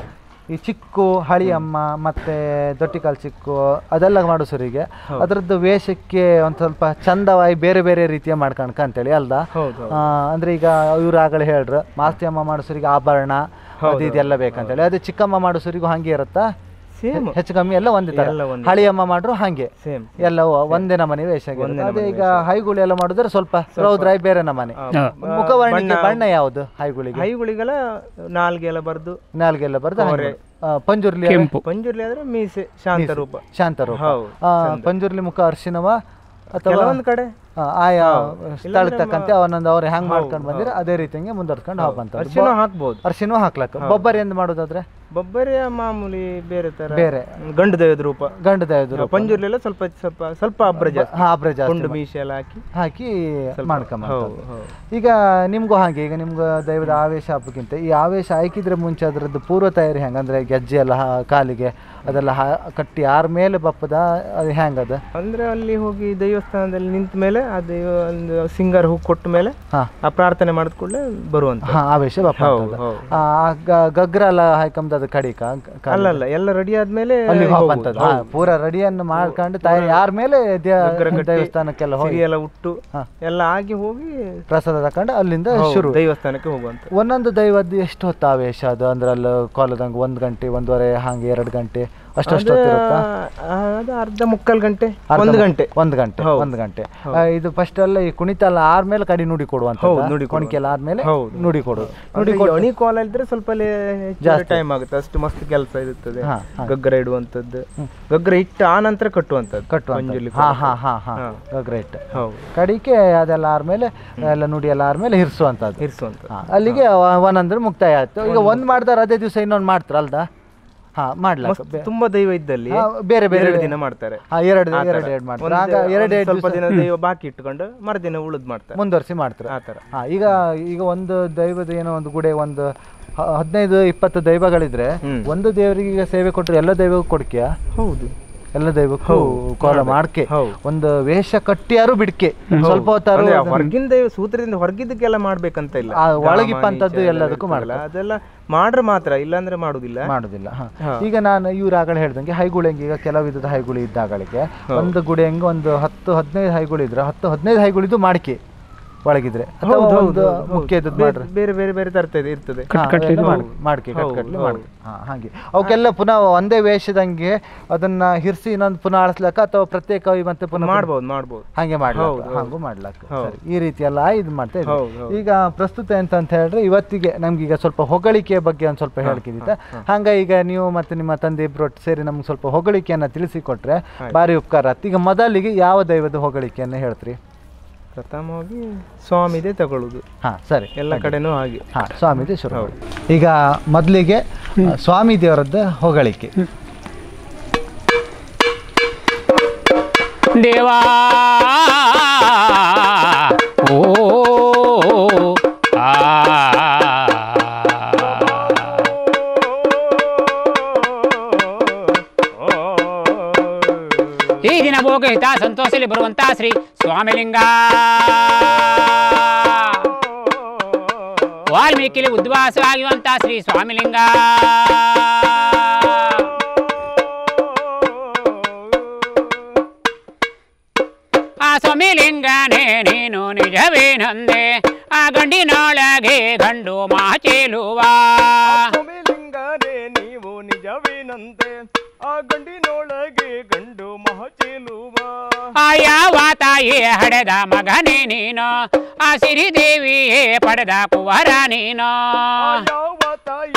ಈ ಚಿಕ್ಕು ಹಳಿಯಮ್ಮ ಮತ್ತೆ ದೊಟ್ಟಿಕಾಲ್ ಚಿಕ್ಕು ಅದೆಲ್ಲ ಮಾಡೋ ಸರಿಗೆ ಅದರದ್ದು ವೇಷಕ್ಕೆ ಒಂದು ಸ್ವಲ್ಪ ಚಂದವಾಗಿ ಬೇರೆ ಬೇರೆ ರೀತಿಯ ಮಾಡ್ಕಣಕ ಅಂತೇಳಿ ಅಲ್ದ ಹೌದು ಆ, ಅಂದ್ರೆ ಈಗ ಇವ್ರು ಆಗಲೇ ಹೇಳ್ರು ಮಾಸ್ತಿ ಅಮ್ಮ ಮಾಡಿಸೋರಿಗೆ ಆಭರಣ ಅದು ಇದೆಲ್ಲ ಬೇಕಂತೇಳಿ ಅದೇ ಚಿಕ್ಕಮ್ಮ ಮಾಡಿಸೋರಿಗೂ ಹಂಗೆ ಇರುತ್ತಾ ಸೇಮ್ ಹೆಚ್ಚು ಕಮ್ಮಿ ಎಲ್ಲ ಒಂದೇ ತರ ಎಲ್ಲ ಒಂದೇ. ಹಳಿಯಮ್ಮ ಮಾಡ್ರು ಹಾಗೆ ಸೇಮ್ ಎಲ್ಲ ಒಂದೇ ನಮನೆ ವೇಷ ಆಗಿರುತ್ತೆ. ಅದೇ ಈಗ ಹೈಗುಳಿ ಎಲ್ಲ ಮಾಡಿದ್ರೆ ಸ್ವಲ್ಪ ರೌದ್ರಾಯಿ ಬೇರೆ ನಮನೆ ಮುಖವರ್ಣಿಕೆ ಬಣ್ಣ ಯಾವುದು ಹೈಗುಳಿಗೆ ಹೈಗುಳಿಗೆಲ್ಲ ನಾಲ್ಗೆಲ್ಲ ಬರ್ದು ನಾಲ್ಗೆಲ್ಲ ಬರ್ದು ಹಂಗೆ. ಆ, ಪಂಜುರ್ಲಿ ಕೆಂಪು ಪಂಜುರ್ಲಿ ಆದ್ರೆ ಮೀಸೆ ಶಾಂತ ರೂಪ ಶಾಂತ ರೂಪ ಹೌದು, ಆ, ಪಂಜುರ್ಲಿ ಮುಖ ಅರ್ಶಿನವ ಅಥವಾ ಕೆಲವೊಂದ್ ಕಡೆ ಆ, ಆಯಾ ಸ್ಥಳಕ್ಕೆ ತಕ್ಕಂತೆ ಅವನೊಂದು ಅವ್ರು ಹೆಂಗ್ ಮಾಡ್ಕೊಂಡು ಬಂದಿರ ಅದೇ ರೀತಿಯಂಗೆ ಮುಂದುವರ್ಸ್ಕೊಂಡು ಹೋಗ್ಬಂತ ಅರ್ಶಿನ ಹಾಕ್ಬೋದು ಅರ್ಶಿನೂ ಹಾಕ್ಲಕ್ಕ ಬೊಬ್ಬರಿ ಎಂದು ಮಾಡೋದಾದ್ರೆ ಬೊಬ್ಬರಿಯ ಮಾಮೂಲಿ ಬೇರೆ ತರ ಬೇರೆ ಗಂಡು ದೇವದ ರೂಪ ಗಂಡು ದಯದ್ರು ಪಂಜುರ್ಲಿ ಎಲ್ಲ ಸ್ವಲ್ಪ ಸ್ವಲ್ಪ ಸ್ವಲ್ಪ ಅಬ್ರ ಜಾಸ್ತಿ ಹಾ ಅಬ್ರ ಜಾಸ್ತಿ ಕೊಂಡು ಮೀಸೆ ಎಲ್ಲ ಹಾಕಿ ಹಾಕಿ ಮಾಡ್ಕೊಂಬ ಹೌದು ಹೌದು ಈಗ ನಿಮ್ಗೂ ಹಾಗೆ ಈಗ ನಿಮ್ಗೆ ದೈವದ ಆವೇಶ ಹಬ್ಬಕ್ಕಿಂತ ಈ ಆವೇಶ ಆಯ್ಕಿದ್ರೆ ಮುಂಚೆ ಅದರದ್ದು ಪೂರ್ವ ತಯಾರಿ ಹೆಂಗೆ ಅಂದ್ರೆ ಗೆಜ್ಜೆ ಎಲ್ಲ ಹಾ- ಕಾಲಿಗೆ ಅದೆಲ್ಲ ಹಾ- ಕಟ್ಟಿ ಯಾರ ಮೇಲೆ ಬಪ್ಪದ ಅದು ಹೆಂಗದ ಅಂದ್ರೆ ಅಲ್ಲಿ ಹೋಗಿ ದೇವಸ್ಥಾನದಲ್ಲಿ ನಿಂತ ಮೇಲೆ ಆ ದೈವ ಒಂದು ಸಿಂಗರ್ ಹೂ ಕೊಟ್ಟ ಮೇಲೆ ಹಾ ಆ ಪ್ರಾರ್ಥನೆ ಮಾಡಿದ ಕೂಡಲೇ ಬರುವಂತ ಹಾ ಆವೇಶ ಬಪ್ಪ ಹೌದು ಅಂತದ. ಹೌದು ಆ, ಗ- ಗಗ್ರ ಎಲ್ಲ ಹಾಕಂಬ ಅದು ಕಡಿಕ ಕ- ಅಲ್ಲ ಅಲ್ಲ ಎಲ್ಲ ರೆಡಿ ಆದ್ಮೇಲೆ ಅಲ್ಲಿ ಹೋಗುದು. ಹೋಗ್ಬಂತದ್ದು ಹಾ, ಪೂರ ರೆಡಿಯನ್ನು ಮಾಡ್ಕೊಂಡು ತಾಯಿ ಯಾರ ಮೇಲೆ ದೇ- ದೇವಸ್ಥಾನಕ್ಕೆಲ್ಲ ಹೋಗಿ ಸಿರಿ ಎಲ್ಲ ಉಟ್ಟು ಹಾ. ಎಲ್ಲ ಆಗಿ ಹೋಗಿ ಪ್ರಸಾದ ತಕೊಂಡು ಅಲ್ಲಿಂದ ಶುರು ದೇವಸ್ಥಾನಕ್ಕೆ ಹೋಗುವಂತ ಒಂದೊಂದು ದೈವದ್ದು ಎಷ್ಟು ಹೊತ್ತು ಆವೇಶ ಅದು ಅಂದ್ರೆ ಅಲ್ಲಿ ಕೋಲದಂಗೆ ಒಂದು ಗಂಟೆ ಒಂದೂವರೆ ಹಾಗೆ ಎರಡು ಗಂಟೆ ಅಷ್ಟಷ್ಟು ಹೊತ್ತಿರುತ್ತಾ ಆ, ಅದು ಅರ್ಧ ಮುಕ್ಕಾಲು ಗಂಟೆ ಒಂದು ಗಂಟೆ ಒಂದು ಗಂಟೆ ಒಂದು ಗಂಟೆ ಆ, ಇದು ಫಸ್ಟ್ ಎಲ್ಲ ಈ ಕುಣಿತ ಎಲ್ಲ ಆದ್ಮೇಲೆ ಕಡಿ ನುಡಿ ಕೊಡುವಂತ ಹೌದು, ನುಡಿ ಕೊಡುವ. ಕೊಣಿಕೆ ಎಲ್ಲ ಆದ್ಮೇಲೆ ಹೌದು. ನುಡಿ ಕೊಡು ನೋಡಿ ಅಣಿ ಕೋಲ ಇದ್ರೆ ಸ್ವಲ್ಪ ಟೈಮ್ ಆಗುತ್ತೆ ಅಷ್ಟು ಮಸ್ತ್ ಕೆಲಸ ಇರುತ್ತದೆ ಹಾ, ಹಾ. ಗಗ್ಗರ ಇಡುವಂತದ್ದು ಗಗ್ಗರ ಇಟ್ಟು ಆ ನಂತರ ಕಟ್ಟುವಂತದ್ದು ಕಟ್ಟುವಂತ ಮಂಜುಲಿ ಹಾ ಕೋಲ. ಹಾ ಹಾ ಹಾ ಹಾ. ಗ್ರೇಟ್ ಹೌದು ಕಡಿಕೆ ಅದೆಲ್ಲ ಆದ್ಮೇಲೆ ಎಲ್ಲ ನುಡಿ ಎಲ್ಲ ಆದ್ಮೇಲೆ ಹಿರ್ಸುವಂತದ್ದು ಇರಿಸುವಂತ ಹಾ, ಅಲ್ಲಿಗೆ ಒಂದೊಂದ್ರೆ ಮುಕ್ತಾಯ ಆಯ್ತು ಈಗ ಒಂದ್ ಮಾಡ್ದಾರ ಅದೇ ದಿವಸ ಇನ್ನೊಂದು ಮಾಡ್ತಾರ ಅಲ್ದಾ ಹಾ ಮಾಡ್ಲಾಕ ಬೇ- ತುಂಬಾ ದೈವ ಇದ್ದಲ್ಲಿ ಹಾ, ಬೇರೆ ಬೇರೆ ಎರಡು ದಿನ ಮಾಡ್ತಾರೆ ಹಾ ಎರಡು ಆ ತರ. ಎರಡು ಎರಡು ಮಾಡ್ತಾರೆ ಒಂದು ಆಗ ದೇ- ಎರಡು ಒಂದು ಎರಡು ಸ್ವಲ್ಪ ದಿವಸ ದಿನ ದೈವ ಬಾಕಿ ಇಟ್ಕೊಂಡು ಮರುದಿನ ಉಳಿದ್ ಮಾಡ್ತಾರೆ ಮುಂದುವರಿಸಿ ಮಾಡ್ತಾರೆ ಆ ತರ ಹಾ ಈಗ ಈಗ ಒಂದು ದೈವದ ಏನೋ ಒಂದು ಗುಡೆ ಒಂದು ಹ- ಹದಿನೈದು ಇಪ್ಪತ್ತು ದೈವಗಳಿದ್ರೆ ಹ್ಮ್. ಒಂದು ದೇವರಿಗೆ ಈಗ ಸೇವೆ ಕೊಟ್ಟರೆ ಎಲ್ಲ ದೈವಕ್ಕೂ ಕೊಡ್ಕೆಯ ಹೌದು ಎಲ್ಲ ದೈವಕ್ಕೂ ಕೋಲ ಮಾಡ್ಕೆ ಹೌದು. ಒಂದು ವೇಷ ಕಟ್ಟಿಯಾರು ಬಿಡ್ಕೆ ಸ್ವಲ್ಪ ಹೊತ್ತಾರು ಅಂದ್ರೆ ಹೊರಗಿನ ದೈವ ಸೂತ್ರದಿಂದ ಹೊರಗಿದ್ದಕ್ಕೆಲ್ಲ ಮಾಡ್ಬೇಕಂತ ಇಲ್ಲ ಆ ಗಾಮ, ಒಳಗಿಪ್ಪಂಥದ್ದು ನೀಚ ಎಲ್ಲ ಎಲ್ಲದಕ್ಕೂ ಇರ್ತದಲ್ಲ, ಅದೆಲ್ಲ ಮಾಡ್ರೆ ಮಾತ್ರ ಇಲ್ಲಾಂದ್ರೆ ಮಾಡುದಿಲ್ಲ ಮಾಡುದಿಲ್ಲ ಹ. ಹಾ. ಈಗ ನಾನು ಇವ್ರು ಆಗಲೇ ಹೇಳ್ದಂಗೆ ಹೈಗುಳಿಂಗೆ ಈಗ ಕೆಲವು ವಿಧದ ಹೈಗುಳಿ ಇದ್ದಾಗಳಿಗೆ ಒಂದು ಗುಡಿ ಹಂಗೆ ಒಂದು ಹತ್ತು ಹದಿನೈದು ಹೈಗುಳಿ ಇದ್ರೆ ಹತ್ತು ಹದಿನೈದು ಹೈಗುಳಿದು ಮಾಡಿಕೆ ಒಳಗಿದ್ರೆ ಅಥವಾ ಹೌದು, ಒಂದು ಹೌದು, ಹೌದು. ಮುಖ್ಯ ಇದ್ದದ್ದು ಬೇರೆ- ಮಾಡ್ರಿ ಬೇರೆ ಬೇರೆ ಬೇರೆ ತರ್ತದೆ ಇರ್ತದೆ ಹಾ, ಅವೆಲ್ಲ ಹೌದು. ಮಾಡ್- ಮಾಡ್ಕೆ ಹೌದು, ಕಟ್ಕಟ್ಲೆ ಹೌದು. ಮಾಡ್ಕೆ ಹಾ ಹಾಗೆ ಅವಕ್ಕೆಲ್ಲ ಪುನಃ ಒಂದೇ ವೇಷದಂಗೆ ಅದನ್ನ ಹಿರ್ಸಿ ಇನ್ನೊಂದು ಪುನಃ ಆಳಿಸ್ಲಕ್ಕ ಅಥವಾ ಪ್ರತ್ಯೇಕವಾಗಿ ಮತ್ತೆ ಪುನಃ ಮಾಡ್ಬೋದು ಮಾಡ್ಬೋದು ಹಾಗೆ ಮಾಡ್ಲಾಕ ಹೌದು, ಹೌದು. ಹಂಗೂ ಮಾಡ್ಲಾಕ ಹೌದು. ಸರಿ ಈ ರೀತಿ ಎಲ್ಲ ಇದು ಮಾಡ್ತಾ ಇದ್ವಿ ಹೌದು, ಹೌದು. ಈಗ ಪ್ರಸ್ತುತ ಎಂತ ಅಂತ ಹೇಳಿದ್ರೆ ಇವತ್ತಿಗೆ ನಮ್ಗೆ ಈಗ ಸ್ವಲ್ಪ ಹೊಗಳಿಕೆಯ ಬಗ್ಗೆ ಒಂದು ಸ್ವಲ್ಪ ಹೇಳ್ಕಿದ್ದಿತ್ತ ಹಂಗ ಈಗ ನೀವು ಮತ್ತೆ ನಿಮ್ಮ ತಂದೆ ಇಬ್ರು ಒಟ್ಟು ಸೇರಿ ನಮ್ಗೆ ಸ್ವಲ್ಪ ಹೊಗಳಿಕೆಯನ್ನ ತಿಳಿಸಿಕೊಟ್ರೆ ಭಾರಿ ಉಪಕಾರ ಆಯ್ತು ಈಗ ಮೊದಲಿಗೆ ಯಾವ ದೈವದ ಹೊಗಳಿಕೆಯನ್ನ ಹೇಳ್ತ್ರಿ ಪ್ರಥಮವಾಗಿ ಸ್ವಾಮಿದೇ ತಗೊಳ್ಳುದು ಹಾ ಸರಿ ಎಲ್ಲ ಕಡೆನೂ ಹಾಗೆ ಹಾ ಸ್ವಾಮಿದೇ ಶುರು ಮಾಡಿ. ಈಗ ಮೊದಲಿಗೆ ಸ್ವಾಮಿ ದೇವರದ್ದು ಹೊಗಳಿಕೆ ದೇವಾ ಓ ಆ ಈ ದಿನ ಭೋಗಹಿತ ಸಂತೋಷದಲ್ಲಿ ಬರುವಂತ ಶ್ರೀ ಸ್ವಾಮಿಲಿಂಗ ವಾಲ್ಮೀಕಿಲಿ ಉದ್ವಾಸವಾಗಿರುವಂತ ಶ್ರೀ ಸ್ವಾಮಿಲಿಂಗ ಆ ಸ್ವಾಮಿಲಿಂಗನೇ ನೀನು ನಿಜವೇನಂದೆ ಆ ಗಂಡಿನೊಳಗೆ ಗಂಡು ಮಾಚೇಲುವ ಸ್ವಾಮಿಲಿಂಗನೇ ನೀವು ನಿಜವೇನಂತೆ ಆ ಗಂಡಿನೊಳಗೆ ಗಂಡು ಮಹಚೇಲುವ ಆ ಯಾವ ತಾಯಿ ಹಡೆದ ಮಗನೇ ನೀನು ಆ ಸಿರಿದೇವಿಯೇ ಪಡೆದ ಕುವರ ನೀನು ಯಾವ ತಾಯಿ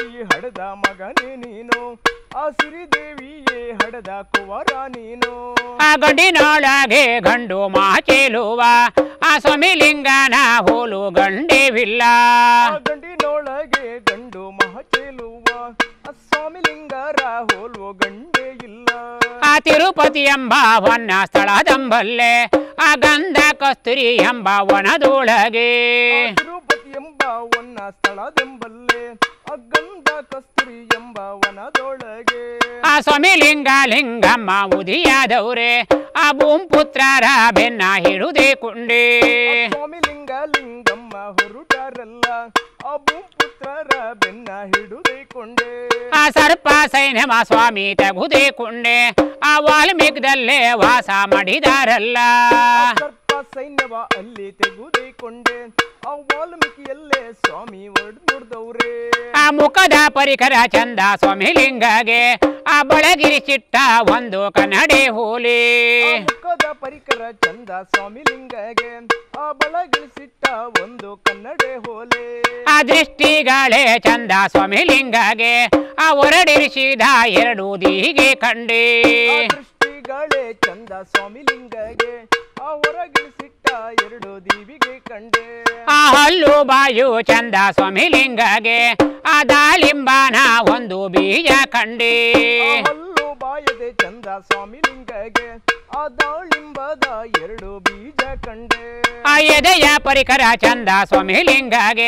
ಹಡೆದ ಮಗನೇ ನೀನು ಆ ಸಿರಿದೇವಿಯೇ ಹಡೆದ ಕುವರ ನೀನು ಆ ಗಂಡಿನೊಳಗೆ ಗಂಡು ಮಾಚೇಲುವ ಆ ಸ್ವಾಮಿಲಿಂಗನ ಹೋಲು ಗಂಡೇವಿಲ್ಲ ಆ ಗಂಡಿನೊಳಗೆ ಗಂಡು ಮಹಚೇಲುವ ಆ ಸ್ವಾಮಿ ಲಿಂಗರ ಹೋಲುವ ಗಂಡೇ ಇಲ್ಲ ಆ ತಿರುಪತಿ ಎಂಬ ವನ ಸ್ಥಳದಂಬಲ್ಲೆ ಆ ಗಂಧ ಕಸ್ತೂರಿ ಎಂಬ ವನದೊಳಗೆ ಆ ತಿರುಪತಿ ಎಂಬ ವನ ಸ್ಥಳದೆಂಬಲ್ಲೇ ಆ ಗಂಧ ಕಸ್ತೂರಿ ಎಂಬ ವನದೊಳಗೆ ಆ ಸ್ವಾಮಿಲಿಂಗ ಲಿಂಗಮ್ಮ ಉದಿಯಾದವ್ರೆ ಆ ಭೂಂಪುತ್ರರ ಬೆನ್ನ ಹಿಡುದೆ ಕುಂಡಿ ಸ್ವಾಮಿ ಲಿಂಗ ಲಿಂಗಮ್ಮ ಹೊರಟಾರಲ್ಲ ಆ ಭೂಪುತ್ರರ ಬೆನ್ನ ಹಿಡುದೈಕೊಂಡೆ ಆ ಸರ್ಪ ಸೈನ್ಯಮ ಸ್ವಾಮಿ ತೆಗುದೆ ಕುಂಡೆ ಆ ವಾಲ್ಮೀಕದಲ್ಲೇ ವಾಸ ಮಾಡಿದಾರಲ್ಲ ಸರ್ಪ ಸೈನ್ಯವ ಅಲ್ಲಿ ತೆಗುದೈಕೊಂಡೆ ಆ ವಾಲ್ಮೀಕಿಯಲ್ಲೇ ಸ್ವಾಮಿ ಒಡ್ ನೋಡ್ದವ್ರೆ ಆ ಮುಖದ ಪರಿಕರ ಚಂದ ಸ್ವಾಮಿ ಲಿಂಗಗೆ ಆ ಬಳಗಿರಿ ಚಿಟ್ಟ ಒಂದು ಕನ್ನಡಿ ಹೋಲಿ ಆ ಮುಖದ ಪರಿಕರ ಚಂದ ಸ್ವಾಮಿ ಲಿಂಗಗೆ ಆ ಬಳಗಿಳಿಸಿಟ್ಟ ಒಂದು ಕನ್ನಡೆ ಹೋಲೆ ಆ ದೃಷ್ಟಿಗಳೇ ಚಂದ ಸ್ವಾಮಿ ಲಿಂಗಗೆ ಆ ಹೊರಡಿರಿಸಿದ ಎರಡು ದೀಗೆ ಕಂಡಿ ಆ ದೃಷ್ಟಿಗಳೇ ಚಂದ ಸ್ವಾಮಿ ಲಿಂಗಗೆ ಆ ಹೊರಗಿಳಿಸಿಟ್ಟ ಎರಡು ದೀವಿಗೆ ಕಂಡೆ ಆ ಹಲ್ಲು ಬಾಯು ಚಂದ ಸ್ವಾಮಿ ಲಿಂಗಗೆ ಆ ದಾಳಿಂಬನ ಒಂದು ಬೀಜ ಕಂಡಿ ಆ ಹಲ್ಲು ಬಾಯದೆ ಚಂದ ಸ್ವಾಮಿ ಲಿಂಗಗೆ ಆ ದಾಳಿಂಬದ ಎರಡು ಬೀಜ ಕಂಡೆ ಆ ಎದೆಯ ಪರಿಕರ ಚಂದ ಸ್ವಾಮಿ ಲಿಂಗಗೆ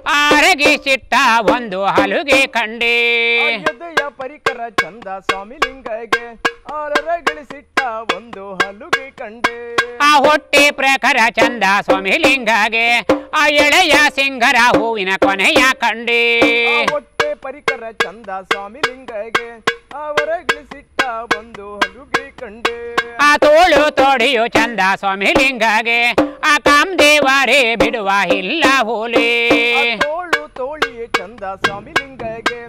ಆರಗಿಸಿಟ್ಟ ಒಂದು ಹಲುಗೆ ಕಂಡಿ ಆ ಎದೆಯ ಪರಿಕರ ಚಂದ ಸ್ವಾಮಿ ಲಿಂಗಗೆ ಆರರಗಳಿಸಿಟ್ಟ ಒಂದು ಹಲುಗೆ ಕಂಡೆ ಆ ಹೊಟ್ಟೆ ಪ್ರಖರ ಚಂದ ಸ್ವಾಮಿ ಲಿಂಗಗೆ ಆ ಎಳೆಯ ಸಿಂಗರ ಹೂವಿನ ಕೊನೆಯ ಕಂಡಿ ಆ ಹೊಟ್ಟೆ ಪರಿಕರ ಚಂದ ಸ್ವಾಮಿ ಲಿಂಗಗೆ ಅವರಗಳಿಸಿಟ್ಟ ಒಂದು ಹಲುಗೆ ಕಂಡೆ ಆ ತೋಳು ತೋಡಿಯು ಚಂದ ಸ್ವಾಮಿ ಲಿಂಗಗೆ ಆ ಕಾಮದೇವರೇ ಬಿಡುವ ಇಲ್ಲ ಹೋಲಿ ಆ ತೋಳು ತೋಳಿಯೇ ಚಂದ ಸ್ವಾಮಿ ಲಿಂಗಗೆ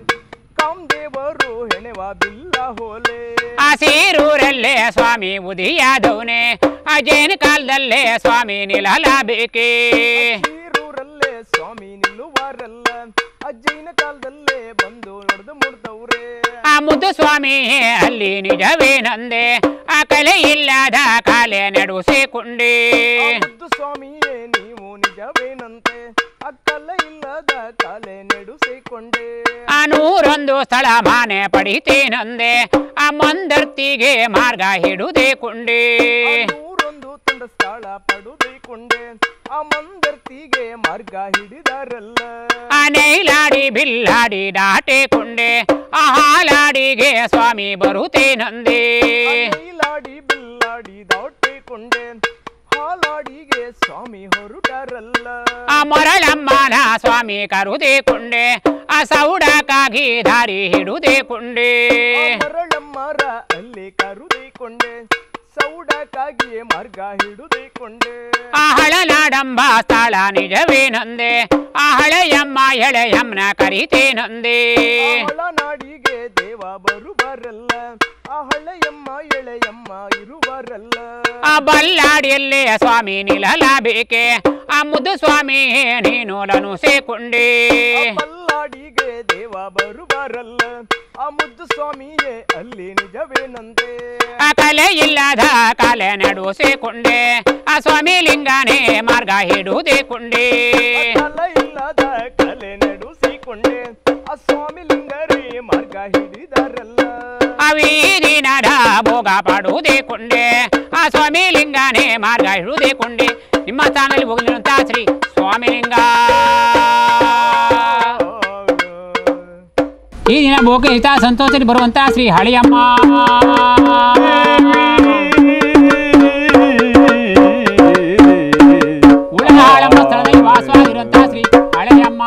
ಕಾಮದೇವರು ಹೆಣೆವ ಬಿಲ್ಲ ಹೋಲೆ ಆ ಸೀರೂರಲ್ಲೇ ಸ್ವಾಮಿ ಉದಿಯಾದವನೇ ಆ ಜೈನ ಕಾಲದಲ್ಲೇ ಸ್ವಾಮಿ ನಿಲ್ಲಬೇಕೆ ಹೀರೂರಲ್ಲೇ ಸ್ವಾಮಿ ನಿಲ್ಲುವಾರಲ್ಲ ಅಜ್ಜೈನ ಕಾಲದಲ್ಲೇ ಬಂದು ನಡೆದು ಮುಡ್ದವ್ರೆ ಆ ಮುದ್ದು ಸ್ವಾಮಿ ಅಲ್ಲಿ ನಿಜವೇನಂದೆ ಆ ಕಲೆ ಇಲ್ಲದ ಕಾಲೆ ನಡುಸಿಕೊಂಡಿ ಆ ಮುದ್ದು ಸ್ವಾಮಿಯೇ ನೀವು ನಿಜವೇನಂತೆ ಅಕ್ಕಲ್ಲ ಇಲ್ಲದ ಕಾಲೆ ನೆಡುಸಿಕೊಂಡೆ ಆ ನೂರೊಂದು ಸ್ಥಳ ಮಾನೆ ಪಡಿತೇನಂದೆ ಆ ಮಂದರ್ತಿಗೆ ಮಾರ್ಗ ಹಿಡುದೆ ಕೊಂಡಿ ಆ ನೂರೊಂದು ತುಂಡ ಸ್ಥಳ ಪಡುದೈಕೊಂಡೆ ಆ ಮಂದರ್ತಿಗೆ ಮಾರ್ಗ ಹಿಡಿದಾರಲ್ಲ ಆ ನೈಲಾಡಿ ಬಿಲ್ಲಾಡಿ ದಾಟೆ ಕೊಂಡೆ ಆ ಹಾಲಾಡಿಗೆ ಸ್ವಾಮಿ ಬರುತ್ತೇನಂದೆ ಆ ನೀಲಾಡಿ ಬಿಲ್ಲಾಡಿ ದಾಟಿಕೊಂಡೆ ಹಾಲಾಡಿಗೆ ಸ್ವಾಮಿ ಹೊರಟಾರಲ್ಲ ಆ ಮರಳಮ್ಮನ ಸ್ವಾಮಿ ಕರುದೆ ಕೊಂಡೆ ಆ ಸೌಡಕ್ಕಾಗಿ ದಾರಿ ಹಿಡುದೆ ಕೊಂಡೆ ಆ ಮರಳಮ್ಮರ ಅಲ್ಲಿ ಕರುದೈಕೊಂಡೆ ಸೌಡಕ್ಕಾಗಿಯೇ ಮಾರ್ಗ ಹಿಡುದೈಕೊಂಡೆ ಆ ಹಳನಾಡಂಬ ಸ್ಥಳ ನಿಜವೇನಂದೆ ಆ ಹಳೆಯಮ್ಮ ಎಳೆಯಮ್ಮನ ಕರಿತೇನಂದೆ ಆ ಹಳನಾಡಿಗೆ ದೇವ ಬರುವರಲ್ಲ ಆ ಹಳೆಯಮ್ಮ ಎಳೆಯಮ್ಮ ಇರುವರಲ್ಲ ಆ ಬಲ್ಲಾಡಿಯಲ್ಲೇ ಸ್ವಾಮಿ ನಿಲ್ಲಬೇಕೆ ಆ ಮುದ್ದು ಸ್ವಾಮಿ ನೀನು ಲನುಸೆಕೊಂಡೆ ಆ ಬಲ್ಲಾಡಿಗೆ ದೇವ ಬರುವರಲ್ಲ ಆ ಮುದ್ದು ಸ್ವಾಮಿಯೇ ಅಲ್ಲಿ ನಿಜವೇನಂತೆ ಆ ಕಲೆ ಇಲ್ಲದ ಕಾಲೆ ನಡುಸಿಕೊಂಡೆ ಆ ಸ್ವಾಮಿ ಲಿಂಗನೇ ಮಾರ್ಗ ಹಿಡುದೆ ಕೊಂಡೆ ಕಲ ಇಲ್ಲದ ಕಲೆ ನಡೆಸಿಕೊಂಡೆ ಆ ಸ್ವಾಮಿ ಲಿಂಗರೇ ಮಾರ್ಗ ಹಿಡಿದಾರಲ್ಲ ಆ ವೀರಿನಡ ಭೋಗ ಪಡುವುದೇ ಕೊಂಡೆ ಆ ಸ್ವಾಮಿ ಲಿಂಗನೇ ಮಾರ್ಗ ಹಿಡುದೆ ಕೊಂಡೆ ನಿಮ್ಮ ಸ್ಥಾನದಲ್ಲಿ ಹೋಗಲಿರುವಂತ ಶ್ರೀ ಸ್ವಾಮಿ ಲಿಂಗ ಈ ದಿನ ಭೋಗ ಹಿತ ಸಂತೋಷದಲ್ಲಿ ಬರುವಂತ ಶ್ರೀ ಹಳಿಯಮ್ಮ ಉಳದಾಳಮ್ಮ ಸ್ಥಳದಲ್ಲಿ ವಾಸವಾಗಿರುವಂತ ಶ್ರೀ ಹಳೆಯಮ್ಮ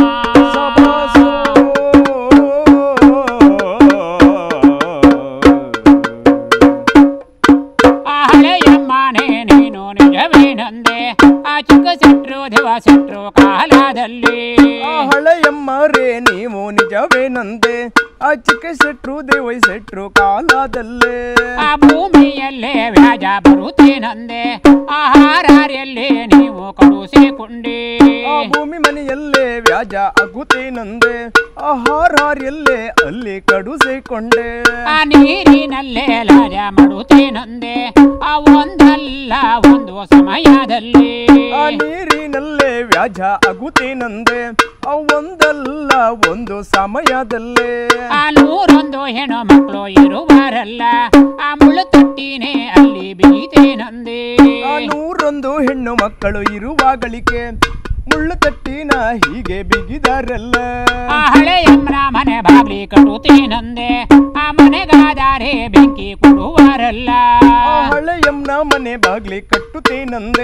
ಆ ಹಳೆಯಮ್ಮನೇ ನೀನು ನಿಜವೇನಂದೆ ಆ ಚಿಕ್ಕ ಸೆಟ್ರು ದಿವ ಸೆಟ್ರು ಕಾಲದಲ್ಲಿ ಆ ಹಳೆಯಮ್ಮರೇ ನೀವು ನಿಜವೇನಂತೆ ಆ ಚಿಕ್ಕ ಸೆಟ್ರು ದೇವೈ ಸೆಟ್ರು ಕಾಲದಲ್ಲೇ ಆ ಭೂಮಿಯಲ್ಲೇ ವ್ಯಾಜ ಬರುತ್ತೇನಂದೆ ಆ ಹಾರಾರಿಯಲ್ಲಿ ನೀವು ಕಳುಹಿಸಿಕೊಂಡೆ ಆ ಭೂಮಿ ಮನೆಯಲ್ಲೇ ವ್ಯಾಜ ಆಗುತ್ತೇನಂದೆ ಆಹಾರ್ಯಲ್ಲೇ ಅಲ್ಲಿ ಕಡುಸಿಕೊಂಡೆ ಆ ನೀರಿನಲ್ಲೇ ಲಾಜ ಮಾಡುತ್ತೇನಂದೆ ಆ ಒಂದಲ್ಲ ಒಂದು ಸಮಯದಲ್ಲಿ ಆ ನೀರಿನಲ್ಲೇ ವ್ಯಾಜ ಆಗುತ್ತೇನಂದೆ ಆ ಒಂದಲ್ಲ ಒಂದು ಸಮಯದಲ್ಲೇ ಆ ನೂರೊಂದು ಹೆಣ್ಣು ಮಕ್ಕಳು ಇರುವರಲ್ಲ ಆ ಮುಳ್ಳು ತೊಟ್ಟಿನೇ ಅಲ್ಲಿ ಬೀತೇನಂದೆ ಆ ನೂರೊಂದು ಹೆಣ್ಣು ಮಕ್ಕಳು ಇರುವಾಗಳಿಕೆ ಮುಳ್ಳು ತಟ್ಟಿನ ಹೀಗೆ ಬಿಗಿದಾರಲ್ಲ ಆ ಹಳೆಯಮ್ಮನ ಮನೆ ಬಾಗ್ಲಿ ಕಟ್ಟುತ್ತೇನಂದೆ ಆ ಮನೆಗಾದಾರೆ ಬೆಂಕಿ ಕೊಡುವರಲ್ಲ ಆ ಹಳೆಯಮ್ಮನ ಮನೆ ಬಾಗ್ಲಿ ಕಟ್ಟುತ್ತೇನಂದೆ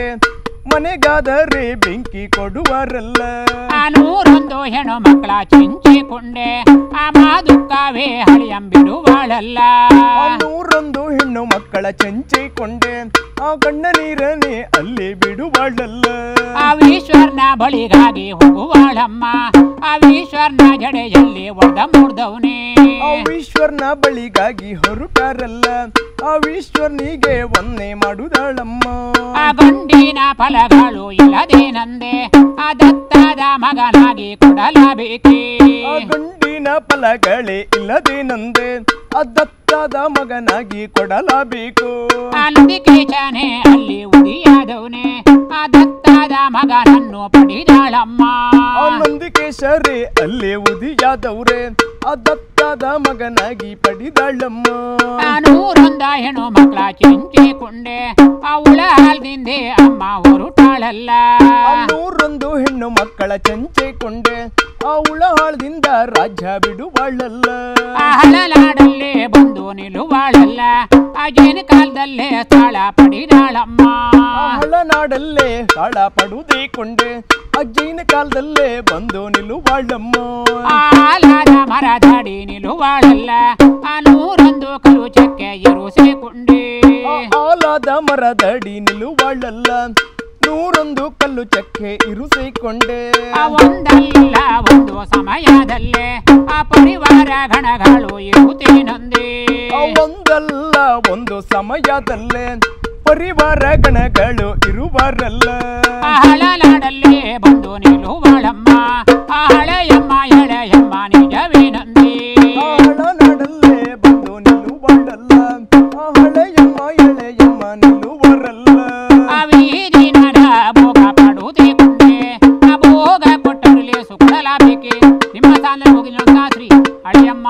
ಮನೆಗಾದರೆ ಬೆಂಕಿ ಕೊಡುವರಲ್ಲ ಆ ನೂರೊಂದು ಹೆಣ್ಣು ಮಕ್ಕಳ ಚಿಂಚಿಕೊಂಡೆ ಆ ಮಾದುಕ್ಕವೇ ಹಳಿಯಂಬಿಡುವಾಳಲ್ಲ ಆ ನೂರೊಂದು ಹೆಣ್ಣು ಮಕ್ಕಳ ಚಂಚಿಕೊಂಡೆ ಆ ಗಣ್ಣ ನೀರನೆ ಅಲ್ಲಿ ಬಿಡುವಾಳಲ್ಲ ಆ ಈಶ್ವರನ ಬಳಿಗಾಗಿ ಹೋಗುವಾಳಮ್ಮ ಆ ಈಶ್ವರನ ಜಡೆಯಲ್ಲಿ ಒಡೆದ ಮುಡ್ದವನೇ ಆ ಈಶ್ವರನ ಬಳಿಗಾಗಿ ಹೊರಟಾರಲ್ಲ ಆ ಈಶ್ವರನಿಗೆ ಒಂದೇ ಮಾಡುದಾಳಮ್ಮ ಆ ಗಂಡಿನ ಫಲಗಳು ಇಲ್ಲದೇನಂದೆ ಆ ದತ್ತಾದ ಮಗನಾಗಿ ಕೊಡಲಬೇಕೇ ಆ ಗಂಡಿನ ಫಲಗಳೇ ಇಲ್ಲದೇನಂದೆ ಆ ದತ್ತಾದ ಮಗನಾಗಿ ಕೊಡಲಬೇಕು ಆ ನುಡಿಕೇಶನೆ ಅಲ್ಲಿ ಉದಿಯಾದವನೇ ಆ ದತ್ತಾದ ಮಗನನ್ನು ಪಡೆದಾಳಮ್ಮ ಆ ನಂದಿಕೇಶರೇ ಅಲ್ಲೇ ಉದಿಯಾದವ್ರೆ ಆ ದತ್ತಾದ ಮಗನಾಗಿ ಪಡಿದಾಳಮ್ಮ ಆ ನೂರೊಂದ ಹೆಣ್ಣು ಮಕ್ಕಳ ಚಿಂಚಿಕೊಂಡೆ ಆ ಉಳ ಹಾಲ್ದಿಂದೆ ಅಮ್ಮ ಹೊರಟಾಳಲ್ಲ ಆ ನೂರೊಂದು ಹೆಣ್ಣು ಮಕ್ಕಳ ಚಂಚೆಕೊಂಡೆ ಆ ಉಳಹಾಳದಿಂದ ರಾಜ್ಯ ಬಿಡುವಾಳಲ್ಲ ಆ ಹಳನಾಡಲ್ಲೇ ಬಂದು ನಿಲ್ಲುವಾಳಲ್ಲ ಆ ಜೈನ ಕಾಲದಲ್ಲೇ ಸ್ಥಳ ಪಡಿದಾಳಮ್ಮ ಆ ಹಳನಾಡಲ್ಲೇ ಕಾಳ ಪಡುದೇ ಕೊಂಡೆ ಆ ಜೈನ ಕಾಲದಲ್ಲೇ ಬಂದು ನಿಲ್ಲುವಾಳಮ್ಮ ಆ ಆಲದ ಮರದಡಿ ನಿಲ್ಲುವಾಳಲ್ಲ ಆ ನೂರೊಂದು ಕಲು ಚಕ್ಕೆ ಇರುಸಿಕೊಂಡೆ ಆ ಆಲಾದ ಮರದಡಿ ನಿಲ್ಲುವಾಳಲ್ಲ ನೂರೊಂದು ಕಲ್ಲು ಚಕ್ಕೆ ಇರುಸಿಕೊಂಡೆ ಆ ಒಂದಲ್ಲ ಒಂದು ಸಮಯದಲ್ಲೇ ಆ ಪರಿವಾರ ಗಣಗಳು ಇರುತ್ತೇನಂದೇ ಆ ಒಂದಲ್ಲ ಒಂದು ಸಮಯದಲ್ಲೇ ಪರಿವಾರ ಗಣಗಳು ಇರುವರಲ್ಲ ಆ ಹಳನಾಡಲ್ಲೇ ಬಂದು ನಿಲ್ಲುವಳಮ್ಮ ಆ ಹಳೆಯಮ್ಮ ಎಳೆಯಮ್ಮ ನಿಜವೇನಂದೇ ಆ ಹಳನಾಡಲ್ಲೇ ಬಂದು ನಿಲ್ಲುವಳಲ್ಲ ಆ ಹಳೆಯಮ್ಮ ಎಳೆಯಮ್ಮ ನಿಲ್ಲುವರಲ್ಲ ಆ ವೀದಿನರ ಭೋಗ ಪಡುವುದೇ ಕೊಂಡೆ ಆ ಭೋಗ ಕೊಟ್ಟರಲ್ಲಿ ಸುಖಡಲಾಬೇಕೆ ನಿಮ್ಮ ಸ್ಥಾನದಲ್ಲಿ ಹೋಗಿ ನಿಮ್ಮ ಶಾಸ್ತ್ರಿ ಹಳೆಯಮ್ಮ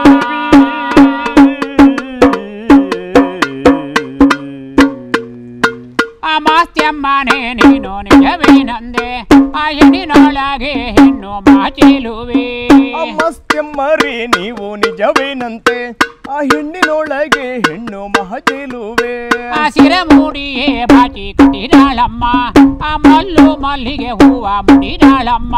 ಆ ಮಾಸ್ತ್ಯಮ್ಮನೇ ನೀನು ನಿಜವೇನಂದೆ ಆ ಹೆಣ್ಣಿನೊಳಗೆ ಹೆಣ್ಣು ಮಾಚಿಲುವೆ ಆ ಮಸ್ತ್ಯಮ್ಮರಿ ನೀವು ನಿಜವೇನಂತೆ ಆ ಹೆಣ್ಣಿನೊಳಗೆ ಹೆಣ್ಣು ಮಹಜೇಲುವೆ ಆ ಸಿರ ಮೂಡಿಯೇ ಬಾಚಿ ಕಟ್ಟಿದಾಳಮ್ಮ ಆ ಮಲ್ಲು ಮಲ್ಲಿಗೆ ಹೂವ ಮುಡಿದಾಳಮ್ಮ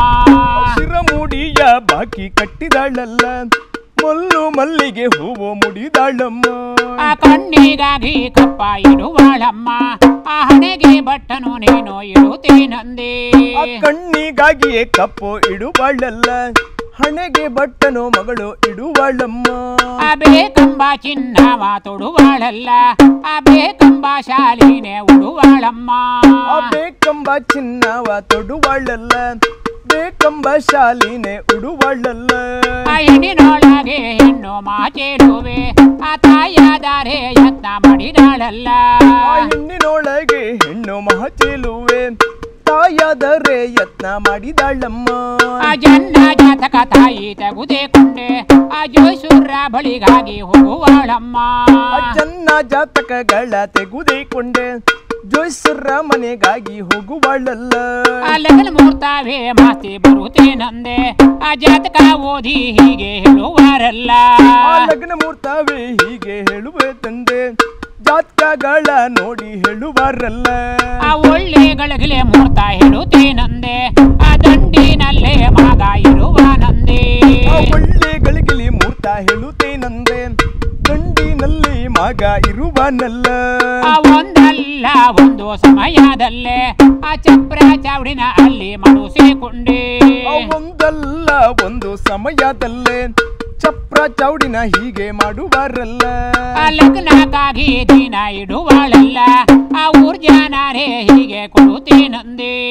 ಶಿರಮೂಡಿಯ ಬಾಕಿ ಕಟ್ಟಿದಾಳಲ್ಲ ಮಲ್ಲು ಮಲ್ಲಿಗೆ ಹೂವು ಮುಡಿದಾಳಮ್ಮ ಆ ಕಣ್ಣಿಗಾಗಿ ಕಪ್ಪ ಇಡುವಾಳಮ್ಮ ಆ ಹಣೆಗೆ ಬಟ್ಟನು ನೀನು ಇಡುತ್ತೇನಂದೆ ಆ ಕಣ್ಣಿಗಾಗಿಯೇ ಕಪ್ಪು ಇಡುವಾಳಲ್ಲ ಹಣೆಗೆ ಬಟ್ಟನು ಮಗಳು ಇಡುವಾಳಮ್ಮ ಆ ಬೇಕಂಬ ಚಿನ್ನವ ತೊಡುವಾಳಲ್ಲ ಆ ಬೇಕಂಬ ಶಾಲಿನೇ ಉಡುವಾಳಮ್ಮ ಆ ಬೇಕಂಬ ಚಿನ್ನವ ತೊಡುವಾಳಲ್ಲ ಬೇಕಂಬ ಶಾಲಿನೇ ಉಡುವಾಳಲ್ಲ ಆ ಹೆಣ್ಣಿನೊಳಗೆ ಹೆಣ್ಣು ಮಾಚೇಳುವೆ ಆ ತಾಯಾದರೆ ಯತ್ನ ಮಾಡಿದಾಳಲ್ಲ ಆ ಹೆಣ್ಣಿನೊಳಗೆ ಹೆಣ್ಣು ಮಹಚೇಲುವೆ ತಾಯಾದರೆ ಯತ್ನ ಮಾಡಿದಾಳಮ್ಮ ಆ ಜನ್ನ ಜಾತಕ ತಾಯಿ ತೆಗುದೇಕೊಂಡೆ ಆ ಜೋಸೂರ ಬಳಿಗಾಗಿ ಹೋಗುವಾಳಮ್ಮ ಆ ಜನ್ನ ಜಾತಕಗಳ ತೆಗುದೇಕೊಂಡೆ ಜೋಯ್ಸರ ಮನೆಗಾಗಿ ಹೋಗುವಾಳಲ್ಲ ಆ ಲಗ್ನ ಮುಹೂರ್ತವೇ ಮಾತಿ ಬರುತ್ತೇನಂದೆ ಆ ಜಾತಕ ಓದಿ ಹೀಗೆ ಹೇಳುವಾರಲ್ಲ ಆ ಲಗ್ನ ಮುಹೂರ್ತವೇ ಹೀಗೆ ಹೇಳುವೆ ತಂದೆ ಜಾತಕಗಳ ನೋಡಿ ಹೇಳುವಾರಲ್ಲ ಆ ಒಳ್ಳೆಗಳಿಗೆ ಮುಹೂರ್ತ ಹೇಳುತ್ತೇನಂದೆ ಆ ದಂಡಿನಲ್ಲೇ ಮಗ ಇರುವಾನಂದೆ ಆ ಒಳ್ಳೆ ಗಳಿಗಿಲಿ ಮುಹೂರ್ತ ಹೇಳುತ್ತೇನಂದೆ ಗಂಡಿನಲ್ಲಿ ಮಗ ಇರುವನಲ್ಲ ಆ ಒಂದಲ್ಲ ಒಂದು ಸಮಯದಲ್ಲೇ ಆ ಚಪ್ರ ಚಾವಡಿನ ಅಲ್ಲಿ ಮಡುಸಿಕೊಂಡೆ ಆ ಒಂದಲ್ಲ ಒಂದು ಸಮಯದಲ್ಲೇ ಚಪ್ರ ಚೌಡಿನ ಹೀಗೆ ಮಾಡುವಾರಲ್ಲ ಆ ಲಗ್ನಕ್ಕಾಗಿ ದಿನ ಇಡುವಾಳಲ್ಲ ಆ ಊರ್ ಜನರೇ ಹೀಗೆ ಕೊಡುತ್ತೇನಂದೆ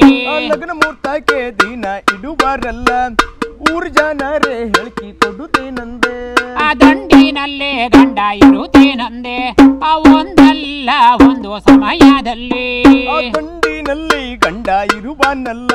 ಮಗನ ಮುಹೂರ್ತಕ್ಕೆ ದಿನ ಇಡುವರಲ್ಲ ಊರ್ ಜನರೇ ಹೇಳ್ಕಿ ಕೊಡುತ್ತೇನಂದೆ ಆ ದಂಡಿನಲ್ಲೇ ಗಂಡ ಇರುತ್ತೇನಂದೆ ಆ ಒಂದಲ್ಲ ಒಂದು ಸಮಯದಲ್ಲಿ ಆ ದಂಡಿನಲ್ಲಿ ಗಂಡ ಇರುವನಲ್ಲ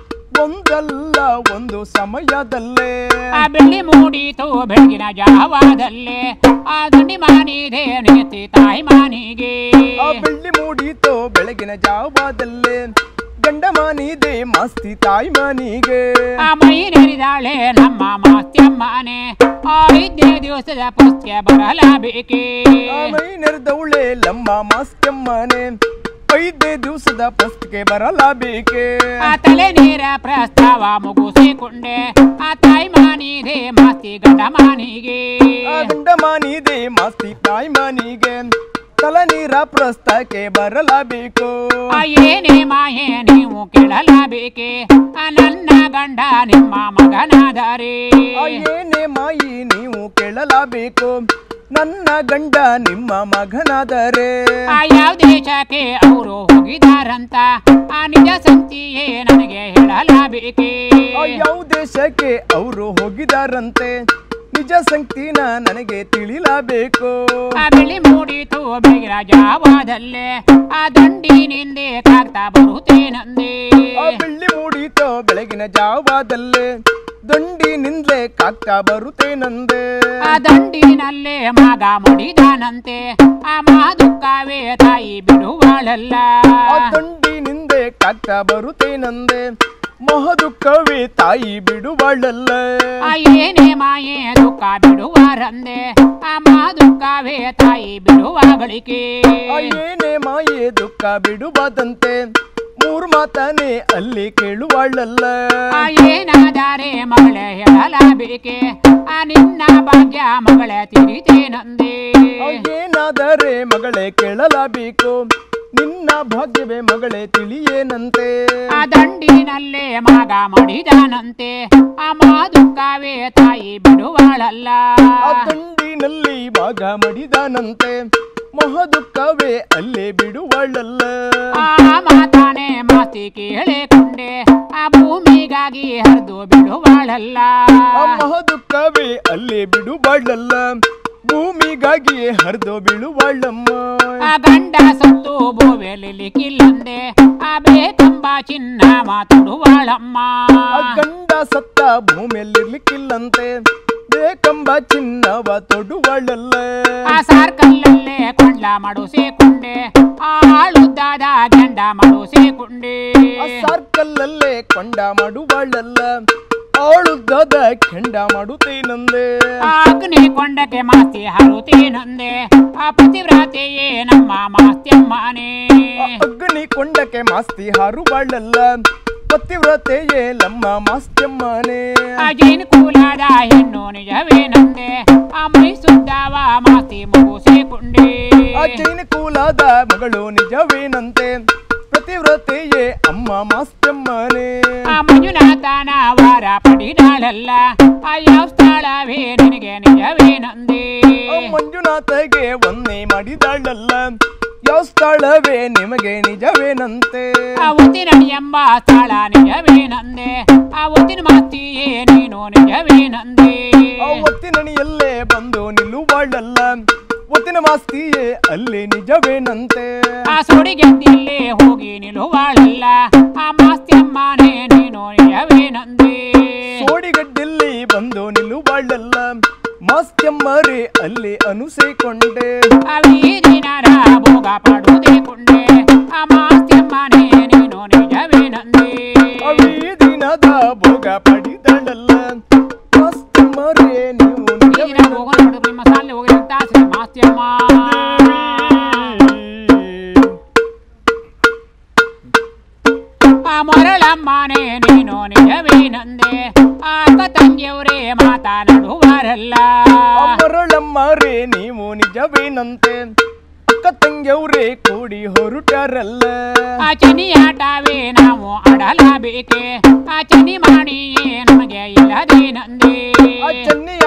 ಒಂದಲ್ಲ ಒಂದು ಸಮಯದಲ್ಲೇ ಆ ಬೆಳ್ಳಿ ಮೂಡಿತು ಬೆಳಗಿನ ಜಾವದಲ್ಲೇ ಆ ದಂಡಿ ಮಾನಿದೆ ನೀತಿ ತಾಯಿ ಮಾನಿಗೆ ಆ ಬೆಳ್ಳಿ ಮೂಡಿತೋ ಬೆಳಗಿನ ಜಾವದಲ್ಲೇ ಗಂಡ ಮಾನಿದೆ ಮಾಸ್ತಿ ತಾಯಿ ಮನಿಗೆ ಆ ಮೈ ನೆರಿದಾಳೆ ನಮ್ಮ ಮಾತ್ಯಮ್ಮನೆ ಐದೇ ದಿವಸದ ಪುಸ್ತಕ ಬರಲಾಬೇಕೆ ಆ ಮೈ ನೆರೆದವಳೆ ಲಮ್ಮ ಮಾಸ್ಕಮ್ಮನೆ ಐದೇ ದಿವಸದ ಪಸ್ತಿಗೆ ಬರಲಾಬೇಕೆ ಆ ತಲೆ ನೀರ ಪ್ರಸ್ತಾವ ಮುಗಿಸಿಕೊಂಡೆ ಆ ತಾಯಿ ಮಾನಿದೆ ಮಾಸ್ತಿ ಗಂಡ ಮಾನಿಗೆ ಆ ಗಂಡ ಮಾನಿದೆ ಮಾಸ್ತಿ ತಾಯಿ ಮನಿಗೆ ತಲ ನೀರ ಪ್ರಸ್ತಕ್ಕೆ ಬರಲಾಬೇಕು ಆ ಏನೇ ಮಾಯೆ ನೀವು ಕೇಳಲಾಬೇಕೆ ಆ ನನ್ನ ಗಂಡ ನಿಮ್ಮ ಮಗನಾದರೆ ಆ ಏನೇ ಮಾಯಿ ನೀವು ಕೇಳಲಾಬೇಕು ನನ್ನ ಗಂಡ ನಿಮ್ಮ ಮಗನಾದರೆ ಆ ಯಾವ ದೇಶಕ್ಕೆ ಅವರು ಹೋಗಿದಾರಂತ ಆ ನಿಜ ಸಂತಿಯೇ ನನಗೆ ಹೇಳಲಾಬೇಕೆ ಆ ಯಾವ ದೇಶಕ್ಕೆ ಅವರು ಹೋಗಿದಾರಂತೆ ನಿಜ ಸಂಗತಿನ ನನಗೆ ತಿಳಿಯಲಾಬೇಕು ಆ ಬೆಳಿ ಮೂಡಿತು ಬೆಳಗಿನ ಜಾವದಲ್ಲೇ ಆ ದಂಡಿನಿಂದೆ ಕಾಗ್ತಾ ಬರುತ್ತೇನಂದೆ ಆ ಬೆಳ್ಳಿ ಮೂಡಿತೋ ಬೆಳಗಿನ ಜಾವದಲ್ಲೇ ದಂಡಿನಿಂದಲೇ ಕಾಗ್ತಾ ಬರುತ್ತೇನಂದೆ ಆ ದಂಡಿನಲ್ಲೇ ಮಗ ಮುಡಿದಾನಂತೆ ಆ ಮಾದುಕ್ಕವೇ ತಾಯಿ ಬಿಡುವಾಳಲ್ಲ ಆ ದಂಡಿನಿಂದೆ ಕಾಗ್ತಾ ಬರುತ್ತೇನಂದೆ ಮಹದುಃಖವೇ ತಾಯಿ ಬಿಡುವಳಲ್ಲ ಆ ಏನೇ ಮಾಯೆ ದುಃಖ ಬಿಡುವಾರಂದೆ ಆ ಮಾದುಕ್ಕವೇ ತಾಯಿ ಬಿಡುವಾಗಳಿಕೆ ಆ ಏನೇ ಮಾಯೆ ದುಃಖ ಬಿಡುಬದಂತೆ ಮೂರು ಮಾತನೇ ಅಲ್ಲಿ ಕೇಳುವಳಲ್ಲ ಆ ಏನಾದರೆ ಮಗಳೇ ಹೇಳಲಾಬೇಕೆ ಆ ನಿನ್ನ ಭಾಗ್ಯ ಮಗಳೇ ತಿರಿತೇನಂದೆ ಆ ಏನಾದರೆ ಮಗಳೇ ಕೇಳಲಾಬೇಕು ನಿನ್ನ ಭಾಗ್ಯವೇ ಮಗಳೇ ತಿಳಿಯೇನಂತೆ ಆ ದಂಡಿನಲ್ಲೇ ಮಗ ಮಡಿದಾನಂತೆ ಆ ಮಾದುಕ್ಕವೇ ತಾಯಿ ಬಿಡುವಾಳಲ್ಲ ಆ ದಂಡಿನಲ್ಲಿ ಭಾಗ ಮಡಿದಾನಂತೆ ಮಹದುಃಖವೇ ಅಲ್ಲೇ ಬಿಡುವಳಲ್ಲ ಆ ಮಾತಾನೆ ಮಾತಿ ಕೇಳಿಕೊಂಡೆ ಆ ಭೂಮಿಗಾಗಿ ಹರಿದು ಬಿಡುವಾಳಲ್ಲ ಆ ಮಹದುಃಖವೇ ಅಲ್ಲೇ ಬಿಡುವಳಲ್ಲ ಭೂಮಿಗಾಗಿ ಹರಿದು ಬೀಳುವಳಮ್ಮ ಆ ಗಂಡ ಸತ್ತು ಭೂವೆಲಿಕ್ಕಿಲ್ಲಂದೆ ಆ ಬೇಕಂಬ ಚಿನ್ನ ಮಾತಾಡುವಾಳಮ್ಮ ಆ ಗಂಡ ಸತ್ತ ಭೂಮಿಯಲ್ಲಿರ್ಲಿಕ್ಕಿಲ್ಲಂತೆ ಬೇಕಂಬ ಚಿನ್ನವ ತೊಡುವಳಲ್ಲ ಆ ಸಾರ್ಕಲ್ಲಲ್ಲೇ ಕೊಂಡ್ಲ ಮಡುಸಿಕೊಂಡೆ ಆ ಆಳುದ್ದಾದ ಗಂಡ ಮಡುಸಿಕೊಂಡೆ ಆ ಸರ್ಕಲ್ಲಲ್ಲೇ ಕೊಂಡ ಮಾಡುವಳಲ್ಲ ಆಳುದ್ದದ ಕೆಂಡ ಮಾಡುತ್ತೇನಂದೆ ಆ ಅಗ್ನಿ ಕೊಂಡಕ್ಕೆ ಮಾಸ್ತಿ ಹಾರುತ್ತೇನಂದೆ ಆ ಪತಿವ್ರಾತೆಯೇ ನಮ್ಮ ಮಾಸ್ತಿಯಮ್ಮನೇ ಆ ಅಗ್ನಿ ಕೊಂಡಕ್ಕೆ ಮಾಸ್ತಿ ಹಾರುವಳಲ್ಲ ಪತಿವ್ರತೆಯೇ ಲಮ್ಮ ಮಾಸ್ತ್ಯಮ್ಮನೆ ಆ ಜೈನ ಕುಲದ ಹೆಣ್ಣು ನಿಜವೇನಂದೆ ಆ ಮೈ ಸುದ್ದಾವ ಮಾಸ್ತಿ ಮುಗಿಸಿಕೊಂಡೆ ಆ ಜೈನ ಕುಲದ ಮಗಳು ನಿಜವೇನಂತೆ ಪತಿವ್ರತೆಯೇ ಅಮ್ಮ ಮಾಸ್ತ್ಯಮ್ಮನೆ ಆ ಮಂಜುನಾಥನ ವಾರ ಪಡಿದಾಳಲ್ಲ ಆ ಯಾವ ಸ್ಥಳವೇ ನಿನಗೆ ನಿಜವೇನಂದೆ ಆ ಮಂಜುನಾಥಗೆ ಒಂದೇ ಮಾಡಿದಾಳಲ್ಲ ಯಾವ ಸ್ಥಳವೇ ನಿಮಗೆ ನಿಜವೇನಂತೆ ಆ ಒತ್ತಿನ ಎಂಬ ಸ್ಥಳ ನಿಜವೇನಂದೆ ಆ ಒತ್ತಿನ ಮಾತಿಯೇ ನೀನು ನಿಜವೇನಂದೆ ಆ ಒತ್ತಿನಣಿಯಲ್ಲೇ ಬಂದು ನಿಲ್ಲುವಳಲ್ಲ ಒತ್ತಿನ ಮಾಸ್ತಿಯೇ ಅಲ್ಲಿ ನಿಜವೇನಂತೆ ಆ ಸೊಡಿಗೆದ್ದಿಲ್ಲೇ ಹೋಗಿ ನಿಲ್ಲುವಾಳಲ್ಲ ಆ ಮಾಸ್ತಿಯಮ್ಮನೇ ನೀನು ನಿಜವೇನಂದೆ ಸೋಡಿಗಡ್ಡೆಲ್ಲಿ ಬಂದು ನಿಲ್ಲುವಳಲ್ಲ ಮಾಸ್ತ್ಯಮ್ಮರೇ ಅಲ್ಲಿ ಅನುಸೈಕೊಂಡೆ ಆ ವೀದಿನರ ಭೋಗ ಪಡುವುದೇ ಕೊಂಡೆ ಆ ಮಾಸ್ತಿಯಮ್ಮನೇ ನೀನು ನಿಜವೇನಂದೆ ಅವಿ ದಿನದ ಭೋಗ ಪಡಿದಳಲ್ಲ ಮಾಸ್ತ್ಯಮ್ಮರೇ ನೀವು ವೀದಿನ ಭೋಗ ನೋಡು ಮಸಾಲೆ ಹೋಗಿ ಶ್ರೀ ಮಾಸ್ತಿಯಮ್ಮ ಆ ಮೊರಳಮ್ಮನೇ ನೀನು ನಿಜವೇನಂದೆ ಆ ಅಕ್ಕ ತಂಗಿಯವರೇ ಮಾತನಾಡುವರಲ್ಲ ಮರಳಮ್ಮರೇ ನೀವು ನಿಜವೇನಂತೆ ಅಕ್ಕ ತಂಗಿಯವ್ರೇ ಕೂಡಿ ಹೊರಟಾರಲ್ಲ ಆ ಚನಿಯಾಟವೇ ನಾವು ಆಡಲಬೇಕೆ ಆ ಚನಿ ಮಾಡಿಯೇ ನಮಗೆ ಇಲ್ಲದೇನಂದೆ ಆ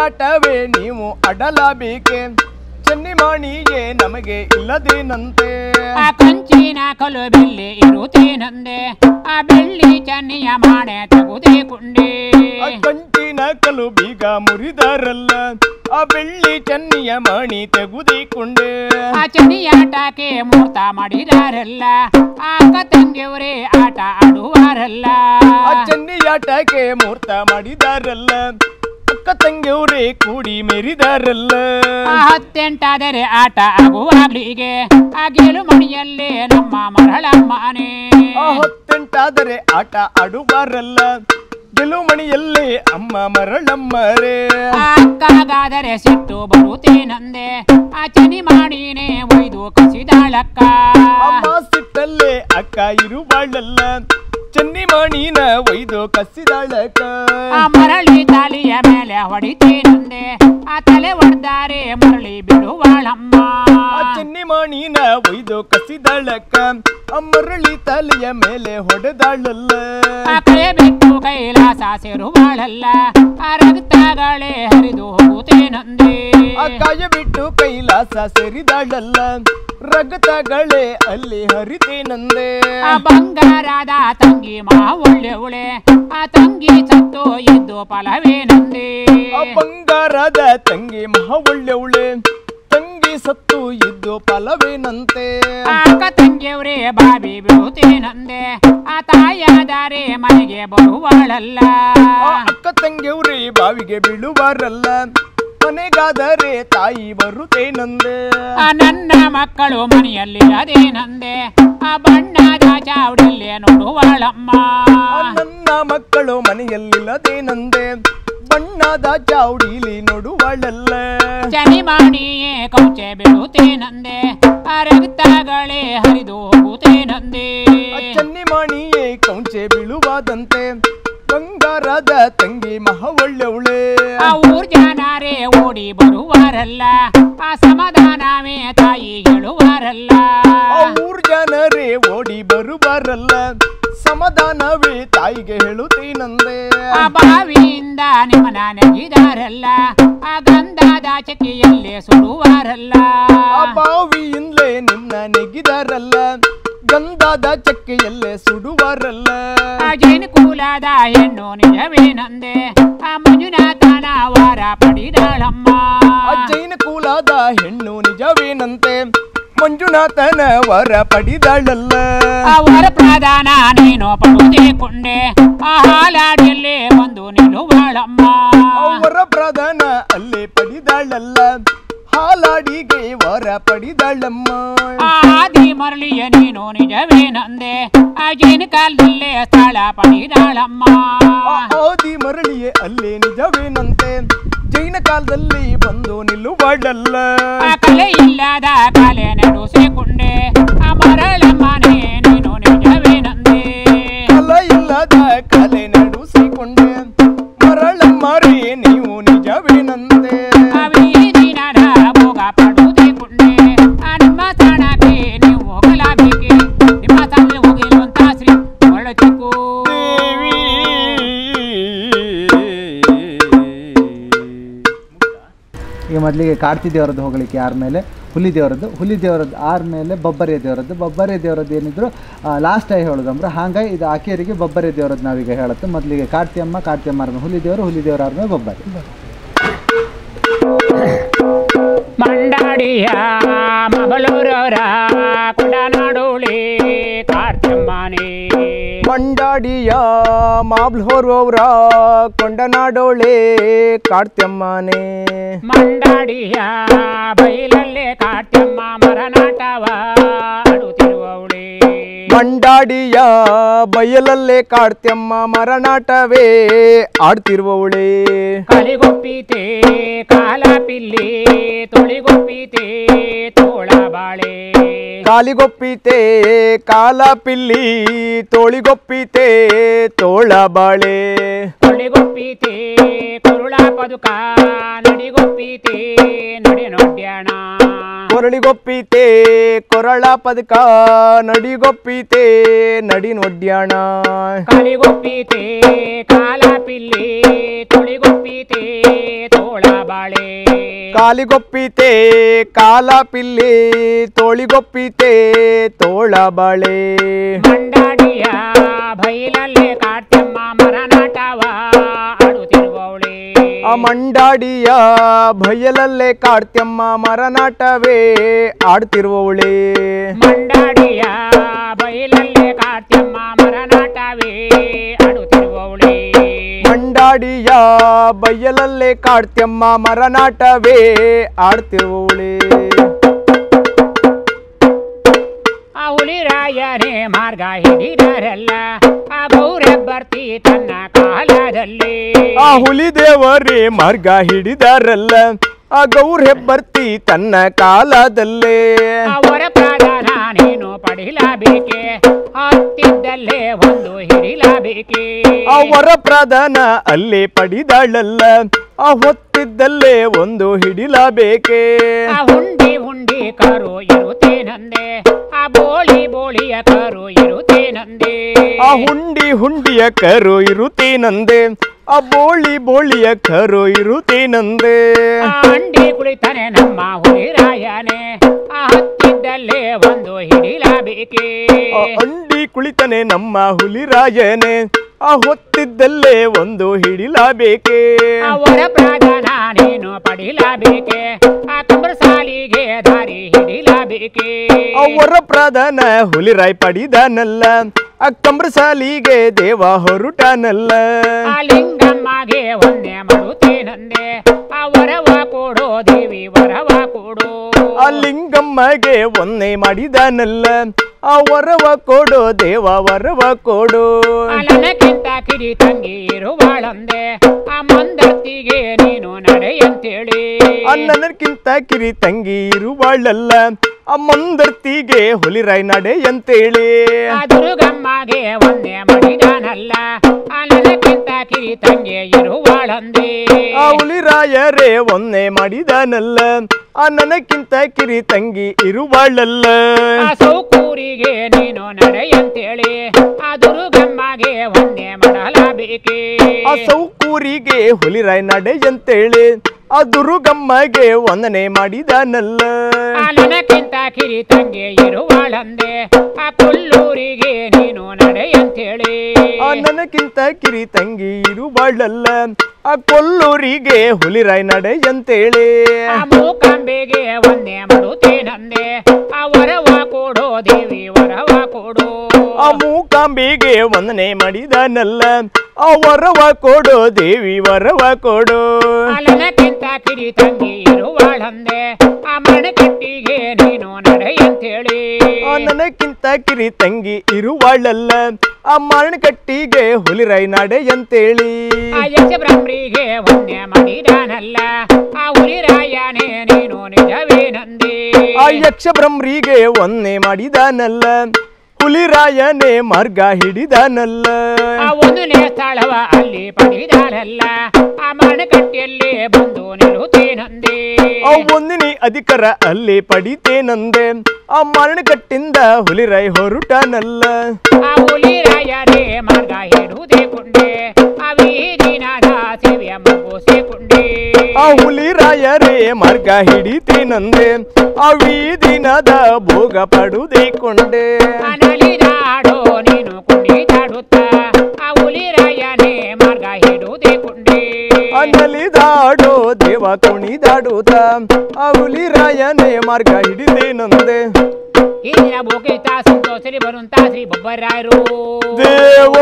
ಚೆನ್ನಿಯಾಟವೇ ನೀವು ಅಡಲಬೇಕೆ ಚೆನ್ನಿ ಮಾಡಿಯೇ ನಮಗೆ ಇಲ್ಲದೇನಂತೆ ಆ ಕಂಚಿನ ಕಲು ಬೆಳ್ಳಿ ಇರುತ್ತೇನಂದೆ ಆ ಬೆಳ್ಳಿ ಚನ್ನಿಯ ಮಾಡೆ ತಗುದೇ ಕುಂಡೆ ಆ ಕಂಚಿನ ಕಲು ಬೀಗ ಮುರಿದಾರಲ್ಲ ಆ ಬೆಳ್ಳಿ ಚನ್ನಿಯ ಮಣಿ ತೆಗುದಿಕೊಂಡೆ ಆ ಚನಿಯಾಟಕ್ಕೆ ಮುಹೂರ್ತ ಮಾಡಿದಾರಲ್ಲ ಆ ಅಕ್ಕ ತಂಗಿಯವರೇ ಆಟ ಆಡುವಾರಲ್ಲ ಆ ಚೆನ್ನಿಯಾಟಕ್ಕೆ ಮುಹೂರ್ತ ಮಾಡಿದಾರಲ್ಲ ಅಕ್ಕ ತಂಗಿಯವ್ರೆ ಕೂಡಿ ಮೆರಿದಾರಲ್ಲ ಆ ಹತ್ತೆಂಟಾದರೆ ಆಟ ಆಗುವಾಗ್ಲಿಗೆ ಆ ಗೆಲು ಮಣಿಯಲ್ಲೇ ನಮ್ಮ ಮರಳಮ್ಮನೆ ಆ ಹೊತ್ತೆಂಟಾದರೆ ಆಟ ಆಡುವಾರಲ್ಲ ಗೆಲುಮಣಿಯಲ್ಲೇ ಅಮ್ಮ ಮರಳಮ್ಮರೇ ಆ ಅಕ್ಕಗಾದರೆ ಸಿಟ್ಟು ಬರುತ್ತೇನಂದೆ ಆ ಚನಿ ಮಾಡಿನೇ ಒಯ್ದು ಕಸಿದಾಳಕ್ಕ ಅಮ್ಮ ಸಿಟ್ಟಲ್ಲೇ ಅಕ್ಕ ಇರುವಾಳಲ್ಲ ಚೆನ್ನಿಮಣಿನ ಒಯ್ದು ಕಸಿದಾಳಕ ಆ ಮರಳಿ ತಾಲಿಯ ಮೇಲೆ ಹೊಡಿತೇನಂದೆ ಆ ತಲೆ ಹೊಡೆದಾರೆ ಮರಳಿ ಬಿಡುವಾಳಮ್ಮ ಆ ಚೆನ್ನಿಮಣಿನ ಒಯ್ದು ಕಸಿದಾಳಕ ಆ ಮರಳಿ ತಲೆಯ ಮೇಲೆ ಹೊಡೆದಾಳಲ್ಲ ಆ ಕೈ ಬಿಟ್ಟು ಕೈಲಾಸ ಸೇರುವಾಳಲ್ಲ ಆ ರಕ್ತಗಳೇ ಹರಿದು ಹೋಗುತ್ತೇನಂದೆ ಆ ಕಾಯ ಬಿಟ್ಟು ಕೈಲಾಸ ಸೇರಿದಾಳಲ್ಲ ರಗತಗಳೇ ಅಲ್ಲಿ ಹರಿತೇನಂದೆ ಆ ಬಂಗಾರದ ತಂಗಿ ಮಾ ಒಳ್ಳೆವಳೆ ಆ ತಂಗಿ ಸತ್ತು ಇದ್ದು ಫಲವೇನಂದೆ ಆ ಬಂಗಾರದ ತಂಗಿ ಮಹಾ ಒಳ್ಳೆವಳೆ ತಂಗಿ ಸತ್ತು ಇದ್ದು ಫಲವೇನಂತೆ ಆ ಅಕ್ಕ ತಂಗಿಯವ್ರೇ ಬಾಬಿ ಬೀಳುತ್ತೇನಂದೆ ಆ ತಾಯಾದರೆ ಮನೆಗೆ ಬರುವಾಳಲ್ಲ ಆ ಅಕ್ಕ ತಂಗಿಯವ್ರೆ ಬಾವಿಗೆ ಬೀಳುವಾರಲ್ಲ ಮನೆಗಾದರೆ ತಾಯಿ ಬರುತ್ತೇನಂದೆ ಆ ನನ್ನ ಮಕ್ಕಳು ಮನೆಯಲ್ಲಿ ಅದೇನಂದೆ ಆ ಬಣ್ಣದ ಚಾವಡಿಯಲ್ಲೇ ನೋಡುವಾಳಮ್ಮ ಆ ನನ್ನ ಮಕ್ಕಳು ಮನೆಯಲ್ಲಿಲ್ಲದೇನಂದೆ ಬಣ್ಣದ ಚಾವಡಿಲಿ ನೋಡುವಳಲ್ಲ ಚನಿ ಮಾಡಿಯೇ ಕೌಚೆ ಬೀಳುತ್ತೇನಂದೆ ಆ ರಕ್ತಗಳೇ ಹರಿದು ಹೋಗುತ್ತೇನಂದೆ ಆ ಚೆನ್ನಿಮಾಣಿಯೇ ಕೌಂಚೆ ಬೀಳುವಾದಂತೆ ಬಂಗಾರದ ತಂಗಿ ಮಹಾ ಒಳ್ಳೆವಳೆ ಆ ಊರ್ ಜನರೇ ಓಡಿ ಬರುವಾರಲ್ಲ ಆ ಸಮಾಧಾನವೇ ತಾಯಿ ಹೇಳುವಾರಲ್ಲ ಆ ಊರ್ ಜನರೇ ಓಡಿ ಬರುಬಾರಲ್ಲ ಸಮಾಧಾನವೇ ತಾಯಿಗೆ ಹೇಳುತ್ತೀನಂದೆ ಆ ಬಾವಿಯಿಂದ ನಿಮ್ಮನ ನೆಗಿದಾರಲ್ಲ ಆ ಗಂಧದ ಚಕಿಯಲ್ಲಿ ಸುಡುವಾರಲ್ಲ ಆ ಬಾವಿಯಿಂದಲೇ ನಿನ್ನ ನೆಗಿದಾರಲ್ಲ ಗಂಧದ ಚಕ್ಕೆಯಲ್ಲೇ ಸುಡುವಾರಲ್ಲ ಆ ಜೈನ ಕುಲದ ಹೆಣ್ಣು ನಿಜವೇನಂದೆ ಆ ಮಂಜುನಾಥನ ವಾರ ಪಡಿದಾಳಮ್ಮ ಆ ಜೈನ ಕುಲದ ಹೆಣ್ಣು ನಿಜವೇನಂತೆ ಮಂಜುನಾಥನ ವರ ಪಡಿದಾಳಲ್ಲ ಆ ವರ ಪ್ರಧಾನ ನೀನು ಪಡುದೇ ಕೊಂಡೆ ಆ ಹಾಲಾಡಿಯಲ್ಲಿ ಬಂದು ನಿಲ್ಲುವಾಳಮ್ಮ ಅವರ ಪ್ರಧಾನ ಅಲ್ಲೇ ಪಡಿದಾಳಲ್ಲ ಹಾಲಾಡಿಗೆ ವರ ಪಡಿದಾಳಮ್ಮ ಆ ಆದಿ ಮರಳಿಯ ನೀನು ನಿಜವೇನಂದೆ ಆ ಜೈನ ಕಾಲದಲ್ಲೇ ಸ್ಥಳ ಪಡಿದಾಳಮ್ಮ ಆ ಆದಿ ಮರಳಿಯೇ ಅಲ್ಲೇ ನಿಜವೇನಂತೆ ಜೈನ ಕಾಲದಲ್ಲಿ ಬಂದು ನಿಲ್ಲುವಾಳಲ್ಲ ಆ ಕಲೆ ಇಲ್ಲದ ಕಲೆ ನಡೆಸಿಕೊಂಡೆ ಆ ಮರಳಮ್ಮನೆ ನೀನು ನಿಜವೇನಂದೆ ಕಲ ಇಲ್ಲದ ಕಲೆ ನಡೆಸಿಕೊಂಡೆ ಮರಳಮ್ಮರೇ ನೀವು ನಿಜವೇನಂತೆ ಆ ವೀದಿನರ ಭೋಗ ಪಡುವುದೇ ಕೊಂಡೆ ಆ ನಿಮ್ಮ ಸ್ಥಾನಕ್ಕೆ ನೀವು ಹೋಗಲಾಬೇಕೆ ನಿಮ್ಮ ಸ್ಥಾನದಲ್ಲಿ ಹೋಗಿರುವಂತ ಶ್ರೀ ಒಳಚಿಕ್ಕು ದೇವಿ ಈಗ ಮೊದಲಿಗೆ ಕಾರ್ತಿ ದೇವರದ್ದು ಹೋಗ್ಲಿಕ್ಕೆ ಯಾರ ಮೇಲೆ ಹುಲಿ ದೇವರದ್ದು ಹುಲಿ ದೇವರದ್ದು ಆರ ಮೇಲೆ ಬಬ್ಬರಿ ದೇವರದ್ದು ಬಬ್ಬರಿ ದೇವರದ್ದು ಏನಿದ್ರು ಲಾಸ್ಟ್ ಆಗಿ ಹೇಳೋದಂದ್ರೆ ಹಾಗಾಗಿ ಇದು ಆಕೆಯರಿಗೆ ಬಬ್ಬರಿ ದೇವರದ್ದು ನಾವೀಗ ಹೇಳುತ್ತೆ ಮೊದಲಿಗೆ ಕಾರ್ತಿಯಮ್ಮ ಕಾರ್ತಿಯಮ್ಮ ಆದ್ಮೇಲೆ ಹುಲಿ ದೇವರು ಹುಲಿ ದೇವರ ಆದ್ಮೇಲೆ ಬಬ್ಬರಿ ಮಂಡಾಡಿಯ ಮಗಳೂರವರ ಕೊಡನಾಡೋಳಿ ಕಾರ್ಚಮ್ಮನೆ ಮಂಡಾಡಿಯ ಮಾಬ್ಲೋರ್ವರ ಕೊಂಡನಾಡೋಳೆ ಕಾಡ್ತ್ಯಮ್ಮನೆ ಮಂಡಾಡಿಯ ಬೈಲಲ್ಲೇ ಕಾಟ್ಯಮ್ಮ ಮರನಾಟವ ಆಡುತ್ತಿರುವವಳೆ ಮಂಡಾಡಿಯ ಬಯಲಲ್ಲೇ ಕಾಡ್ತ್ಯಮ್ಮ ಮರನಾಟವೇ ಆಡ್ತಿರುವವಳೆ ಕಲಿಗೊಪ್ಪಿತೆ ಕಾಲ ಪಿಲ್ಲಿ ತೊಳಿಗೊಪ್ಪಿತೆ ತೋಳ ಬಾಳೆ ಕಾಲಿಗೊಪ್ಪಿತೆ ಕಾಲ ಪಿಲ್ಲಿ ತೋಳಿಗೊಪ್ಪಿತೆ ತೋಳ ಬಾಳೆ ತೊಳಿಗೊಪ್ಪಿತೆ ಕುರುಳ ಪದುಕ ನಡಿಗೊಪ್ಪಿತೆ ನಡಿ ನೊಡ್ಯಾಣ ಕೊರಳಿಗೊಪ್ಪಿತೆ ಕೊರಳ ಪದಕ ನಡಿಗೊಪ್ಪಿತೆ ನಡಿ ನೊಡ್ಯಾಣ ಕಲಿಗೊಪ್ಪಿತೆ ಕಾಲ ಪಿಲ್ಲಿ ತೊಳಿಗೊಪ್ಪಿತೆ ತೋಳ ಬಾಳೆ ಕಾಲಿಗೊಪ್ಪಿತೆ ಕಾಲ ಪಿಲ್ಲಿ ತೋಳಿಗೊಪ್ಪಿತೆ ತೋಳ ಬಳೆ ಮಂಡಾಡಿಯ ಬೈಲಲ್ಲೇ ಕಾಟ್ಯಮ್ಮ ಮರನಾಟವ ಆಡುತ್ತಿರುವವಳೆ ಆ ಮಂಡಾಡಿಯ ಬಯಲಲ್ಲೇ ಕಾಡ್ತ್ಯಮ್ಮ ಮರನಾಟವೇ ಆಡ್ತಿರುವವಳೆ ಮಂಡಾಡಿಯ ಬೈಲಲ್ಲೇ ಕಾಟ್ಯಮ್ಮ ಮರನಾಟವೇ ಆಡುತ್ತಿರುವವಳೆ ಮಂಡಾಡಿಯ ಬಯಲಲ್ಲೇ ಕಾಡ್ತ್ಯಮ್ಮ ಮರನಾಟವೇ ಆಡ್ತಿರುವವಳೆ ಆ ಹುಲಿರಾಯನೇ ಮಾರ್ಗ ಹಿಡಿದರಲ್ಲ ಆ ಗೌರಬ್ಬರ್ತಿ ತನ್ನ ಕಾಲದಲ್ಲಿ ಆ ಹುಲಿ ದೇವರೇ ಮಾರ್ಗ ಹಿಡಿದಾರಲ್ಲ ಆ ಗೌರ್ ಹೆಬ್ಬರ್ತಿ ತನ್ನ ಕಾಲದಲ್ಲೇ ಅವರ ಪ್ರಧಾನ ನೀನು ಪಡಿಲಬೇಕೆ ಹತ್ತಿದ್ದಲ್ಲೇ ಒಂದು ಹಿಡಿಲಬೇಕೆ ಅವರ ಪ್ರಧಾನ ಅಲ್ಲೇ ಪಡಿದಾಳಲ್ಲ ಆ ಹೊತ್ತಿದ್ದಲ್ಲೇ ಒಂದು ಹಿಡಿಲಬೇಕೆ ಆ ಹುಂಡಿ ಹುಂಡಿ ಕರು ಇರುತ್ತೇನಂದೆ ಆ ಬೋಳಿ ಬೋಳಿಯ ಕರು ಇರುತ್ತೇನಂದೆ ಆ ಹುಂಡಿ ಹುಂಡಿಯ ಕರು ಇರುತ್ತೇನಂದೆ ಆ ಬೋಳಿ ಬೋಳಿಯ ಕರು ಇರುತ್ತೇನಂದೆ ಆ ಅಂಡಿ ಕುಳಿತಾನೆ ನಮ್ಮ ಹುಲಿರಾಯನೇ ಆ ಹತ್ತಿದ್ದಲ್ಲೇ ಒಂದು ಹಿಡಿಲಬೇಕೆ ಆ ಅಂಡಿ ಕುಳಿತನೆ ನಮ್ಮ ಹುಲಿರಾಯನೆ ಆ ಹೊತ್ತಿದ್ದಲ್ಲೇ ಒಂದು ಹಿಡಿಲಬೇಕೆ ಅವರ ಪ್ರಧಾನ ನೀನು ಪಡಿಲಬೇಕೆ ಆ ಕಂಬರ ಸಾಲಿಗೆ ದಾರಿ ಹಿಡಿಲಬೇಕೆ ಅವರ ಪ್ರಧಾನ ಹುಲಿರಾಯ್ ಪಡಿದಾನಲ್ಲ ಆ ಕಂಬ್ರಸಾಲಿಗೆ ದೇವ ಹೊರುಟಾನಲ್ಲ ಆ ಲಿಂಗಮ್ಮಗೆ ಒಂದೇ ಮಾಡುತ್ತೇನಂದೆ ಆ ವರವ ಕೊಡೋ ದೇವಿ ವರವ ಕೊಡೋ ಆ ಲಿಂಗಮ್ಮಗೆ ಒಂದೇ ಮಾಡಿದಾನಲ್ಲ ಆ ವರವ ಕೊಡೋ ದೇವ ವರವ ಕೊಡು ಅಲನಕ್ಕಿಂತ ಕಿರಿ ತಂಗಿ ಇರುವಾಳಂದೆ ಆ ಮಂದರ್ತಿಗೆ ನೀನು ನಡೆಯಂತೇಳಿ ಅನ್ನನಕ್ಕಿಂತ ಕಿರಿ ತಂಗಿ ಇರುವಾಳಲ್ಲ ಆ ಮಂದರ್ತಿಗೆ ಹುಲಿರಾಯ್ ನಡೆಯಂತೇಳಿ ಆ ದುರ್ಗಮ್ಮಗೆ ಒಂದೇ ಮಾಡಿದಾನಲ್ಲ ಆ ನನಕ್ಕಿಂತ ಕಿರಿ ತಂಗಿ ಇರುವಾಳಂದೆ ಆ ಹುಲಿರಾಯರೇ ಒಂದೇ ಮಾಡಿದಾನಲ್ಲ ಆ ನನಕ್ಕಿಂತ ಕಿರಿ ತಂಗಿ ಇರುವಾಳಲ್ಲ ಆ ಸೌಕೂರಿಗೆ ನೀನು ನಡೆಯಂತೇಳಿ ಆ ದುರ್ಗಮ್ಮಗೆ ಒಂದೇ ಮಾಡಲಬೇಕೆ ಆ ಸೌಕೂರಿಗೆ ಹುಲಿರಾಯ್ ನಡೆಯಂತೇಳಿ ಆ ದುರುಗಮ್ಮಗೆ ವಂದನೆ ಮಾಡಿದಾನಲ್ಲ ಆ ನನಕ್ಕಿಂತ ಕಿರಿ ತಂಗಿ ಇರುವಾಳಂದೆ ಆ ಕೊಲ್ಲೂರಿಗೆ ನೀನು ನಡೆಯಂತೇಳಿ ಆ ನನಕ್ಕಿಂತ ಕಿರಿ ತಂಗಿ ಇರುವಾಳಲ್ಲ ಆ ಕೊಲ್ಲೂರಿಗೆ ಹುಲಿರಾಯ್ ನಡೆಯಂತೇಳಿ ಆ ಮೂಕಾಂಬೆಗೆ ಒಂದೇ ಮಾಡುತ್ತೇನಂದೆ ಆ ವರವ ಕೊಡೋ ದೇವಿ ವರವ ಕೊಡೋ ಆ ಮೂಕಾಂಬಿಗೆ ವಂದನೆ ಮಾಡಿದಾನಲ್ಲ ಆ ವರವ ಕೊಡು ದೇವಿ ವರವ ಕೊಡು ಅಲನಕ್ಕಿಂತ ಕಿರಿ ತಂಗಿ ಇರುವಾಳಂದೆ ಆ ಮಣಕಟ್ಟಿಗೆ ನೀನು ನಡೆಯಂತೇಳಿ ಆ ನನಕ್ಕಿಂತ ಕಿರಿ ತಂಗಿ ಇರುವಾಳಲ್ಲ ಆ ಮರಣಕಟ್ಟಿಗೆ ಹುಲಿರಾಯ್ ನಡೆಯಂತೇಳಿ ಆ ಯಕ್ಷ ಬ್ರಹ್ಮರಿಗೆ ಒಂದೇ ಮಾಡಿದಾನಲ್ಲ ಆ ಹುಲಿರಾಯನೇ ನೀನು ನಿಜವೇನಂದೆ ಆ ಯಕ್ಷ ಬ್ರಹ್ಮರಿಗೆ ಒಂದೇ ಮಾಡಿದಾನಲ್ಲ ಹುಲಿರಾಯನೇ ಮಾರ್ಗ ಹಿಡಿದಾನಲ್ಲ ಆ ಒಂದನೇ ಸ್ಥಳವ ಅಲ್ಲಿ ಪಡೆದಾನಲ್ಲ ಆ ಮರಣಕಟ್ಟಿಯಲ್ಲಿ ಬಂದು ನಿಲ್ಲುತ್ತೇನಂದೆ ಆ ಒಂದಿನಿ ಅಧಿಕಾರ ಅಲ್ಲಿ ಪಡಿತೇನಂದೆ ಆ ಮರಣಕಟ್ಟಿಂದ ಹುಲಿರಾಯ್ ಹೊರಟಾನಲ್ಲ ಆ ಹುಲಿರಾಯನೇ ಮಾರ್ಗ ಹಿಡುವುದೇ ಕೊಂಡೆ ಆ ವೀದಿನಾದ ಸೇವೆಯ ಮುಗಿಸಿಕೊಂಡೆ ಆ ಹುಲಿರಾಯರೇ ಮಾರ್ಗ ಹಿಡಿತೇನಂದೆ ಆ ವೀದಿನದ ಭೋಗ ಪಡುದೇಕೊಂಡೆ ಅನಲಿದಾಡೋ ನೀನು ಕುಣಿದಾಡುತ್ತ ಆ ಹುಲಿರಾಯನೇ ಮಾರ್ಗ ಹಿಡುವುದೇ ಕೊಂಡೆ ಅನ್ನಲಿದಾಡೋ ದೇವ ಕುಣಿದಾಡುತ್ತ ಆ ಹುಲಿರಾಯನೇ ಮಾರ್ಗ ಹಿಡಿತೇನಂದೆ ಈ ದಿನ ಬೋಕಿತ ಸಂತೋಷರಿ ಬರುವಂತ ಶ್ರೀ ಬೊಬ್ಬರಾಯರು ದೇವೋ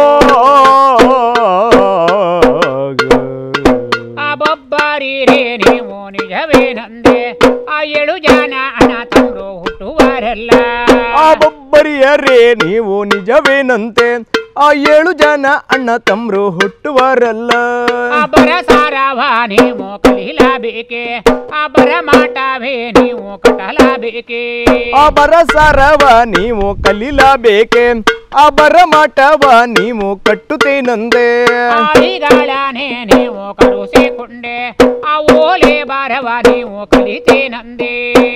ಆ ಬೊಬ್ಬರಿರೇ ನೀವು ನಿಜವೇನಂದೆ ಆ ಏಳು ಜನ ಅಣ್ಣ ತಮ್ಮರು ಹುಟ್ಟುವರೆಲ್ಲ ಆ ಬೊಬ್ಬರಿಯರೇ ನೀವು ನಿಜವೇನಂತೆ ಆ ಏಳು ಜನ ಅಣ್ಣ ತಮ್ರು ಹುಟ್ಟುವರಲ್ಲ ಆ ಬರ ಸಾರವ ನೀವು ಕಲಿಯಲೇಕೆ ಆ ಬರ ಮಾಟವೇ ನೀವು ಕಟ್ಟಲೇಕೆ ಆ ಬರಸಾರವ ನೀವು ಕಲೀಲಬೇಕೆ ಆ ಬರಮಾಟವ ನೀವು ಕಟ್ಟುತ್ತೇನಂದೆ ಆಳಿಗಳನೆ ನೀವು ಕಳುಹಿಸಿಕೊಂಡೆ ಆ ಓಲೆ ಬಾರವ ನೀವು ಕಲಿತೇನಂದೆ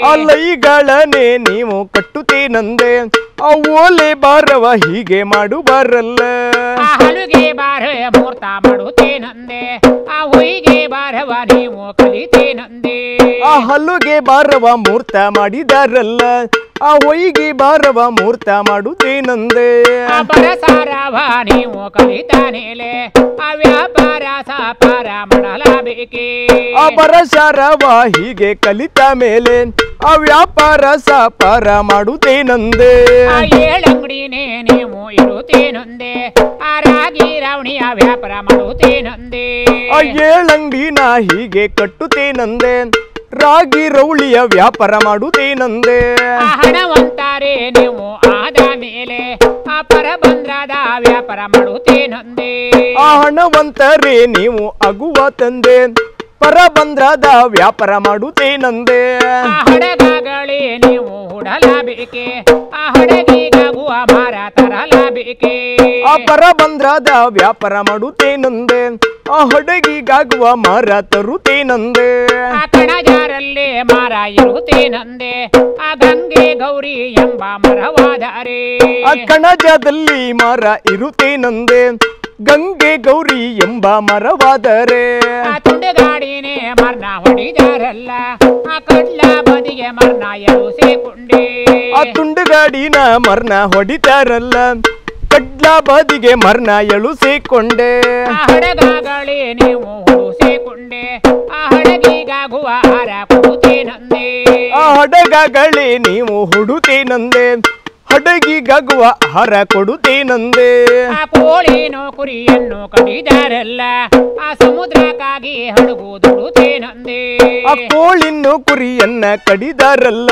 ಅಲೈಗಳನೆ ನೀವು ಕಟ್ಟುತ್ತೇನಂದೆ ಆ ಓಲೆ ಬಾರವ ಹೀಗೆ ಮಾಡುಬಾರಲ್ಲ ಆ ಹಲುಗೆ ಬಾರ ಮೂರ್ತ ಮಾಡುತ್ತೇನಂದೆ ಆ ಹೊಯ್ಗೆ ಬಾರವ ನೀವು ಕಲಿತೇನಂದೆ ಆ ಹಲ್ಲುಗೆ ಬಾರವ ಮೂರ್ತ ಮಾಡಿದಾರಲ್ಲ ಆ ಹೊಯ್ಗೆ ಬಾರವ ಮೂರ್ತ ಮಾಡುತ್ತೇನಂದೆ ಆ ಬರಸಾರವ ನೀವು ಕಲಿತಾನೇಲೆ ಆ ವ್ಯಾಪಾರ ಸಾಪಾರ ಮಾಡಲಬೇಕೆ ಆ ಬರಸಾರವ ಹೀಗೆ ಕಲಿತ ಮೇಲೆ ಆ ವ್ಯಾಪಾರ ಸಾಪಾರ ಮಾಡುತ್ತೇನಂದೆ ಆ ಏಳಂಗಡಿನೇ ನೀವು ಇರುತ್ತೇನೊಂದೆ ಆ ರಾಗಿ ರಾವಣಿಯ ವ್ಯಾಪಾರ ಮಾಡುತ್ತೇನೊಂದೆ ಆ ಏಳಂಗಡಿನ ಹೀಗೆ ಕಟ್ಟುತ್ತೇನಂದೆ ರಾಗಿ ರೌಳಿಯ ವ್ಯಾಪಾರ ಮಾಡುತ್ತೇನಂದೆ ಆ ಹಣವಂತಾರೆ ನೀವು ಆದ ಮೇಲೆ ಆ ಪರಬಂದ್ರದ ವ್ಯಾಪಾರ ಮಾಡುತ್ತೇನೊಂದೆ ಆ ಹಣವಂತರೇ ನೀವು ಅಗುವ ತಂದೆ ಪರಬಂದ್ರದ ವ್ಯಾಪಾರ ಮಾಡುತ್ತೇನಂದೆ ಆ ಹಡಗಗಳೇ ನೀವು ಹುಡಲಬೇಕೆ ಆ ಹಡಗಿಗಾಗುವ ಮಾರ ತರಲಬೇಕೆ ಆ ಪರಬಂದ್ರದ ವ್ಯಾಪಾರ ಮಾಡುತ್ತೇನಂದೆ ಆ ಹಡಗಿಗಾಗುವ ಮರ ತರುತ್ತೇನಂದೆ ಆ ಕಣಜಾರಲ್ಲೇ ಮಾರ ಇರುತ್ತೇನಂದೆ ಆ ಗಂಗೆ ಗೌರಿ ಎಂಬ ಮರವಾದರೆ ಆ ಕಣಜದಲ್ಲಿ ಮರ ಇರುತ್ತೇನಂದೆ ಗಂಗೆ ಗೌರಿ ಎಂಬ ಮರವಾದರೆ ಆ ತುಂಡುಗಾಡಿನೇ ಮರ್ನ ಹೊಡಿದಾರಲ್ಲ ಆ ಕಡ್ಲ ಬದಿಗೆ ಮರ್ನ ಎಳುಸಿಕೊಂಡೆ ಆ ತುಂಡುಗಾಡಿನ ಮರ್ನ ಹೊಡಿತಾರಲ್ಲ ಕಡ್ಲ ಬಾದಿಗೆ ಮರ್ನ ಎಳುಸಿಕೊಂಡೆ ಆ ಹಡಗಗಳೇ ನೀವು ಹುಡುಸಿಕೊಂಡೆ ಆ ಹಡಗಿಗಾಗುವ ಹಾರ ಕೊಡುತ್ತೇನಂದೆ ಆ ಹಡಗಗಳೇ ನೀವು ಹುಡುತೇನಂದೆ ಹಡಗಿಗಾಗುವ ಆಹಾರ ಕೊಡುತ್ತೇನಂದೆ ಆ ಕೋಳಿನೋ ಕುರಿಯನ್ನು ಕಡಿದಾರಲ್ಲ ಆ ಸಮುದ್ರಕ್ಕಾಗಿ ಹಡಗು ದುಡುತ್ತೇನಂದೆ ಆ ಕೋಳಿನ್ನು ಕುರಿಯನ್ನ ಕಡಿದಾರಲ್ಲ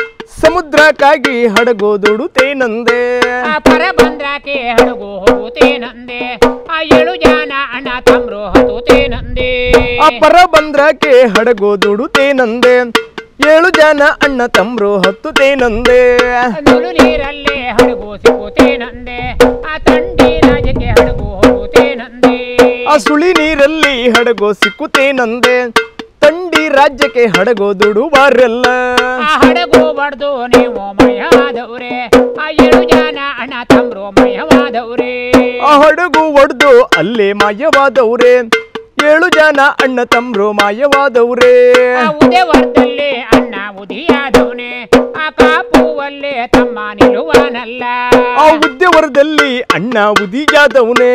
ಸಮುದ್ರಕ್ಕಾಗಿ ಹಡಗು ದುಡುತ್ತೇನಂದೆ ಆ ಪರಬಂದ್ರಕ್ಕೆ ಹಡಗು ಹೋಗುತ್ತೇನಂದೆ ಆ ಏಳು ಜನ ಅಣ್ಣ ತಮ್ರು ಹತ್ತುತ್ತೇನಂದೆ ಆ ಪರ ಬಂದ್ರಕ್ಕೆ ಹಡಗು ದುಡುತ್ತೇನಂದೆ ಏಳು ಜನ ಅಣ್ಣ ತಮ್ರು ಹತ್ತುತ್ತೇನಂದೆ ನುಲು ನೀರಲ್ಲೇ ಹಡಗು ಸಿಗುತ್ತೇನಂದೆ ಆ ತಂಡಿ ರಾಜ್ಯಕ್ಕೆ ಹಡಗು ಹೋಗುತ್ತೇನಂದೆ ಆ ಸುಳಿ ನೀರಲ್ಲಿ ಹಡಗು ಸಿಕ್ಕುತ್ತೇನಂದೆ ತಂಡಿ ರಾಜ್ಯಕ್ಕೆ ಹಡಗು ದುಡುವಾರಲ್ಲ ಆ ಹಡಗು ಬಡ್ದು ನೀವು ಮಯವಾದವ್ರೆ ಆ ಏಳು ಜನ ಅಣ್ಣ ತಮ್ರು ಮಯವಾದವ್ರೆ ಆ ಹಡಗು ಒಡ್ದು ಅಲ್ಲೇ ಮಾಯವಾದವ್ರೆ ಏಳು ಜನ ಅಣ್ಣ ತಮ್ರು ಮಾಯವಾದವ್ರೆ ಆ ಉದಯವರ್ಧಲ್ಲೇ ಅಣ್ಣ ಉದಿಯಾದವನೆ ಆ ಕಾಪುವಲ್ಲೇ ತಮ್ಮ ನಿಲುವನಲ್ಲ ಆ ಉದ್ಯವರದಲ್ಲಿ ಅಣ್ಣ ಉದಿಯಾದವನೇ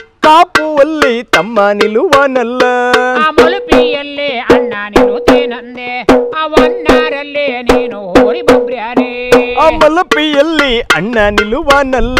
ಕಾಪುವಲ್ಲಿ ತಮ್ಮ ನಿಲುವನಲ್ಲ ಆ ಮುಳುಪಿಯಲ್ಲೇ ಅಣ್ಣ ನಿಲ್ಲುತ್ತೇನಂದೆ ಆ ವನ್ನಾರಲ್ಲೇ ನೀನು ಹೋರಿ ಬೊಬ್ರ್ಯಾರೆ ಆ ಮಲಪಿಯಲ್ಲಿ ಅಣ್ಣ ನಿಲುವನಲ್ಲ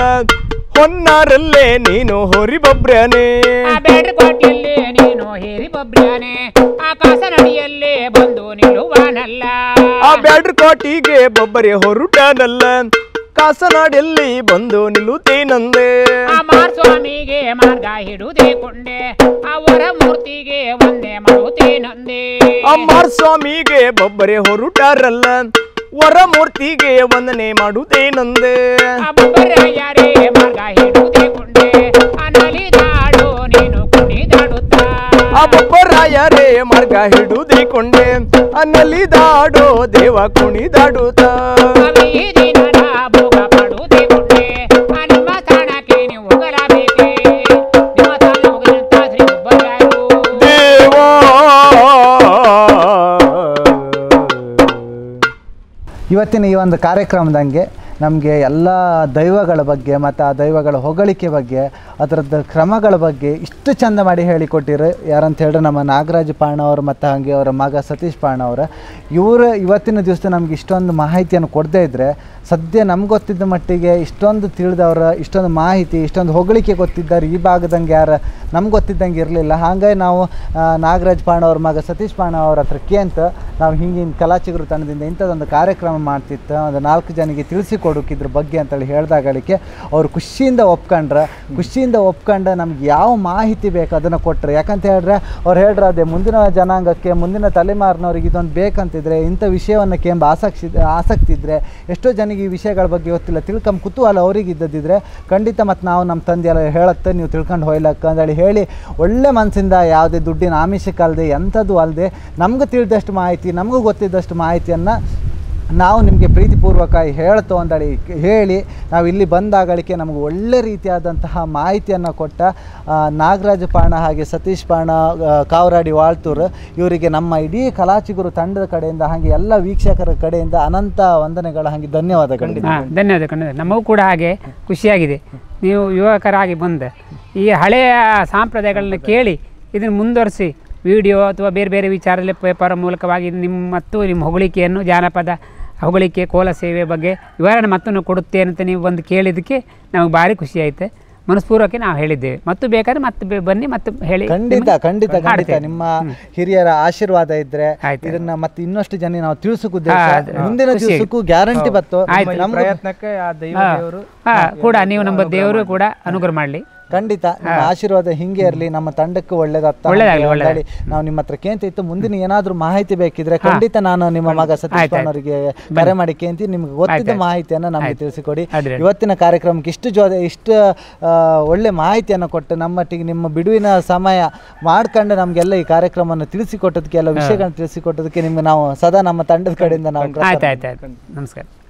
ಹೊನ್ನಾರಲ್ಲೇ ನೀನು ಹೊರಿಬೊಬ್ರನೆ ಆ ಬೇಡ್ಕೋಟೆಯಲ್ಲೇ ನೀನು ಹೇರಿ ಬೊಬ್ರ್ಯಾನೆ ಆ ಕಾಸನಡಿಯಲ್ಲೇ ಬಂದು ನಿಲ್ಲುವನಲ್ಲ ಆ ಬ್ಯಾಡ್ರ ಕೋಟಿಗೆ ಬೊಬ್ಬರೆ ಹೊರುಟನಲ್ಲ ಕಾಸನಾಡೆಲ್ಲಿ ಬಂದು ನಿಲ್ಲುತ್ತೇನಂದೆ ಆ ಮಾರ್ಸ್ವಾಮಿಗೆ ಮಾರ್ಗ ಹಿಡುದೇ ಕೊಂಡೆ ಆ ವರ ಮೂರ್ತಿಗೆ ಒಂದೇ ಮಾಡುತ್ತೇನಂದೆ ಅಮ್ಮಾರ್ ಸ್ವಾಮಿಗೆ ಬೊಬ್ಬರೆ ಹೊರುಟಾರಲ್ಲ ವರಮೂರ್ತಿಗೆ ವಂದನೆ ಮಾಡುತ್ತೇನಂದೆ ಆ ಬೊಬ್ಬರಾಯರೇ ಮಾರ್ಗ ಹಿಡುದೇ ಕೊಂಡೆ ಆ ನಲಿದಾಡು ನೀನು ಕುಣಿದಾಡುತ್ತಾ ಆ ಬೊಬ್ಬರಾಯರೇ ಮಾರ್ಗ ಹಿಡುದಿಕೊಂಡೆ ಅನ್ನಲಿದಾಡೋ ದೇವ ಕುಣಿದಾಡುತ್ತ ಆ ಬೀದಿ ನಡ ಭೋಗ ಪಡುದೇ ಕೊಂಡೆ ಆ ನಿಮ್ಮ ತಾಣಕ್ಕೆ ನೀವು ಹೋಗಲಬೇಕೆ ನಿಮ್ಮ ತಾಣ ಹೋಗದಂತ ಶ್ರೀ ಬೊಬ್ಬರಾಯರು ದೇವಾ ಇವತ್ತಿನ ಈ ಒಂದು ಕಾರ್ಯಕ್ರಮದಂಗೆ ನಮಗೆ ಎಲ್ಲ ದೈವಗಳ ಬಗ್ಗೆ ಮತ್ತು ಆ ದೈವಗಳ ಹೊಗಳಿಕೆ ಬಗ್ಗೆ ಅದರದ್ದು ಕ್ರಮಗಳ ಬಗ್ಗೆ ಇಷ್ಟು ಚಂದ ಮಾಡಿ ಹೇಳಿಕೊಟ್ಟಿರು ಯಾರಂತ ಹೇಳಿದ್ರೆ ನಮ್ಮ ನಾಗರಾಜ್ ಪಾಣ ಅವರು ಮತ್ತು ಹಾಗೆ ಅವರ ಮಗ ಸತೀಶ್ ಪಾಣ ಅವರು ಇವರು ಇವತ್ತಿನ ದಿವಸ ನಮ್ಗೆ ಇಷ್ಟೊಂದು ಮಾಹಿತಿಯನ್ನು ಕೊಡದೇ ಇದ್ದರೆ ಸದ್ಯ ನಮ್ಗೆ ಗೊತ್ತಿದ್ದ ಮಟ್ಟಿಗೆ ಇಷ್ಟೊಂದು ತಿಳಿದವ್ರ ಇಷ್ಟೊಂದು ಮಾಹಿತಿ ಇಷ್ಟೊಂದು ಹೊಗಳಿಕೆ ಗೊತ್ತಿದ್ದಾರೆ ಈ ಭಾಗದಂಗೆ ಯಾರು ನಮ್ಗೆ ಗೊತ್ತಿದ್ದಂಗೆ ಇರಲಿಲ್ಲ ಹಾಗಾಗಿ ನಾವು ಆ, ನಾಗರಾಜ್ ಪಾಣ ಅವ್ರ ಮಗ ಸತೀಶ್ ಪಾಣ ಅವ್ರ ಹತ್ರ ಕೇಂತ ನಾವು ಹಿಂಗಿನ ಕಲಾಚಿಗರು ತಂಡದಿಂದ ಇಂಥದ್ದೊಂದು ಕಾರ್ಯಕ್ರಮ ಮಾಡ್ತಿತ್ತು ಒಂದು ನಾಲ್ಕು ಜನಿಗೆ ತಿಳಿಸಿ ಹೇಳ್ಕೊಡೋಕೆ ಇದ್ರ ಬಗ್ಗೆ ಅಂತೇಳಿ ಹೇಳ್ದಾಗಳಿಕೆ ಅವ್ರು ಖುಷಿಯಿಂದ ಒಪ್ಕೊಂಡ್ರೆ ಖುಷಿಯಿಂದ ಒಪ್ಕೊಂಡು ನಮ್ಗೆ ಯಾವ ಮಾಹಿತಿ ಬೇಕು ಅದನ್ನು ಕೊಟ್ಟರೆ ಯಾಕಂತ ಹೇಳಿದ್ರೆ ಅವ್ರು ಹೇಳ್ರೆ ಅದೇ ಮುಂದಿನ ಜನಾಂಗಕ್ಕೆ ಮುಂದಿನ ತಲೆಮಾರಿನವ್ರಿಗೆ ಇದೊಂದು ಬೇಕಂತಿದ್ರೆ ಇಂಥ ವಿಷಯವನ್ನು ಕೆಂಬ ಆಸಕ್ತಿ ಆಸಕ್ತಿ ಇದ್ದರೆ ಎಷ್ಟೋ ಜನಕ್ಕೆ ಈ ವಿಷಯಗಳ ಬಗ್ಗೆ ಗೊತ್ತಿಲ್ಲ ತಿಳ್ಕೊಂಬ ಕುತೂಹಲ ಅವ್ರಿಗೆ ಇದ್ದದಿದ್ರೆ ಖಂಡಿತ ಮತ್ತು ನಾವು ನಮ್ಮ ತಂದೆ ಎಲ್ಲ ಹೇಳುತ್ತೆ ನೀವು ತಿಳ್ಕೊಂಡು ಹೋಯ್ಲಕ್ಕ ಅಂತೇಳಿ ಹೇಳಿ ಒಳ್ಳೆ ಮನಸ್ಸಿಂದ ಯಾವುದೇ ದುಡ್ಡಿನ ಆಮಿಷಕ್ಕಲ್ಲದೆ ಎಂಥದ್ದು ಅಲ್ಲದೆ ನಮ್ಗೆ ತಿಳಿದಷ್ಟು ಮಾಹಿತಿ ನಮಗೂ ಗೊತ್ತಿದ್ದಷ್ಟು ಮಾಹಿತಿಯನ್ನು ನಾವು ನಿಮಗೆ ಪ್ರೀತಿಪೂರ್ವಕ ಹೇಳ್ತು ಅಂತೇಳಿ ಹೇಳಿ ನಾವು ಇಲ್ಲಿ ಬಂದಾಗಳಿಕೆ ನಮಗೆ ಒಳ್ಳೆ ರೀತಿಯಾದಂತಹ ಮಾಹಿತಿಯನ್ನು ಕೊಟ್ಟ ಆ, ನಾಗರಾಜ ಪಾಣ ಹಾಗೆ ಸತೀಶ್ ಪಾಣ ಆ, ಕಾವರಾಡಿ ವಾಳ್ತೂರು ಇವರಿಗೆ ನಮ್ಮ ಇಡೀ ಕಲಾಚಿಗುರು ತಂಡದ ಕಡೆಯಿಂದ ಹಾಗೆ ಎಲ್ಲ ವೀಕ್ಷಕರ ಕಡೆಯಿಂದ ಅನಂತ ವಂದನೆಗಳ ಹಾಗೆ ಧನ್ಯವಾದಗಳು ಹಾಂ ಧನ್ಯವಾದ ಖಂಡಿತ ನಮಗೂ ಕೂಡ ಹಾಗೆ ಖುಷಿಯಾಗಿದೆ ನೀವು ಯುವಕರಾಗಿ ಬಂದು ಈ ಹಳೆಯ ಸಾಂಪ್ರದಾಯಗಳನ್ನ ಕೇಳಿ ಇದನ್ನು ಮುಂದುವರಿಸಿ ವಿಡಿಯೋ ಅಥವಾ ಬೇರೆ ಬೇರೆ ವಿಚಾರದಲ್ಲಿ ಪೇಪರ್ ಮೂಲಕವಾಗಿ ನಿಮ್ಮ ಮತ್ತು ನಿಮ್ಮ ಹೊಗಳಿಕೆಯನ್ನು ಜಾನಪದ ಹೊಗಳಿಕೆ ಕೋಲ ಸೇವೆ ಬಗ್ಗೆ ವಿವರಣೆ ಮತ್ತನ್ನು ಕೊಡುತ್ತೇನೆ ಅಂತ ನೀವು ಬಂದು ಕೇಳಿದ್ದಕ್ಕೆ ನಮಗೆ ಭಾರಿ ಖುಷಿ ಆಯ್ತು ಮನಸ್ಪೂರ್ವಕ್ಕೆ ನಾವು ಹೇಳಿದ್ದೇವೆ ಮತ್ತು ಬೇಕಾದ್ರೆ ಮತ್ತೆ ಬೆ- ಬನ್ನಿ ಮತ್ತು ಹೇಳಿ ಖಂಡಿತ ನಿಮಗೆ ಖಂಡಿತ ಖಂಡಿತ ಹಾಡ್ತೇವೆ. ನಿಮ್ಮ ಹಿರಿಯರ ಆಶೀರ್ವಾದ ಇದ್ರೆ ಆಯ್ತು. ಇದನ್ನ ಮತ್ತೆ ಇನ್ನಷ್ಟು ಜನ ನಾವು ತಿಳಿಸೋಕು ಉದ್ದೇಶ ಹಾ, ಅದು- ಮುಂದಿನ ಖುಷಿ. ದಿವಸಕ್ಕೂ ಗ್ಯಾರಂಟಿ ಬತ್ತು ಆಯ್ತು. ನಮ್ಗೂ ಪ್ರಯತ್ನಕ್ಕೆ ಆ ದೈವ ಹಾ. ದೇವರು ಹಾ, ಕೂಡ ನೀವು ನಮ್ಮ ದೇವರು ಕೂಡ ಅನುಗ್ರಹ ಮಾಡಲಿ ಖಂಡಿತ ನಿಮ್ಮ ಆಶೀರ್ವಾದ ಹಿಂಗೆ ಇರಲಿ ನಮ್ಮ ತಂಡಕ್ಕೆ ಒಳ್ಳೇದಾಗ್ತಾ ಒಳ್ಳೇದಾಗ್ಲಿ, ಅಂತ ಹೇಳಿ ನಾವು ನಿಮ್ಮ ಹತ್ರ ಕೇಂತ ಇತ್ತು ಮುಂದಿನ ಏನಾದ್ರೂ ಮಾಹಿತಿ ಬೇಕಿದ್ರೆ ಖಂಡಿತ ನಾನು ನಿಮ್ಮ ಮಗ ಸತೀಶ್ ಅವರಿಗೆ ಕರೆ ಮಾಡಿ ಕೇಂತಿ ನಿಮ್ಗೆ ಗೊತ್ತಿದ್ದ ಮಾಹಿತಿಯನ್ನ ನಮಗೆ ತಿಳಿಸಿಕೊಡಿ ಅಡ್ಡಿ. ಇವತ್ತಿನ ಕಾರ್ಯಕ್ರಮಕ್ಕೆ ಇಷ್ಟು ಜೋ ಇಷ್ಟು ಆ, ಒಳ್ಳೆ ಮಾಹಿತಿಯನ್ನು ಕೊಟ್ಟು ನಮ್ಮೊಟ್ಟಿಗೆ ನಿಮ್ಮ ಬಿಡುವಿನ ಸಮಯ ಮಾಡ್ಕೊಂಡು ನಮಗೆಲ್ಲ ಈ ಕಾರ್ಯಕ್ರಮವನ್ನು ತಿಳಿಸಿಕೊಟ್ಟದಕ್ಕೆ ಎಲ್ಲ ವಿಷಯಗಳನ್ನ ತಿಳಿಸಿಕೊಟ್ಟದಕ್ಕೆ ನಿಮ್ಗೆ ನಾವು ಸದಾ ನಮ್ಮ ತಂಡದ ಕಡೆಯಿಂದ ನಾವು ಆಯ್ತು ಆಯ್ತು ಆಯ್ತು ನಮಸ್ಕಾರ